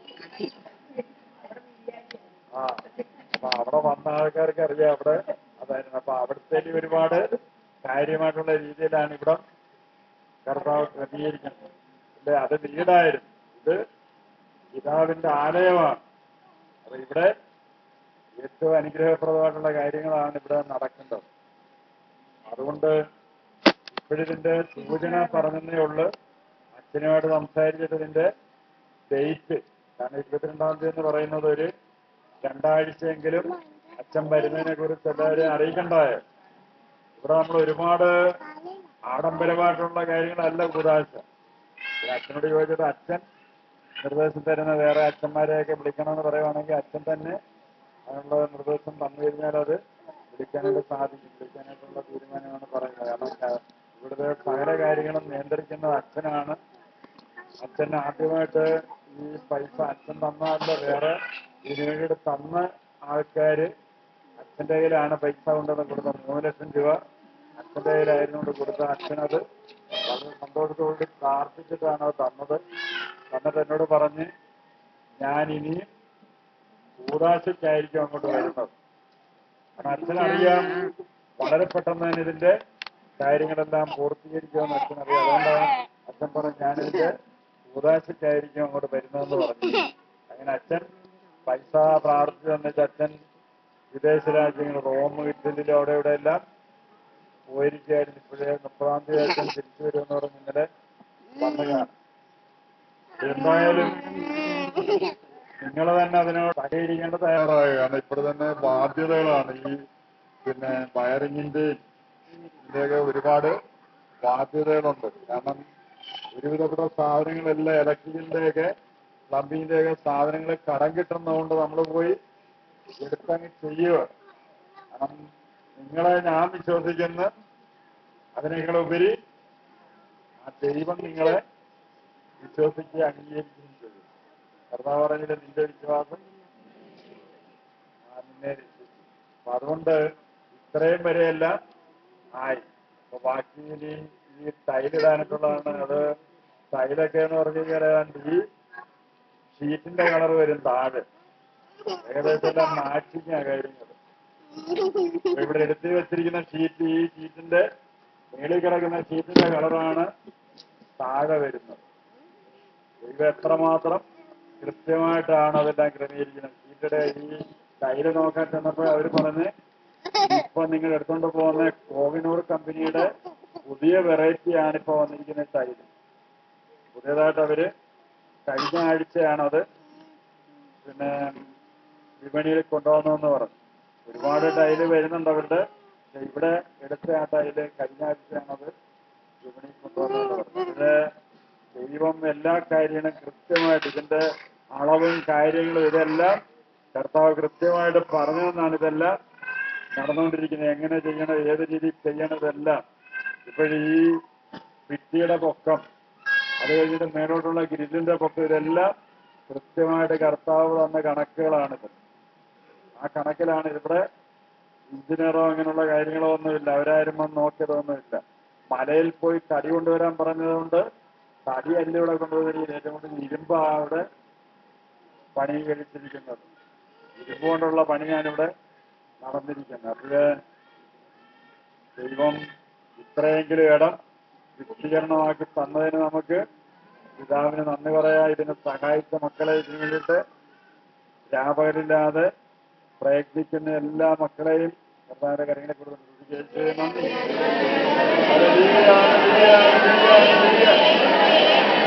ആ അപ്പൊ അവിടെ വന്ന ആൾക്കാർക്ക് അറിയാം അവിടെ അത് സംസാരിക്കുന്നത് അപ്പൊ അവിടുത്തെ ഒരുപാട് കാര്യമായിട്ടുള്ള രീതിയിലാണ് ഇവിടെ കർത്താവ് ക്രമീകരിക്കുന്നത് അല്ലെ അത് വീടായിരുന്നു ഇത് പിതാവിന്റെ ആലയമാണ് അപ്പൊ ഇവിടെ ഏറ്റവും അനുഗ്രഹപ്രദമായിട്ടുള്ള കാര്യങ്ങളാണ് ഇവിടെ നടക്കേണ്ടത് അതുകൊണ്ട് ഇപ്പോഴിതിന്റെ സൂചന പറഞ്ഞതേ ഉള്ളു അച്ഛനുമായിട്ട് സംസാരിച്ചിട്ട് ഇതിന്റെ ഡേറ്റ് കാരണം ഇരുപത്തിരണ്ടാം തീയതി എന്ന് പറയുന്നത് ഒരു രണ്ടാഴ്ചയെങ്കിലും അച്ഛൻ വരുന്നതിനെ കുറിച്ച് എല്ലാവരെയും അറിയിക്കണ്ടായോ ഇവിടെ നമ്മൾ ഒരുപാട് ആഡംബരമായിട്ടുള്ള കാര്യങ്ങളല്ല കൂതാശ അച്ഛനോട് ചോദിച്ചിട്ട് അച്ഛൻ നിർദ്ദേശം തരുന്ന വേറെ അച്ഛന്മാരെയൊക്കെ വിളിക്കണമെന്ന് പറയുവാണെങ്കിൽ അച്ഛൻ തന്നെ അതിനുള്ള നിർദ്ദേശം തന്നു കഴിഞ്ഞാൽ അത് വിളിക്കാനായിട്ട് സാധിക്കും വിളിക്കാനായിട്ടുള്ള തീരുമാനമാണ് പറയുന്നത് കാരണം ക- ഇവിടുത്തെ സകല കാര്യങ്ങളും നിയന്ത്രിക്കുന്നത് അച്ഛനാണ് അച്ഛൻ ആദ്യമായിട്ട് ഈ പൈസ അച്ഛൻ തന്നതല്ല വേറെ ഇതിനുവേണ്ടി തന്ന ആൾക്കാര് അച്ഛന്റെ കയ്യിലാണ് പൈസ കൊണ്ടുവന്ന് കൊടുത്തത് മൂന്ന് ലക്ഷം രൂപ അച്ഛന്റെ കയ്യിലായിരുന്നു കൊണ്ട് കൊടുത്ത അച്ഛനത് വളരെ സന്തോഷത്തോടുകൂടി പ്രാർത്ഥിച്ചിട്ടാണ് അത് തന്നത് തന്നിട്ട് എന്നോട് പറഞ്ഞ് ഞാൻ ഇനിയും കൂടാശയ്ക്കായിരിക്കും അങ്ങോട്ട് വരുന്നത് കാരണം അച്ഛനറിയാം വളരെ പെട്ടെന്ന് തന്നെ ഇതിന്റെ കാര്യങ്ങളെല്ലാം പൂർത്തീകരിക്കുമെന്ന് അച്ഛനറിയാം അതുകൊണ്ടാണ് അച്ഛൻ പറഞ്ഞു ഞാനിതിന്റെ കൂതാശയ്ക്കായിരിക്കും അങ്ങോട്ട് വരുന്നതെന്ന് പറഞ്ഞു അങ്ങനെ അച്ഛൻ പൈസ പ്രാർത്ഥിച്ചു തന്നിട്ട് അച്ഛൻ വിദേശ രാജ്യങ്ങൾ റോം ഇറ്റലിയിലും അവിടെ ഇവിടെ എല്ലാം പോയിരിക്കുകയായിരുന്നു ഇപ്പോഴേ മുപ്പതാം തീയതി അച്ഛൻ തിരിച്ചു വരുമെന്ന് പറഞ്ഞ് ഇന്നലെ വന്നതാണ് എന്തായാലും നിങ്ങൾ തന്നെ അതിനോട് സഹകരിക്കേണ്ട തയ്യാറാവുക കാരണം ഇപ്പോൾ തന്നെ ബാധ്യതകളാണ് ഈ പിന്നെ വയറിങ്ങിന്റെയും ഇതിന്റെയൊക്കെ ഒരുപാട് ബാധ്യതകളുണ്ട് കാരണം ഒരുവിധപ്പെട്ട സാധനങ്ങളെല്ലാം ഇലക്ട്രിക്കിന്റെയൊക്കെ പ്ലംബിങ്ങിന്റെയൊക്കെ സാധനങ്ങൾ കടം കിട്ടുന്നതുകൊണ്ട് നമ്മൾ പോയി എടുത്തങ്ങ് ചെയ്യുക കാരണം നിങ്ങളെ ഞാൻ വിശ്വസിക്കുന്ന അതിനേക്കാളുപരി ആ ദൈവം നിങ്ങളെ വിശ്വസിച്ച് അംഗീകരിക്കുകയും ചെയ്യും കർത്താവ് പറഞ്ഞില്ല നിന്റെ വിശ്വാസം ആ നിന്നെ രക്ഷിക്കും അപ്പൊ അതുകൊണ്ട് ഇത്രയും വരെയെല്ലാം ആയി അപ്പൊ ബാക്കി ഇനി ഈ ടൈലിടാനായിട്ടുള്ളതാണ് അത് ടൈലൊക്കെ എന്ന് പറഞ്ഞു കഴിഞ്ഞാൽ ഏതാണ്ട് ഈ ഷീറ്റിന്റെ കളർ വരും താഴെ ഏകദേശം എല്ലാം മാച്ചിങ്ങാ കാര്യങ്ങൾ അപ്പൊ ഇവിടെ എടുത്തു വെച്ചിരിക്കുന്ന ഷീറ്റ് ഈ ഷീറ്റിന്റെ മേളിൽ കിടക്കുന്ന ഷീറ്റിന്റെ കളറാണ് താഴെ വരുന്നത് ഇത് എത്രമാത്രം കൃത്യമായിട്ടാണ് അതെല്ലാം ക്രമീകരിക്കുന്നത് ഷീറ്റിന്റെ ഈ ടൈല് നോക്കാൻ ചെന്നപ്പോൾ അവർ പറഞ്ഞ് ഇപ്പൊ നിങ്ങൾ എടുത്തോണ്ട് പോകുന്ന കോവിനൂർ കമ്പനിയുടെ പുതിയ വെറൈറ്റിയാണ് ഇപ്പൊ വന്നിരിക്കുന്ന ടൈല് പുതിയതായിട്ട് അവര് കഴിഞ്ഞ ആഴ്ചയാണത് പിന്നെ വിപണിയിൽ കൊണ്ടുവന്നെന്ന് പറഞ്ഞു ഒരുപാട് ടൈല് വരുന്നുണ്ട് അവരുടെ പക്ഷെ ഇവിടെ എടുത്ത ആ ടൈല് കഴിഞ്ഞ ആഴ്ചയാണത് വിപണിയിൽ കൊണ്ടുവന്നെന്ന് പറഞ്ഞു ഇത് ദൈവം എല്ലാ കാര്യങ്ങളും കൃത്യമായിട്ട് ഇതിന്റെ അളവും കാര്യങ്ങളും ഇതെല്ലാം കർത്താവ് കൃത്യമായിട്ട് പറഞ്ഞതെന്നാണ് ഇതെല്ലാം നടന്നുകൊണ്ടിരിക്കുന്നത് എങ്ങനെ ചെയ്യണം ഏത് രീതിയിൽ ചെയ്യണം ഇതെല്ലാം ഇപ്പോഴീ ഭിത്തിയുടെ പൊക്കം അത് കഴിഞ്ഞിട്ട് മേലോട്ടുള്ള ഗ്രില്ലിന്റെ പൊക്കം ഇതെല്ലാം കൃത്യമായിട്ട് കർത്താവ് തന്ന കണക്കുകളാണിത് ആ കണക്കിലാണ് ഇവിടെ എഞ്ചിനീയറോ അങ്ങനെയുള്ള കാര്യങ്ങളോ ഒന്നുമില്ല അവരാരും വന്ന് നോക്കിയതൊന്നുമില്ല മലയിൽ പോയി തടി കൊണ്ടുവരാൻ പറഞ്ഞതുകൊണ്ട് തടി അല്ല ഇവിടെ കൊണ്ടുവന്നിരിക്കുന്നത് ഏറ്റവും കൂടുതൽ ഇരുമ്പ് അവിടെ പണി കഴിച്ചിരിക്കുന്നത് ഇരുമ്പ് കൊണ്ടുള്ള പണിയാണിവിടെ നടന്നിരിക്കുന്നത് അപ്പോഴ് ദൈവം ഇത്രയെങ്കിലും ഇടം വിസ്തീർണമാക്കി തന്നതിന് നമുക്ക് പിതാവിന് നന്ദി പറയാ ഇതിനെ സഹായിച്ച മക്കളെ ഇതിനു വേണ്ടിയിട്ട് രാപകലില്ലാതെ പ്രയത്നിക്കുന്ന എല്ലാ മക്കളെയും കർത്താവിന്റെ കരങ്ങളെ കുറിച്ച് നന്ദി ഹല്ലേലൂയ, ഹല്ലേലൂയ, ഹല്ലേലൂയ, ഹല്ലേലൂയ.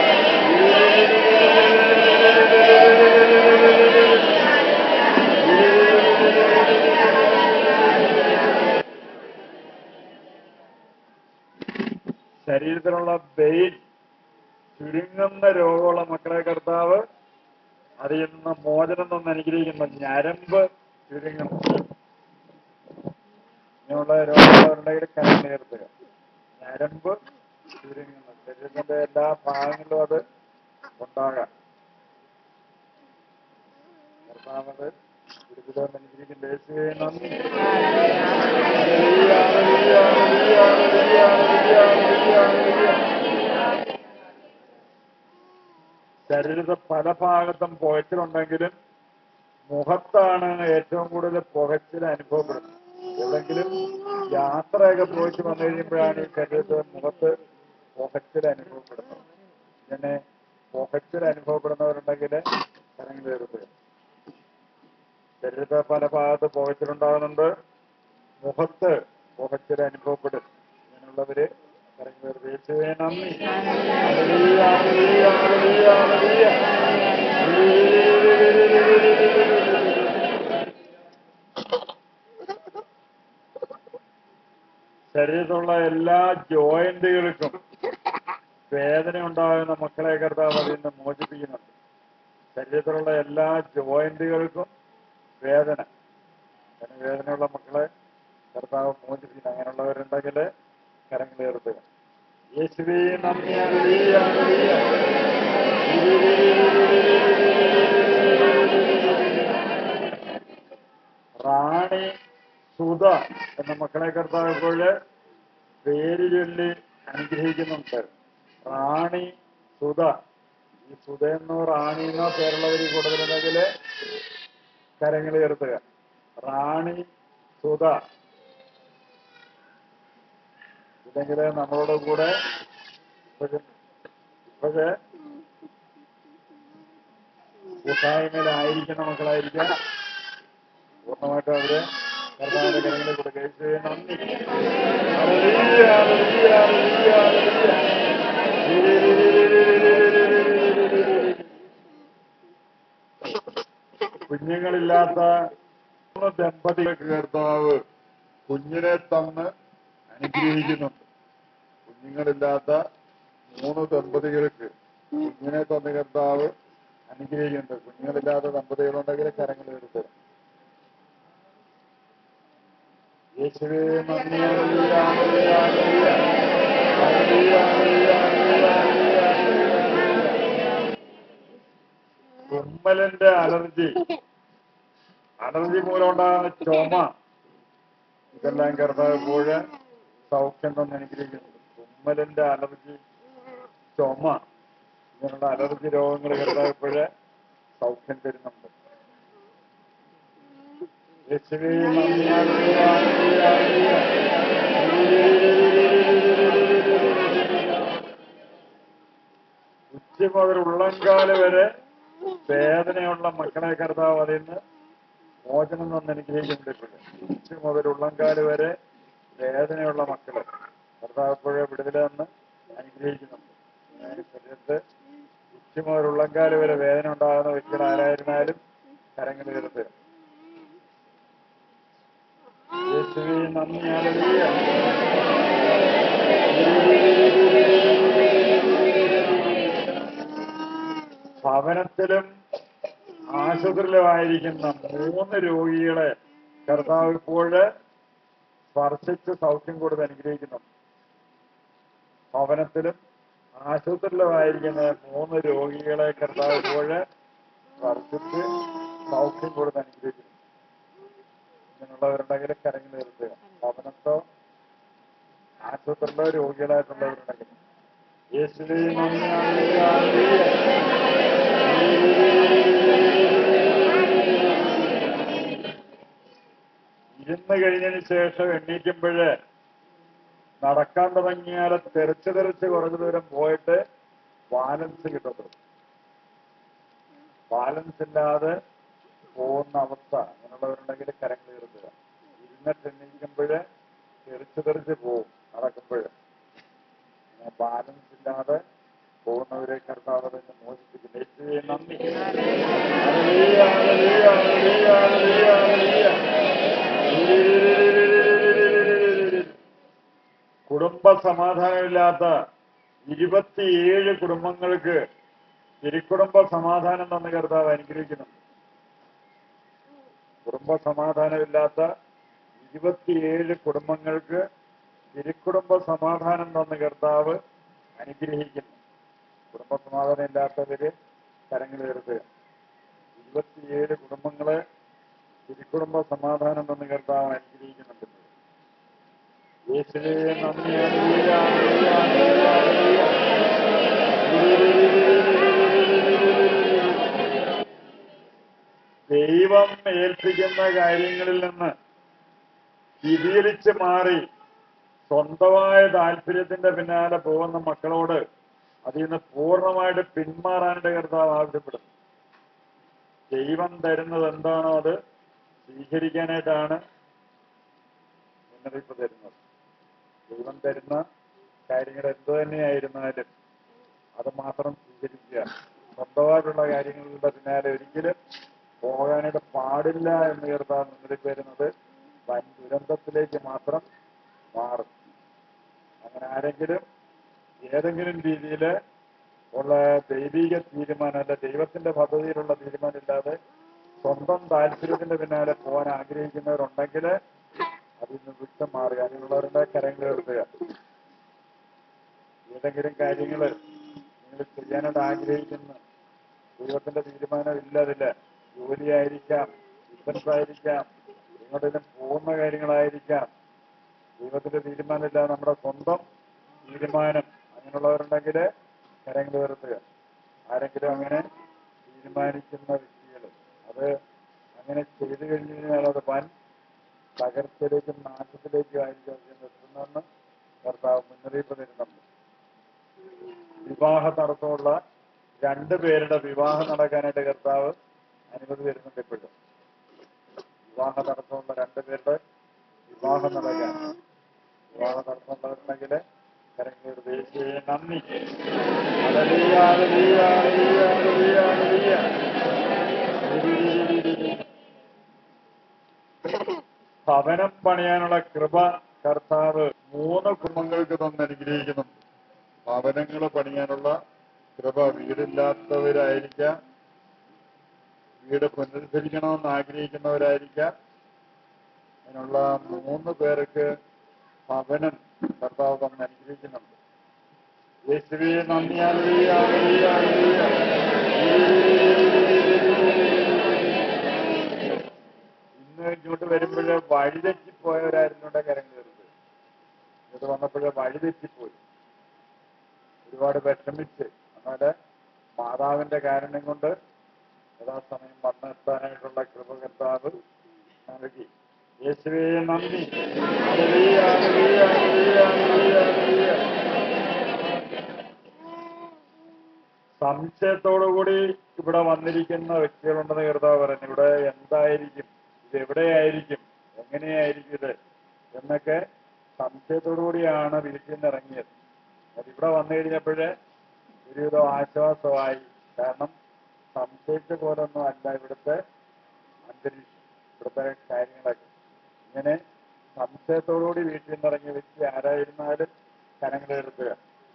ശരീരത്തിലുള്ള വെയിൻ ചുരുങ്ങുന്ന രോഗമുള്ള മക്കളെ കർത്താവ് അതിൽ നിന്ന് മോചനം തന്ന് അനുഗ്രഹിക്കുന്ന ഞരമ്പ് ചുരുങ്ങുന്നു ഇങ്ങനെയുള്ള രോഗമുള്ളവരുണ്ടെങ്കിൽ കരം നേർത്തുക ഞരമ്പ് ചുരുങ്ങുന്നു ശരീരത്തിന്റെ എല്ലാ ഭാഗങ്ങളിലും അത് ഉണ്ടാകാം കർത്താവ് ഗുരുകുലം അനുഗ്രഹിക്കുന്ന യേശുവേ നന്ദി ഹല്ലേലൂയ, ഹല്ലേലൂയ, ഹല്ലേലൂയ, ഹല്ലേലൂയ, ഹല്ലേലൂയ, ഹല്ലേലൂയ, ഹല്ലേലൂയ. ശരീരത്തെ പല ഭാഗത്തും പുകച്ചിലുണ്ടെങ്കിലും മുഖത്താണ് ഏറ്റവും കൂടുതൽ പുകച്ചിൽ അനുഭവപ്പെടുന്നത് ഏതെങ്കിലും യാത്രയൊക്കെ പോയിട്ട് വന്നു കഴിയുമ്പോഴാണ് ഈ ശരീരത്തെ മുഖത്ത് പുകച്ചിൽ അനുഭവപ്പെടുന്നത് ഇങ്ങനെ പുകച്ചിൽ അനുഭവപ്പെടുന്നവരുണ്ടെങ്കിൽ കരങ്ങൾ കയറുക ശരീരത്തെ പല ഭാഗത്ത് പുകച്ചിലുണ്ടാകുന്നുണ്ട് മുഖത്ത് പുകച്ചിൽ അനുഭവപ്പെടും ഇങ്ങനെയുള്ളവര് കരങ്ങൾ കയറുക യേശുവേ നന്ദി ഹല്ലേലൂയ, ഹല്ലേലൂയ, ഹല്ലേലൂയ, ഹല്ലേലൂയ. ശരീരത്തുള്ള എല്ലാ ജോയിന്റുകൾക്കും വേദന ഉണ്ടാകുന്ന മക്കളെ കർത്താവ് അതിൽ നിന്ന് മോചിപ്പിക്കുന്നുണ്ട് ശരീരത്തിലുള്ള എല്ലാ ജോയിന്റുകൾക്കും വേദന അങ്ങനെ വേദനയുള്ള മക്കളെ കർത്താവ് മോചിപ്പിക്കുന്നു അങ്ങനെയുള്ളവരുണ്ടെങ്കിൽ കരങ്ങളേർത്തുക യേശുവേ നന്ദി ഹല്ലേലൂയ, ഹല്ലേലൂയ. റാണി സുധ എന്ന മക്കളെ കർത്താവ് ഇപ്പോഴ് പേര് ചൊല്ലി അനുഗ്രഹിക്കുന്നുണ്ട് റാണി സുധ ഈ സുധ എന്നോ റാണി എന്നോ പേരുള്ളവർ കൂടുതലുണ്ടെങ്കിൽ കരങ്ങൾ ഉയർത്തുക റാണി സുധ ഇല്ലെങ്കിൽ നമ്മളോട് കൂടെ ഇപ്പോഴും ഇപ്പോഴ് കൂട്ടായ്മയിലായിരിക്കുന്ന മക്കളായിരിക്കാം പൂർണ്ണമായിട്ടും അവര് കർത്താവിന്റെ കരങ്ങളിൽ കൂടെ കഴിച്ചു നന്ദി ഹല്ലേലൂയ, ഹല്ലേലൂയ, ഹല്ലേലൂയ, ഹല്ലേലൂയ. കുഞ്ഞുങ്ങളില്ലാത്ത മൂന്ന് ദമ്പതികൾക്ക് കർത്താവ് കുഞ്ഞിനെ തന്ന് അനുഗ്രഹിക്കുന്നുണ്ട് കുഞ്ഞുങ്ങളില്ലാത്ത മൂന്ന് ദമ്പതികൾക്ക് കുഞ്ഞിനെ തന്ന് കർത്താവ് അനുഗ്രഹിക്കുന്നുണ്ട് കുഞ്ഞുങ്ങളില്ലാത്ത ദമ്പതികളുണ്ടെങ്കിൽ കരങ്ങൾ എടുത്ത് യേശുവേ നന്ദി ഹല്ലേലൂയ, ഹല്ലേലൂയ, ഹല്ലേലൂയ. ഹല്ലേലൂയ, ഹല്ലേലൂയ, ഹല്ലേലൂയ, ഹല്ലേലൂയ. തുമ്മലിന്റെ അലർജി അലർജി മൂലം ഉണ്ടാകുന്ന ചുമ ഇതെല്ലാം കർത്താവ് സൗഖ്യം തന്നെ അനുഗ്രഹിക്കുന്നുണ്ട് തുമ്മലിന്റെ അലർജി ചുമ ഇങ്ങനെയുള്ള അലർജി രോഗങ്ങൾ കർത്താവ് സൗഖ്യം തരുന്നുണ്ട് യേശുവേ നന്ദി, ഹല്ലേലൂയ, ഹല്ലേലൂയ, ഹല്ലേലൂയ. ഉച്ച മുതൽ ഉള്ളംകാല് വരെ വേദനയുള്ള മക്കളെ കർത്താവ് അതിൽ നിന്ന് മോചനം തന്ന് അനുഗ്രഹിക്കുന്നുണ്ട് ഇപ്പോഴും ഉച്ച മുതൽ ഉള്ളംകാല് വരെ വേദനയുള്ള മക്കള് കർത്താവ് ഇപ്പോഴും വിടുതല നിന്ന് അനുഗ്രഹിക്കുന്നുണ്ട് അതായത് ശരീരത്ത് ഉച്ച മുതൽ ഉള്ളംകാല് വരെ വേദന ഉണ്ടാകുന്ന വ്യക്തികൾ ആരായിരുന്നാലും കരങ്ങൾ കരുതുക യേശുവേ നന്ദി ഹല്ലേലൂയ. ഭവനത്തിലും ആശുപത്രിയിലുമായിരിക്കുന്ന മൂന്ന് രോഗികളെ കർത്താവ് ഇപ്പോഴ് സ്പർശിച്ച് സൗഖ്യം കൊടുത്ത് അനുഗ്രഹിക്കുന്നുണ്ട് ഭവനത്തിലും ആശുപത്രിയിലുമായിരിക്കുന്ന മൂന്ന് രോഗികളെ കർത്താവ് ഇപ്പോഴ് സ്പർശിച്ച് സൗഖ്യം കൊടുത്ത് അനുഗ്രഹിക്കുന്നു ഇങ്ങനെയുള്ളവരുണ്ടെങ്കിൽ കരങ്ങൾ നിർത്തുക ഭവനത്തോ ആശുപത്രിയിലോ രോഗികളായിട്ടുള്ളവരുണ്ടെങ്കിൽ യേശുവേ നന്ദി ഹല്ലേലൂയ, ഹല്ലേലൂയ. ഇരുന്ന് കഴിഞ്ഞതിന് ശേഷം എണ്ണീക്കുമ്പോഴ് നടക്കാൻ തുടങ്ങിയാൽ തെറിച്ച് തെറിച്ച് കുറച്ചു ദൂരം പോയിട്ട് ബാലൻസ് കിട്ടത്തുള്ളൂ ബാലൻസ് ഇല്ലാതെ പോകുന്ന അവസ്ഥ അങ്ങനെയുള്ളവരുണ്ടെങ്കിൽ കരങ്ങൾ കയറുക ഇരുന്നിട്ട് എണ്ണീക്കുമ്പോഴ് തെറിച്ച് തെറിച്ച് പോകും നടക്കുമ്പോഴ് ബാലൻസ് ഇല്ലാതെ പോകുന്നവരെ കർത്താവ് തന്നെ മോചിപ്പിക്കുന്നു യേശുവേ നന്ദി ഹല്ലേലൂയ, ഹല്ലേലൂയ, ഹല്ലേലൂയ, ഹല്ലേലൂയ, ഹല്ലേലൂയ. കുടുംബ സമാധാനമില്ലാത്ത ഇരുപത്തിയേഴ് കുടുംബങ്ങൾക്ക് തിരുക്കുടുംബ സമാധാനം തന്ന കർത്താവ് അനുഗ്രഹിക്കുന്നുണ്ട് കുടുംബ സമാധാനമില്ലാത്ത ഇരുപത്തിയേഴ് കുടുംബങ്ങൾക്ക് തിരുക്കുടുംബ സമാധാനം തന്ന കർത്താവ് അനുഗ്രഹിക്കുന്നു കുടുംബ സമാധാനം ഇല്ലാത്തവര് കരങ്ങൾ ഉയർത്തുക ഇരുപത്തിയേഴ് കുടുംബങ്ങളെ തിരുക്കുടുംബ സമാധാനം തന്ന കർത്താവ് അനുഗ്രഹിക്കുന്നുണ്ട് യേശുവേ നന്ദി ഹല്ലേലൂയ, ഹല്ലേലൂയ, ഹല്ലേലൂയ, ഹല്ലേലൂയ. ദൈവം ഏൽപ്പിക്കുന്ന കാര്യങ്ങളിൽ നിന്ന് വ്യതിചലിച്ച് മാറി സ്വന്തമായ താല്പര്യത്തിന്റെ പിന്നാലെ പോകുന്ന മക്കളോട് അതിൽ നിന്ന് പൂർണ്ണമായിട്ട് പിന്മാറാനായിട്ട് കർത്താവ് ആവശ്യപ്പെടുന്നു ദൈവം തരുന്നത് എന്താണോ അത് സ്വീകരിക്കാനായിട്ടാണ് മുന്നറിയിപ്പ് തരുന്നത് ദൈവം തരുന്ന കാര്യങ്ങൾ എന്തു തന്നെയായിരുന്നാലും അത് മാത്രം സ്വീകരിക്കുക സ്വന്തമായിട്ടുള്ള കാര്യങ്ങളുടെ പിന്നാലെ ഒരിക്കലും പോകാനായിട്ട് പാടില്ല എന്ന് കരുതാൻ മുന്നറിയിപ്പ് വരുന്നത് വൻ ദുരന്തത്തിലേക്ക് മാത്രം മാറും അങ്ങനെ ആരെങ്കിലും ഏതെങ്കിലും രീതിയിൽ ഉള്ള ദൈവിക തീരുമാനം അല്ല ദൈവത്തിന്റെ പദ്ധതിയിലുള്ള തീരുമാനം ഇല്ലാതെ സ്വന്തം താല്പര്യത്തിന്റെ പിന്നാലെ പോകാൻ ആഗ്രഹിക്കുന്നവരുണ്ടെങ്കിൽ അതിൽ നിന്ന് വിട്ടു മാറുക അതിനുള്ളവരുടെ കരങ്ങൾ എടുക്കുക ഏതെങ്കിലും കാര്യങ്ങൾ നിങ്ങൾ ചെയ്യാനായിട്ട് ആഗ്രഹിക്കുന്ന ദൈവത്തിന്റെ തീരുമാനം ഇല്ല അതില് ജോലിയായിരിക്കാം ബിസിനസ് ആയിരിക്കാം എങ്ങോട്ടേലും പോകുന്ന കാര്യങ്ങളായിരിക്കാം ദൈവത്തിന്റെ തീരുമാനമില്ല നമ്മുടെ സ്വന്തം തീരുമാനം അങ്ങനെയുള്ളവരുണ്ടെങ്കിൽ കരങ്ങൾ ഉയർത്തുക ആരെങ്കിലും അങ്ങനെ തീരുമാനിക്കുന്ന വ്യക്തികൾ അത് അങ്ങനെ ചെയ്തു കഴിഞ്ഞു കഴിഞ്ഞാൽ അത് വൻ തകർച്ചയിലേക്കും നാശത്തിലേക്കും ആയിരിക്കും അത് നിർത്തുന്നതെന്ന് കർത്താവ് മുന്നറിയിപ്പ് തരുന്നുണ്ട് വിവാഹ തടസ്സമുള്ള രണ്ടു പേരുടെ വിവാഹം നടക്കാനായിട്ട് കർത്താവ് അനുമതി തരുന്നുണ്ട് ഇപ്പോഴും വിവാഹ തടസ്സമുള്ള രണ്ടു പേരുടെ വിവാഹം നടക്കാൻ വിവാഹ തടസ്സമുള്ളവരുണ്ടെങ്കിൽ കരങ്ങൾ ദേശീയ നന്ദി ഹല്ലേലൂയ, ഹല്ലേലൂയ, ഹല്ലേലൂയ, ഹല്ലേലൂയ, ഹല്ലേലൂയ. ഭവനം പണിയാനുള്ള കൃപ കർത്താവ് മൂന്ന് കുടുംബങ്ങൾക്ക് തന്നെ അനുഗ്രഹിക്കുന്നുണ്ട് ഭവനങ്ങൾ പണിയാനുള്ള കൃപ വീടില്ലാത്തവരായിരിക്കാം വീട് പുനരുദ്ധരിക്കണമെന്ന് ആഗ്രഹിക്കുന്നവരായിരിക്കാം അതിനുള്ള മൂന്ന് പേർക്ക് ഭവനം കർത്താവ് തന്നെ അനുഗ്രഹിക്കുന്നുണ്ട് യേശുവേ നന്ദി ഹല്ലേലൂയ, ഹല്ലേലൂയ, ഹല്ലേലൂയ. ഇന്ന് ഇങ്ങോട്ട് വരുമ്പോൾ വഴിതെറ്റിപ്പോയവരായിരുന്നുണ്ട് കരങ്ങൾ കയറുന്നത് ഇങ്ങോട്ട് വന്നപ്പോൾ വഴിതെറ്റിപ്പോയി ഒരുപാട് വിഷമിച്ച് എന്നാല് മാതാവിന്റെ കാരണം കൊണ്ട് യഥാസമയം വന്നെത്താനായിട്ടുള്ള കൃപ കർത്താവ് നൽകി യേശുവേ നന്ദി ഹല്ലേലൂയ, ഹല്ലേലൂയ, ഹല്ലേലൂയ, ഹല്ലേലൂയ, ഹല്ലേലൂയ. സംശയത്തോടുകൂടി ഇവിടെ വന്നിരിക്കുന്ന വ്യക്തികളുണ്ടെന്ന് കർത്താവ് പറഞ്ഞു ഇവിടെ എന്തായിരിക്കും ഇത് എവിടെയായിരിക്കും എങ്ങനെയായിരിക്കും ഇത് എന്നൊക്കെ സംശയത്തോടുകൂടിയാണ് വീട്ടിൽ നിന്ന് ഇറങ്ങിയത് അത് ഇവിടെ വന്നു കഴിഞ്ഞപ്പോഴേ ഒരുവിധം ആശ്വാസമായി കാരണം സംശയിച്ച പോലൊന്നും അല്ല ഇവിടുത്തെ അന്തരീക്ഷം ഇവിടുത്തെ കാര്യങ്ങളൊക്കെ ഇങ്ങനെ സംശയത്തോടുകൂടി വീട്ടിൽ നിന്ന് ഇറങ്ങിയ വ്യക്തി ആരായിരുന്നാലും കരങ്ങളെടുക്കുക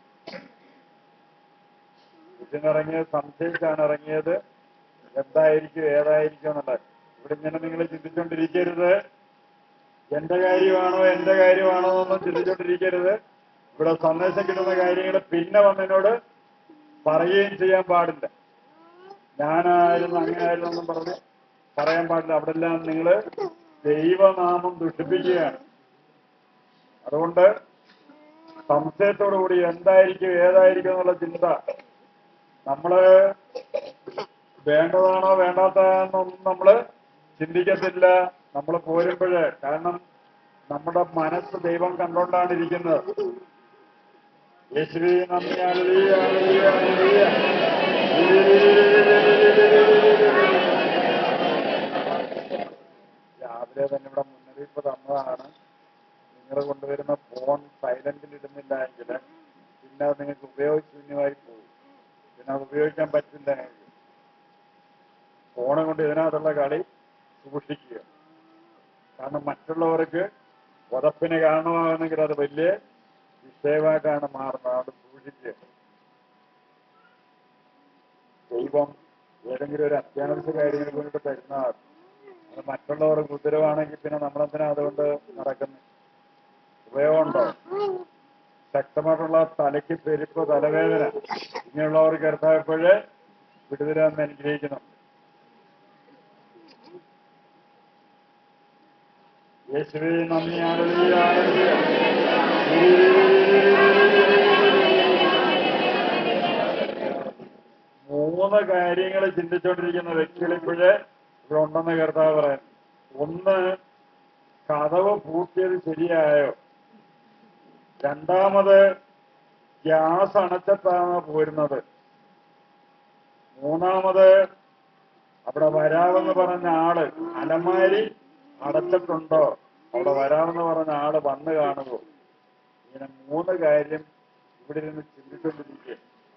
വീട്ടിൽ നിന്ന് ഇറങ്ങിയത് സംശയിച്ചാണ് ഇറങ്ങിയത് എന്തായിരിക്കും ഏതായിരിക്കും എന്നുള്ളത് ഇവിടെ ഇങ്ങനെ നിങ്ങൾ ചിന്തിച്ചുകൊണ്ടിരിക്കരുത് എന്റെ കാര്യമാണോ എന്റെ കാര്യമാണോ എന്നൊന്നും ചിന്തിച്ചുകൊണ്ടിരിക്കരുത് ഇവിടെ സന്ദേശം കിട്ടുന്ന കാര്യങ്ങൾ പിന്നെ വന്നതിനോട് പറയുകയും ചെയ്യാൻ പാടില്ല ഞാനായിരുന്നു അങ്ങനെയായിരുന്നു എന്നും പറഞ്ഞ് പറയാൻ പാടില്ല അവിടെ എല്ലാം നിങ്ങൾ ദൈവനാമം ദുഷിപ്പിക്കുകയാണ് അതുകൊണ്ട് സംശയത്തോടുകൂടി എന്തായിരിക്കും ഏതായിരിക്കും എന്നുള്ള ചിന്ത നമ്മള് വേണ്ടതാണോ വേണ്ടാത്തതാണെന്നൊന്നും നമ്മള് ചിന്തിക്കത്തില്ല നമ്മൾ പോരുമ്പോഴ് കാരണം നമ്മുടെ മനസ്സ് ദൈവം കണ്ടോണ്ടാണ് ഇരിക്കുന്നത് യേശുവേ നന്ദി ഹല്ലേലൂയ, ഹല്ലേലൂയ, ഹല്ലേലൂയ. രാവിലെ തന്നെ ഇവിടെ മുന്നറിയിപ്പ് തന്നതാണ് നിങ്ങൾ കൊണ്ടുവരുന്ന ഫോൺ സൈലന്റിൽ ഇടുന്നില്ല എങ്കിൽ പിന്നെ അത് നിങ്ങൾക്ക് ഉപയോഗശൂന്യമായി പോകും പിന്നെ അത് ഉപയോഗിക്കാൻ പറ്റില്ല നിങ്ങൾക്ക് ഫോണും കൊണ്ട് ഇതിനകത്തുള്ള കളി സൂക്ഷിക്കുക കാരണം മറ്റുള്ളവർക്ക് ഉറപ്പിന് കാരണമാകുന്നെങ്കിൽ അത് വലിയ വിഷയമായിട്ടാണ് മാറുന്നത് അത് സൂക്ഷിക്കുക ദൈവം ഏതെങ്കിലും ഒരു അത്യാവശ്യ കാര്യങ്ങൾക്ക് വേണ്ടിയിട്ട് തരുന്നതാണ് അത് മറ്റുള്ളവർക്ക് ഉത്തരവാണെങ്കിൽ പിന്നെ നമ്മളെന്തിനാ അതുകൊണ്ട് നടക്കുന്നത് ഉപയോഗമുണ്ടോ ശക്തമായിട്ടുള്ള തലയ്ക്ക് പെരുപ്പ് തലവേദന ഇങ്ങനെയുള്ളവർക്ക് കരുത്തായപ്പോഴ് വിടുതലെന്ന് അനുഗ്രഹിക്കുന്നുണ്ട് യേശുവേ നന്ദി ഹല്ലേലൂയ, ഹല്ലേലൂയ. മൂന്ന് കാര്യങ്ങൾ ചിന്തിച്ചുകൊണ്ടിരിക്കുന്ന വ്യക്തികൾ ഇപ്പോഴ് ഇവിടെ ഉണ്ടെന്ന് കർത്താവ് പറയാൻ ഒന്ന് കഥവ് പൂട്ടിയത് ശരിയായോ രണ്ടാമത് ഗ്യാസ് അണച്ചിട്ടാണ് പോരുന്നത് മൂന്നാമത് അവിടെ വരാമെന്ന് പറഞ്ഞ ആള് അലമാരി അടച്ചിട്ടുണ്ടോ അവിടെ വരാമെന്ന് പറഞ്ഞ ആള് വന്ന് കാണുമോ ഇങ്ങനെ മൂന്ന് കാര്യം ഇവിടെ ഇരുന്ന് ചിന്തിച്ചുകൊണ്ടിരിക്കുക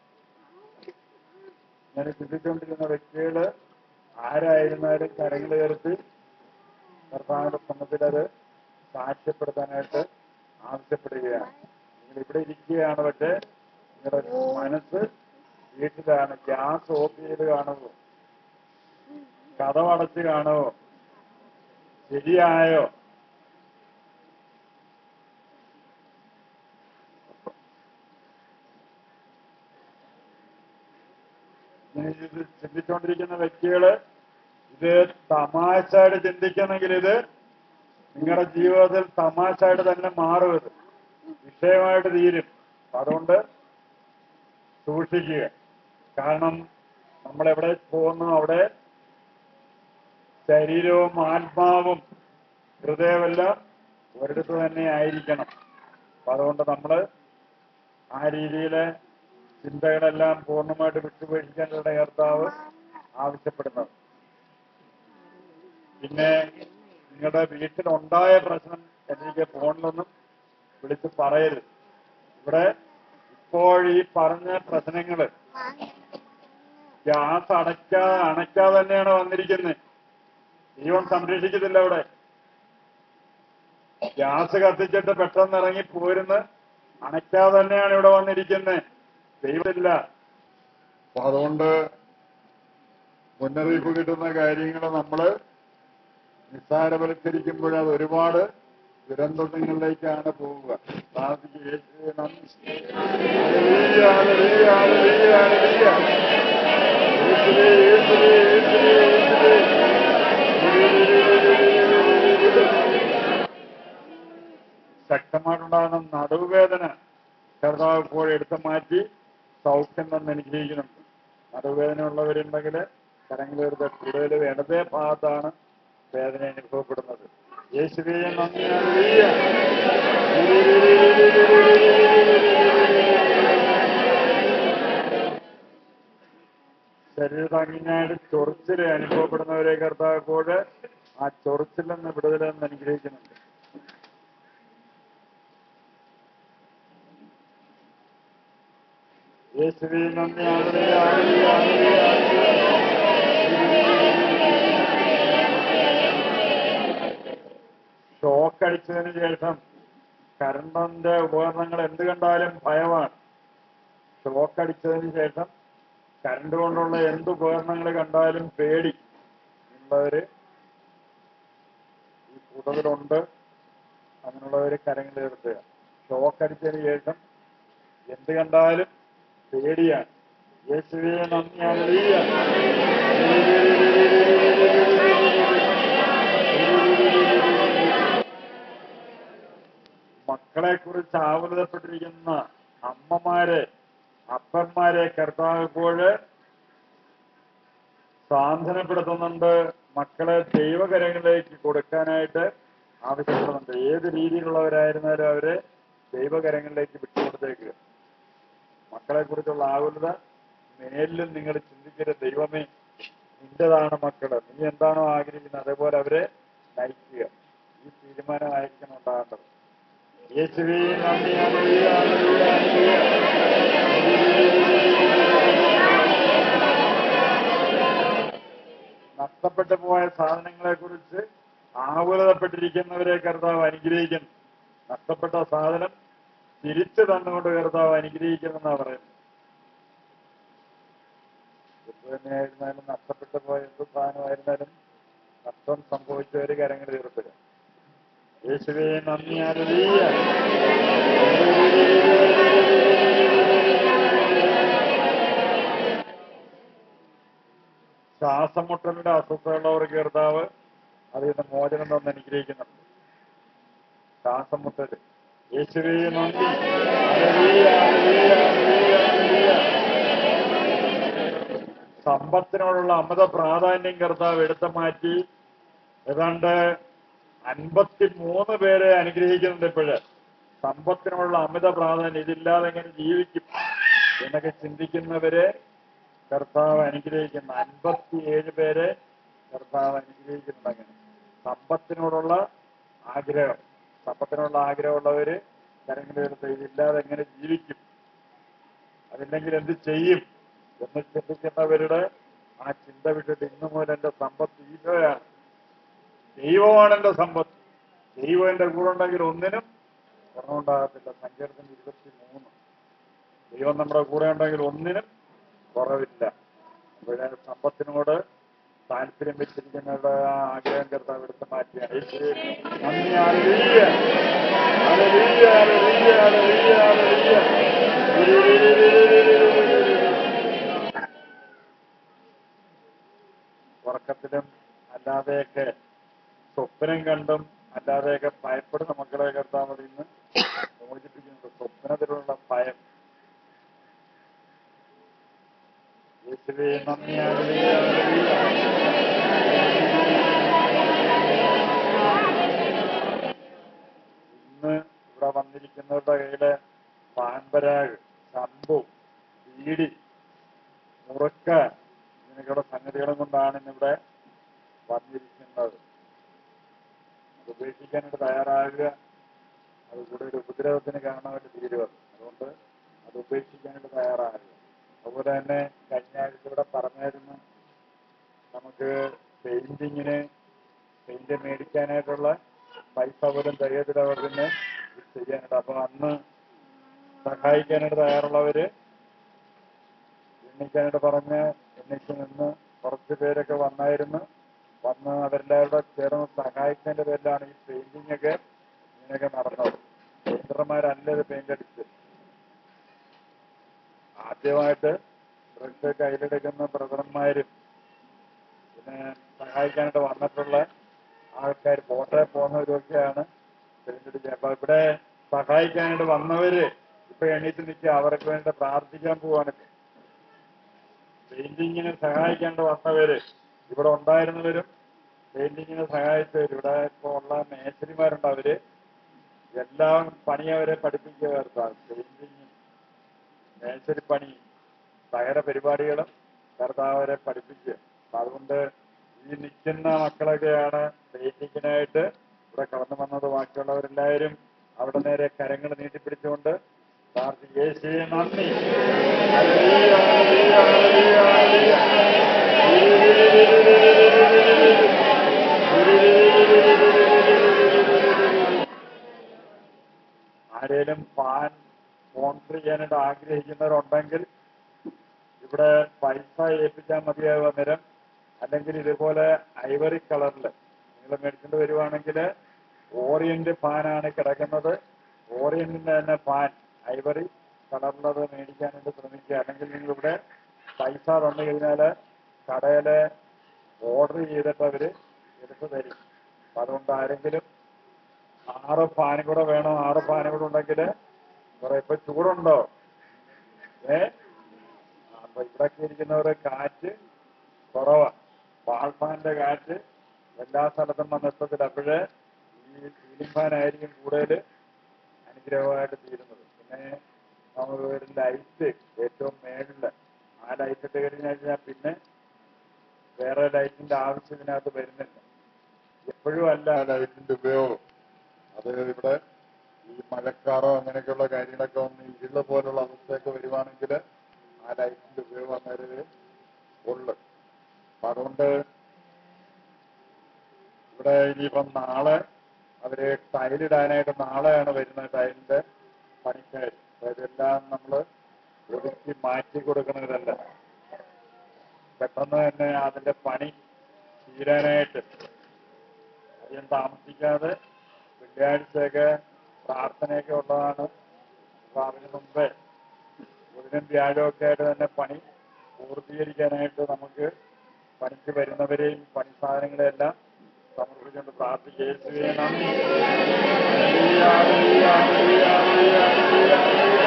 ഇങ്ങനെ ചിന്തിച്ചുകൊണ്ടിരുന്ന വ്യക്തികള് ആരായിരുന്നാലും കരങ്ങൾ ഉയർത്തി കർത്താവിന്റെ സമ്മത്തിൽ അത് സാക്ഷ്യപ്പെടുത്താനായിട്ട് ആവശ്യപ്പെടുകയാണ് നിങ്ങൾ ഇവിടെ ഇരിക്കുകയാണ് പക്ഷേ നിങ്ങളുടെ മനസ്സ് വീട്ടിലാണ് ഗ്യാസ് ഓഫ് ചെയ്ത് കാണുമോ കഥമടച്ച് കാണുമോ ശരിയായോ ഇങ്ങനെ ഇത് ചിന്തിച്ചുകൊണ്ടിരിക്കുന്ന വ്യക്തികള് ഇത് തമാശയായിട്ട് ചിന്തിക്കുന്നെങ്കിൽ ഇത് നിങ്ങളുടെ ജീവിതത്തിൽ തമാശയായിട്ട് തന്നെ മാറും ഇത് വിഷയമായിട്ട് തീരും അതുകൊണ്ട് സൂക്ഷിക്കുക കാരണം നമ്മൾ എവിടെ പോകുന്നു അവിടെ ശരീരവും ആത്മാവും ഹൃദയമെല്ലാം ഒരിടത്ത് തന്നെ ആയിരിക്കണം അപ്പൊ അതുകൊണ്ട് നമ്മൾ ആ രീതിയിലെ ചിന്തകളെല്ലാം പൂർണ്ണമായിട്ട് വിട്ടുപേക്ഷിക്കാനുള്ള കർത്താവ് ആവശ്യപ്പെടുന്നത് പിന്നെ നിങ്ങളുടെ വീട്ടിലുണ്ടായ പ്രശ്നം എനിക്ക് ഫോണിലൊന്നും വിളിച്ച് പറയരുത് ഇവിടെ ഇപ്പോൾ ഈ പറഞ്ഞ പ്രശ്നങ്ങള് ഗ്യാസ് അടയ്ക്കാതെ അണയ്ക്കാതെ തന്നെയാണ് വന്നിരിക്കുന്നത് ദൈവം സംരക്ഷിക്കത്തില്ല അവിടെ ഗ്യാസ് കത്തിച്ചിട്ട് പെട്ടെന്ന് ഇറങ്ങി പോരുന്ന് അണയ്ക്കാതെ തന്നെയാണ് ഇവിടെ വന്നിരിക്കുന്നത് ദൈവമില്ല അപ്പൊ അതുകൊണ്ട് മുന്നറിയിപ്പ് കിട്ടുന്ന കാര്യങ്ങൾ നമ്മള് നിസ്സാരവൽക്കരിക്കുമ്പോൾ അത് ഒരുപാട് ദുരന്തങ്ങളിലേക്കാണ് പോവുക പ്രാർത്ഥിക്കുക യേശുവേ നന്ദി. ഹല്ലേലൂയ, ഹല്ലേലൂയ, ഹല്ലേലൂയ, ഹല്ലേലൂയ. യേശുവേ, യേശുവേ, യേശുവേ, യേശുവേ. ശക്തമായിട്ടുണ്ടാകുന്ന നടുവേദന കർത്താവ് ഇപ്പോൾ എടുത്തു മാറ്റി സൗഖ്യം തന്നെ അനുഗ്രഹിക്കുന്നുണ്ട് നടുവേദന ഉള്ളവരുണ്ടെങ്കിൽ കരങ്ങളെടുത്ത് കൂടുതൽ ഇടതേ ഭാഗത്താണ് വേദന അനുഭവപ്പെടുന്നത് യേശുവേ നന്ദി ഹല്ലേലൂയ. ശരീരതങ്ങിനായിട്ട് ചൊറിച്ചില് അനുഭവപ്പെടുന്നവരെ കർത്താവ് ആ ചൊറിച്ചിൽ നിന്ന് വിടുതലെന്ന് അനുഗ്രഹിക്കുന്നുണ്ട് യേശുവേ നന്ദി ഹല്ലേലൂയ, ഹല്ലേലൂയ, ഹല്ലേലൂയ, ഹല്ലേലൂയ. ഷോക്ക് അടിച്ചതിന് ശേഷം കരണ്ടിന്റെ ഉപകരണങ്ങൾ എന്ത് കണ്ടാലും ഭയമാണ് ഷോക്ക് അടിച്ചതിന് ശേഷം കരണ്ട് കൊണ്ടുള്ള എന്ത് ഉപകരണങ്ങൾ കണ്ടാലും പേടി ഉള്ളവര് ഈ കൂടുതലുണ്ട് അങ്ങനെയുള്ളവര് കരങ്ങൾ നിർത്തുക ഷോക്ക് അടിച്ചതിന് ശേഷം എന്ത് കണ്ടാലും പേടിയാണ് യേശുവേ നന്ദി ഹല്ലേലൂയ. മക്കളെ കുറിച്ച് ആകുലതപ്പെട്ടിരിക്കുന്ന അമ്മമാരെ അപ്പന്മാരെ കർത്താവ് ഇപ്പോഴ് സാന്ത്വനപ്പെടുത്തുന്നുണ്ട് മക്കളെ ദൈവകരങ്ങളിലേക്ക് കൊടുക്കാനായിട്ട് ആവശ്യപ്പെടുന്നുണ്ട് ഏത് രീതിയിലുള്ളവരായിരുന്നാലും അവരെ ദൈവകരങ്ങളിലേക്ക് വിട്ടുകൊടുത്തേക്കുക മക്കളെ കുറിച്ചുള്ള ആകുലത മേലിലും നിങ്ങൾ ചിന്തിക്കരുത് ദൈവമേ നിന്റേതാണ് മക്കള് നീ എന്താണോ ആഗ്രഹിക്കുന്നത് അതേപോലെ അവരെ നയിക്കുക ഈ തീരുമാനമായിരിക്കണം ഉണ്ടാകേണ്ടത് യേശുവേ നന്ദി ഹല്ലേലൂയ, ഹല്ലേലൂയ, ഹല്ലേലൂയ. നഷ്ടപ്പെട്ടു പോയ സാധനങ്ങളെ കുറിച്ച് ആകുലതപ്പെട്ടിരിക്കുന്നവരെ കർത്താവ് അനുഗ്രഹിക്കുന്നു നഷ്ടപ്പെട്ട സാധനം തിരിച്ചു തന്നുകൊണ്ട് കർത്താവ് അനുഗ്രഹിക്കുമെന്നാണ് പറയുന്നത് എന്ത് തന്നെയായിരുന്നാലും നഷ്ടപ്പെട്ടു പോയ എന്ത് സാധനമായിരുന്നാലും നഷ്ടം സംഭവിച്ചവര് കരങ്ങൾ തീർത്തുക യേശുവേ നന്ദി ഹല്ലേലൂയ. ശ്വാസമുട്ടലിന്റെ അസ്വസ്ഥതയുള്ളവർ കീർത്താവ് അതിൽ നിന്ന് മോചനം തന്ന് അനുഗ്രഹിക്കുന്നുണ്ട് ശ്വാസമുട്ടല് യേശുവേ നന്ദി ഹല്ലേലൂയ, ഹല്ലേലൂയ, ഹല്ലേലൂയ, ഹല്ലേലൂയ. സമ്പത്തിനോടുള്ള അമിത പ്രാധാന്യം കർത്താവ് എടുത്തു മാറ്റി ഏതാണ്ട് അൻപത്തി മൂന്ന് പേരെ അനുഗ്രഹിക്കുന്നുണ്ട് ഇപ്പോഴ് സമ്പത്തിനുള്ള അമിത പ്രാധാന്യം ഇതില്ലാതെ എങ്ങനെ ജീവിക്കും എന്നൊക്കെ ചിന്തിക്കുന്നവരെ കർത്താവ് അനുഗ്രഹിക്കുന്ന അൻപത്തിയേഴ് പേരെ കർത്താവ് അനുഗ്രഹിക്കുന്നുണ്ട് അങ്ങനെ സമ്പത്തിനോടുള്ള ആഗ്രഹം സമ്പത്തിനുള്ള ആഗ്രഹമുള്ളവര് കരങ്ങളെടുത്ത് ഇതില്ലാതെ എങ്ങനെ ജീവിക്കും അതില്ലെങ്കിൽ എന്ത് ചെയ്യും എന്ന് ചിന്തിക്കുന്നവരുടെ ആ ചിന്ത വിട്ടിട്ട് ഇന്നു മുതൽ എന്റെ സമ്പത്ത് ഈശോയാണ് ദൈവമാണ് എന്റെ സമ്പത്ത് ദൈവം എന്റെ കൂടെ ഉണ്ടെങ്കിൽ ഒന്നിനും കുറവുണ്ടാകത്തില്ല സങ്കീർത്തനം ഇരുപത്തി മൂന്ന് ദൈവം നമ്മുടെ കൂടെ ഉണ്ടെങ്കിൽ ഒന്നിനും കുറവില്ല ഇവിടെ സമ്പത്തിനോട് താല്പര്യം വെച്ചിരിക്കുന്നവരുടെ ആ ആഗ്രഹം കർത്താവ് എടുത്ത് മാറ്റിയാണ് യേശുവേ, നന്ദി ഹല്ലേലൂയ. ഹല്ലേലൂയ, ഹല്ലേലൂയ, ഹല്ലേലൂയ, ഹല്ലേലൂയ. ഉറക്കത്തിലും അല്ലാതെയൊക്കെ സ്വപ്നം കണ്ടും അല്ലാതെയൊക്കെ ഭയപ്പെടുന്ന മക്കളെ കർത്താവ് ഇന്ന് മോചിപ്പിക്കുന്നുണ്ട് സ്വപ്നത്തിലുള്ള ഭയം യേശുവേ നന്ദി ഹല്ലേലൂയ, ഹല്ലേലൂയ. ഇന്ന് ഇവിടെ വന്നിരിക്കുന്നവരുടെ കയ്യില് പാൻപരാഗ് ശംഭു ബീഡി മുറുക്ക ഇങ്ങനെയൊക്കെയുള്ള സംഗതികളും കൊണ്ടാണ് ഇന്നിവിടെ വന്നിരിക്കുന്നത് അത് ഉപേക്ഷിക്കാനായിട്ട് തയ്യാറാകുക അത് കൂടെ ഒരു ഉപദ്രവത്തിന് കാരണമായിട്ട് തീരുക അതുകൊണ്ട് അത് ഉപേക്ഷിക്കാനായിട്ട് തയ്യാറാകുക അതുപോലെ തന്നെ കഴിഞ്ഞ ആഴ്ച ഇവിടെ പറഞ്ഞായിരുന്നു നമുക്ക് പെയിന്റിങ്ങിന് പെയിന്റ് മേടിക്കാനായിട്ടുള്ള പൈസ പോലും തികയത്തില്ല അവർ പിന്നെ ഇത് ചെയ്യാനായിട്ട് അപ്പൊ അന്ന് സഹായിക്കാനായിട്ട് തയ്യാറുള്ളവര് എണ്ണിക്കാനായിട്ട് പറഞ്ഞ് എണ്ണിച്ച് നിന്ന് കുറച്ച് പേരൊക്കെ വന്നായിരുന്നു വന്ന് അവരെല്ലാവരുടെ ചേർന്ന് സഹായിച്ചതിന്റെ പേരിലാണ് ഈ പെയിന്റിംഗ് ഒക്കെ ഇങ്ങനെയൊക്കെ നടന്നത് പെയിന്റർമാരല്ല ഇത് പെയിന്റ് അടിച്ചത് ആദ്യമായിട്ട് ബ്രഷ് കയ്യിലെടുക്കുന്ന ബ്രദർമാരും പിന്നെ സഹായിക്കാനായിട്ട് വന്നിട്ടുള്ള ആൾക്കാർ ബോട്ടെ പോകുന്നവരൊക്കെയാണ് പെയിന്റ് അടിച്ചത് അപ്പൊ ഇവിടെ സഹായിക്കാനായിട്ട് വന്നവര് ഇപ്പൊ എണീറ്റ് നിൽക്കുക അവർക്ക് വേണ്ടി പ്രാർത്ഥിക്കാൻ പോവാണ് പെയിന്റിങ്ങിന് സഹായിക്കാണ്ട് വന്നവര് ഇവിടെ ഉണ്ടായിരുന്നവരും പെയിന്റിങ്ങിന് സഹായിച്ചവരും ഇവിടെ ഇപ്പൊ ഉള്ള മേശരിമാരുണ്ട് അവര് എല്ലാം പണി അവരെ പഠിപ്പിക്കുക പെയിന്റിങ് മേശരിപ്പണി സകല പരിപാടികളും കർത്താവ് അവരെ പഠിപ്പിക്കുക അപ്പൊ അതുകൊണ്ട് ഈ നിൽക്കുന്ന മക്കളൊക്കെയാണ് പെയിന്റിങ്ങിനായിട്ട് ഇവിടെ കടന്നു വന്നത് ബാക്കിയുള്ളവരെല്ലാവരും അവിടെ നേരെ കരങ്ങൾ നീട്ടിപ്പിടിച്ചുകൊണ്ട് പ്രാർത്ഥി യേശുവേ നന്ദി ഹല്ലേലൂയ, ഹല്ലേലൂയ, ഹല്ലേലൂയ, ഹല്ലേലൂയ. ആരേലും പാൻ സ്പോൺസർ ചെയ്യാനായിട്ട് ആഗ്രഹിക്കുന്നവരുണ്ടെങ്കിൽ ഇവിടെ പൈസ ഏൽപ്പിച്ചാൽ മതിയാകും അന്നേരം അല്ലെങ്കിൽ ഇതുപോലെ ഐവറി കളറിൽ നിങ്ങൾ മേടിച്ചുകൊണ്ട് വരുവാണെങ്കിൽ ഓറിയന്റ് ഫാനാണ് കിടക്കുന്നത് ഓറിയന്റിന്റെ തന്നെ ഫാൻ ഐവറി കളറിലത് മേടിക്കാനായിട്ട് ശ്രമിക്കുക അല്ലെങ്കിൽ നിങ്ങൾ ഇവിടെ പൈസ തന്നു കഴിഞ്ഞാൽ കടയില് ഓർഡർ ചെയ്തിട്ട് അവര് എടുത്തു തരും അപ്പൊ അതുകൊണ്ട് ആരെങ്കിലും ആറ് ഫാനും കൂടെ വേണം ആറ് ഫാനും കൂടെ ഉണ്ടെങ്കിൽ കുറെ ഇപ്പൊ ചൂടുണ്ടോ ഏ അപ്പൊ ഇവിടൊക്കെ ഇരിക്കുന്നവരെ കാറ്റ് കുറവാ വാൾഫാന്റെ കാറ്റ് എല്ലാ സ്ഥലത്തും വന്നെത്തത്തില്ല അപ്പോഴ് ഈ സീലിംഗ് ഫാൻ ആയിരിക്കും കൂടുതൽ അനുഗ്രഹമായിട്ട് തീരുന്നത് പിന്നെ നമുക്ക് ഒരു ലൈറ്റ് ഏറ്റവും മേളില് ആ ലൈറ്റ് ഇട്ട് കഴിഞ്ഞു കഴിഞ്ഞാൽ പിന്നെ വേറെ ലൈറ്റിന്റെ ആവശ്യം ഇതിനകത്ത് വരുന്നില്ല എപ്പോഴും അല്ല ആ ലൈറ്റിന്റെ ഉപയോഗം അത് ഇവിടെ ഈ മഴക്കാറോ അങ്ങനെയൊക്കെയുള്ള കാര്യങ്ങളൊക്കെ ഒന്ന് ഇരുള് പോലുള്ള അവസ്ഥയൊക്കെ വരുവാണെങ്കിൽ ആ ലൈറ്റിന്റെ ഉപയോഗം അന്നേരം ഉള്ളു അപ്പൊ അതുകൊണ്ട് ഇവിടെ ഇനിയിപ്പം നാളെ അവര് ടൈലിടാനായിട്ട് നാളെയാണ് വരുന്നത് ടൈലിന്റെ പണിക്കാർ അതെല്ലാം നമ്മൾ ഒതുക്കി മാറ്റി കൊടുക്കുന്നതല്ല പെട്ടെന്ന് തന്നെ അതിന്റെ പണി തീരാനായിട്ട് അധികം താമസിക്കാതെ വെള്ളിയാഴ്ചയൊക്കെ പ്രാർത്ഥനയൊക്കെ ഉള്ളതാണ് അപ്പൊ അതിന് മുമ്പേ ബുധനും വ്യാഴമൊക്കെ ആയിട്ട് തന്നെ പണി പൂർത്തീകരിക്കാനായിട്ട് നമുക്ക് പണിക്ക് വരുന്നവരെയും പണി സാധനങ്ങളെല്ലാം സമർപ്പിച്ചുകൊണ്ട് പ്രാർത്ഥിക്കുക യേശുവേ നന്ദി ഹല്ലേലൂയ, ഹല്ലേലൂയ, ഹല്ലേലൂയ, ഹല്ലേലൂയ,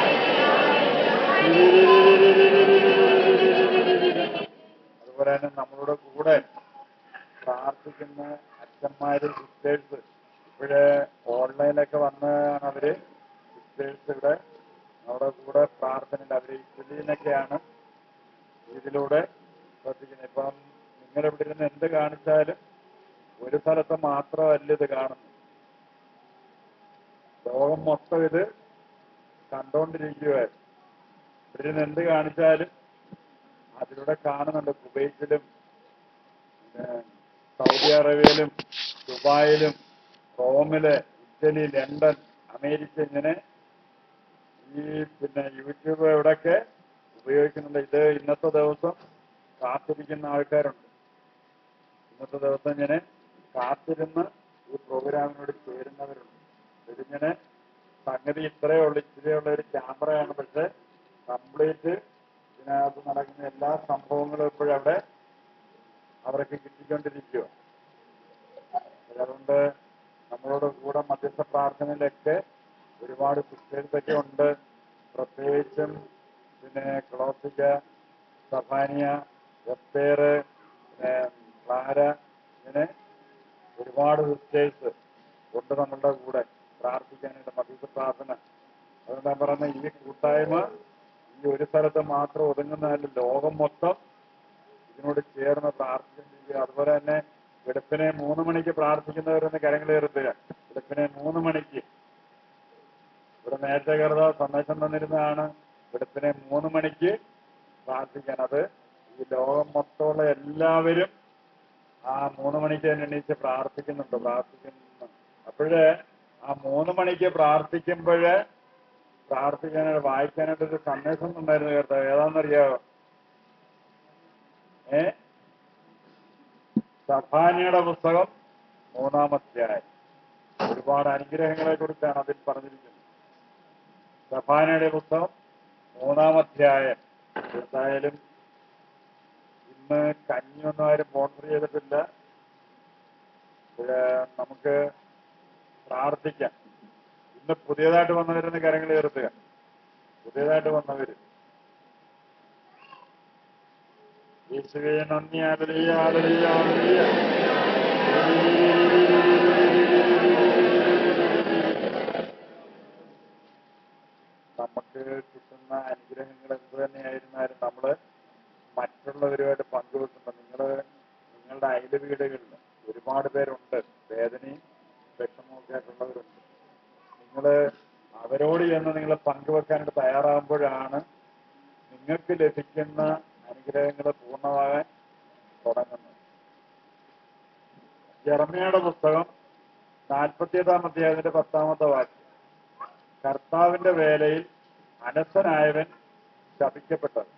ഹല്ലേലൂയ. അതുപോലെ തന്നെ നമ്മളുടെ കൂടെ പ്രാർത്ഥിക്കുന്ന അച്ഛന്മാര് സിസ്റ്റേഴ്സ് ഇപ്പോഴ് ഓൺലൈനിലൊക്കെ വന്ന് അവര് സിസ്റ്റേഴ്സ് ഇവിടെ നമ്മുടെ കൂടെ പ്രാർത്ഥനയിൽ അവർ ഇറ്റലിയിൽ നിന്നൊക്കെയാണ് ഇതിലൂടെ ശ്രദ്ധിക്കുന്നത് ഇപ്പം നിങ്ങൾ ഇവിടെ ഇരുന്ന് എന്ത് കാണിച്ചാലും ഒരു സ്ഥലത്ത് മാത്രമല്ല ഇത് കാണുന്നത് ലോകം മൊത്തം ഇത് കണ്ടോണ്ടിരിക്കുകയായിരുന്നു ഇവിടെ ഇരുന്ന് എന്ത് കാണിച്ചാലും അതിലൂടെ കാണുന്നുണ്ട് കുവൈറ്റിലും പിന്നെ സൗദി അറേബ്യയിലും ദുബായിലും റോമില് ഇറ്റലി ലണ്ടൻ അമേരിക്ക ഇങ്ങനെ ഈ പിന്നെ യൂട്യൂബ് എവിടെയൊക്കെ ഉപയോഗിക്കുന്നുണ്ട് ഇത് ഇന്നത്തെ ദിവസം കാത്തിരിക്കുന്ന ആൾക്കാരുണ്ട് ഇന്നത്തെ ദിവസം ഇങ്ങനെ കാത്തിരുന്ന് ഈ പ്രോഗ്രാമിനോട് ചേരുന്നവരുണ്ട് ഇതിങ്ങനെ സംഗതി ഇത്രയേ ഉള്ളൂ ഇച്ചിരിയുള്ള ഒരു ക്യാമറയാണ് പക്ഷെ കംപ്ലീറ്റ് ഇതിനകത്ത് നടക്കുന്ന എല്ലാ സംഭവങ്ങളും ഇപ്പോഴവിടെ അവർക്ക് കിട്ടിക്കൊണ്ടിരിക്കുക അതുകൊണ്ട് നമ്മളോട് കൂടെ മധ്യസ്ഥ പ്രാർത്ഥനയിലൊക്കെ ഒരുപാട് സിസ്റ്റേഴ്സൊക്കെ ഉണ്ട് പ്രത്യേകിച്ചും പിന്നെ ക്ലോസിക്ക സഫാനിയ എസ്തേറ് പിന്നെ ക്ലാര ഇങ്ങനെ ഒരുപാട് സിസ്റ്റേഴ്സ് ഉണ്ട് നമ്മളുടെ കൂടെ പ്രാർത്ഥിക്കാനായിട്ട് മധ്യസ്ഥ പ്രാർത്ഥന അതുകൊണ്ട് ഞാൻ പറയുന്ന ഈ കൂട്ടായ്മ ഈ ഒരു സ്ഥലത്ത് മാത്രം ഒതുങ്ങുന്നതല്ല ലോകം മൊത്തം ഇതിനോട് ചേർന്ന് പ്രാർത്ഥിച്ചിരിക്കുക അതുപോലെ തന്നെ വെളുപ്പിനെ മൂന്ന് മണിക്ക് പ്രാർത്ഥിക്കുന്നവരൊന്ന് കരങ്ങളേറുത്തുക വെളുപ്പിനെ മൂന്ന് മണിക്ക് ഇവിടെ നേരത്തെ കരുത സന്ദേശം തന്നിരുന്നതാണ് വെളുപ്പിനെ മൂന്ന് മണിക്ക് പ്രാർത്ഥിക്കാൻ അത് ഈ ലോകം മൊത്തമുള്ള എല്ലാവരും ആ മൂന്ന് മണിക്ക് തന്നെ എണീച്ച് പ്രാർത്ഥിക്കുന്നുണ്ട് പ്രാർത്ഥിക്കുന്നു അപ്പോഴ് ആ മൂന്ന് മണിക്ക് പ്രാർത്ഥിക്കുമ്പോഴ് പ്രാർത്ഥിക്കാനായിട്ട് വായിക്കാനായിട്ടൊരു സന്ദേശം ഉണ്ടായിരുന്നു കേട്ടോ ഏതാണെന്നറിയാമോ ഏ സഫാനിയുടെ പുസ്തകം മൂന്നാമധ്യായം ഒരുപാട് അനുഗ്രഹങ്ങളെ കുറിച്ചാണ് അതിൽ പറഞ്ഞിരിക്കുന്നത് സഫാനയുടെ പുസ്തകം മൂന്നാമധ്യായം എന്തായാലും ഇന്ന് കഞ്ഞിയൊന്നും ആരും സ്പോൺസർ ചെയ്തിട്ടില്ല ഇത് നമുക്ക് പ്രാർത്ഥിക്കാം ഇന്ന് പുതിയതായിട്ട് വന്നവരൊന്ന് കരങ്ങൾ ഉയർത്തുക പുതിയതായിട്ട് വന്നവര് യേശുവേ നന്ദി ആദരിയ ആദരിയ ആദരിയ നമുക്ക് കിട്ടുന്ന അനുഗ്രഹങ്ങൾ എന്ത് തന്നെയായിരുന്നാലും നമ്മള് മറ്റുള്ളവരുമായിട്ട് പങ്കുവെക്കുമ്പോൾ നിങ്ങള് നിങ്ങളുടെ അയൽ വീടുകളിൽ ഒരുപാട് പേരുണ്ട് വേദനയും വിഷമമൊക്കെ ആയിട്ടുള്ളവരുണ്ട് നിങ്ങള് അവരോട് ചെന്ന് നിങ്ങൾ പങ്കുവെക്കാനായിട്ട് തയ്യാറാകുമ്പോഴാണ് നിങ്ങൾക്ക് ലഭിക്കുന്ന അനുഗ്രഹങ്ങൾ പൂർണ്ണമാകാൻ തുടങ്ങുന്നത് ജർമ്മയുടെ പുസ്തകം നാൽപ്പത്തിയെട്ടാം അധ്യായത്തിന്റെ പത്താമത്തെ വാക്യം കർത്താവിന്റെ വേലയിൽ അനസനായവൻ ശപിക്കപ്പെട്ടത്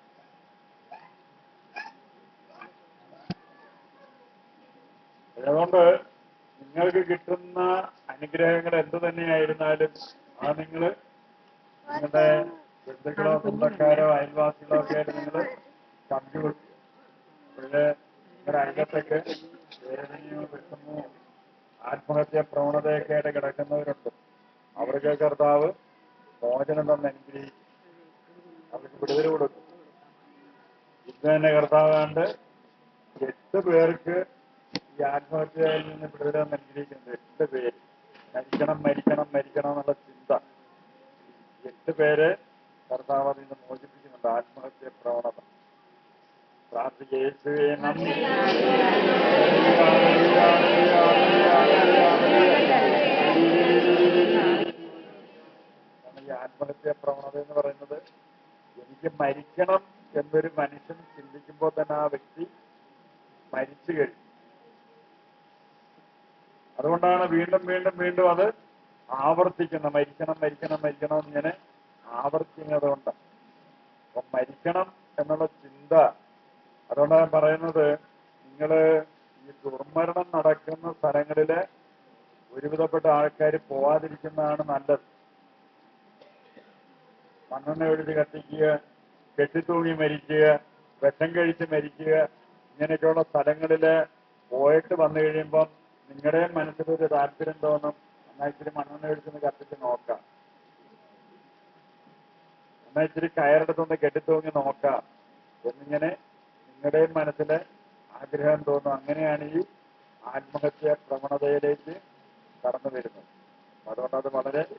അതുകൊണ്ട് നിങ്ങൾക്ക് കിട്ടുന്ന അനുഗ്രഹങ്ങൾ എന്ത് തന്നെയായിരുന്നാലും ആ നിങ്ങൾ നിങ്ങളുടെ ബന്ധുക്കളോ സ്വന്തക്കാരോ അയൽവാസികളോ ഒക്കെ ആയിട്ട് നിങ്ങൾ പങ്കുവെക്കുക അപ്പോഴ് നിങ്ങളുടെ അയലത്തൊക്കെ വേദനയോ വിഷമോ ആത്മഹത്യ പ്രവണതയൊക്കെ ആയിട്ട് കിടക്കുന്നവരുണ്ട് അവർക്ക് കർത്താവ് മോചനം തന്നെ അനുഗ്രഹിക്കും അവർക്ക് വിടുതൽ കൊടുക്കും ഇത് തന്നെ കർത്താവ് കണ്ട് എട്ട് പേർക്ക് ഈ ആത്മഹത്യയിൽ നിന്ന് വിടുതൽ അനുഗ്രഹിക്കുന്നത് എട്ട് പേര് മരിക്കണം മരിക്കണം മരിക്കണം എന്നുള്ള ചിന്ത എട്ട് പേര് കർത്താവ് അതിൽ നിന്ന് മോചിപ്പിക്കുന്നുണ്ട് ആത്മഹത്യ പ്രവണത പ്രാർത്ഥിക്കുക യേശുവേ നന്ദി കാരണം ഈ ആത്മഹത്യ പ്രവണത എന്ന് പറയുന്നത് എനിക്ക് മരിക്കണം എന്നൊരു മനുഷ്യൻ ചിന്തിക്കുമ്പോൾ തന്നെ ആ വ്യക്തി മരിച്ചു കഴിഞ്ഞു അതുകൊണ്ടാണ് വീണ്ടും വീണ്ടും വീണ്ടും അത് ആവർത്തിക്കുന്നത് മരിക്കണം മരിക്കണം മരിക്കണം എന്നിങ്ങനെ ആവർത്തിക്കുന്നത് കൊണ്ട് അപ്പൊ മരിക്കണം എന്നുള്ള ചിന്ത അതുകൊണ്ടാണ് പറയുന്നത് നിങ്ങള് ഈ ദുർമരണം നടക്കുന്ന സ്ഥലങ്ങളില് ഒരുവിധപ്പെട്ട ആൾക്കാർ പോവാതിരിക്കുന്നതാണ് നല്ലത് മണ്ണെണ്ണ ഒഴുതി കത്തിക്കുക കെട്ടിത്തൂങ്ങി മരിക്കുക വിഷം കഴിച്ച് മരിക്കുക ഇങ്ങനെയൊക്കെയുള്ള സ്ഥലങ്ങളില് പോയിട്ട് വന്നു കഴിയുമ്പം നിങ്ങളുടെ മനസ്സിലൊരു താല്പര്യം തോന്നും എന്നാ ഇച്ചിരി മണ്ണെണ്ണ ഒഴിച്ചൊന്ന് കത്തിച്ച് നോക്കാം എന്നാ ഇച്ചിരി കയറെടുത്തൊന്ന് കെട്ടിത്തൂങ്ങി നോക്കാം എന്നിങ്ങനെ നിങ്ങളുടെയും മനസ്സിൽ ആഗ്രഹം തോന്നും അങ്ങനെയാണ് ഈ ആത്മഹത്യ പ്രവണതയിലേക്ക് കടന്നു വരുന്നത് അതുകൊണ്ട് അത് വളരെ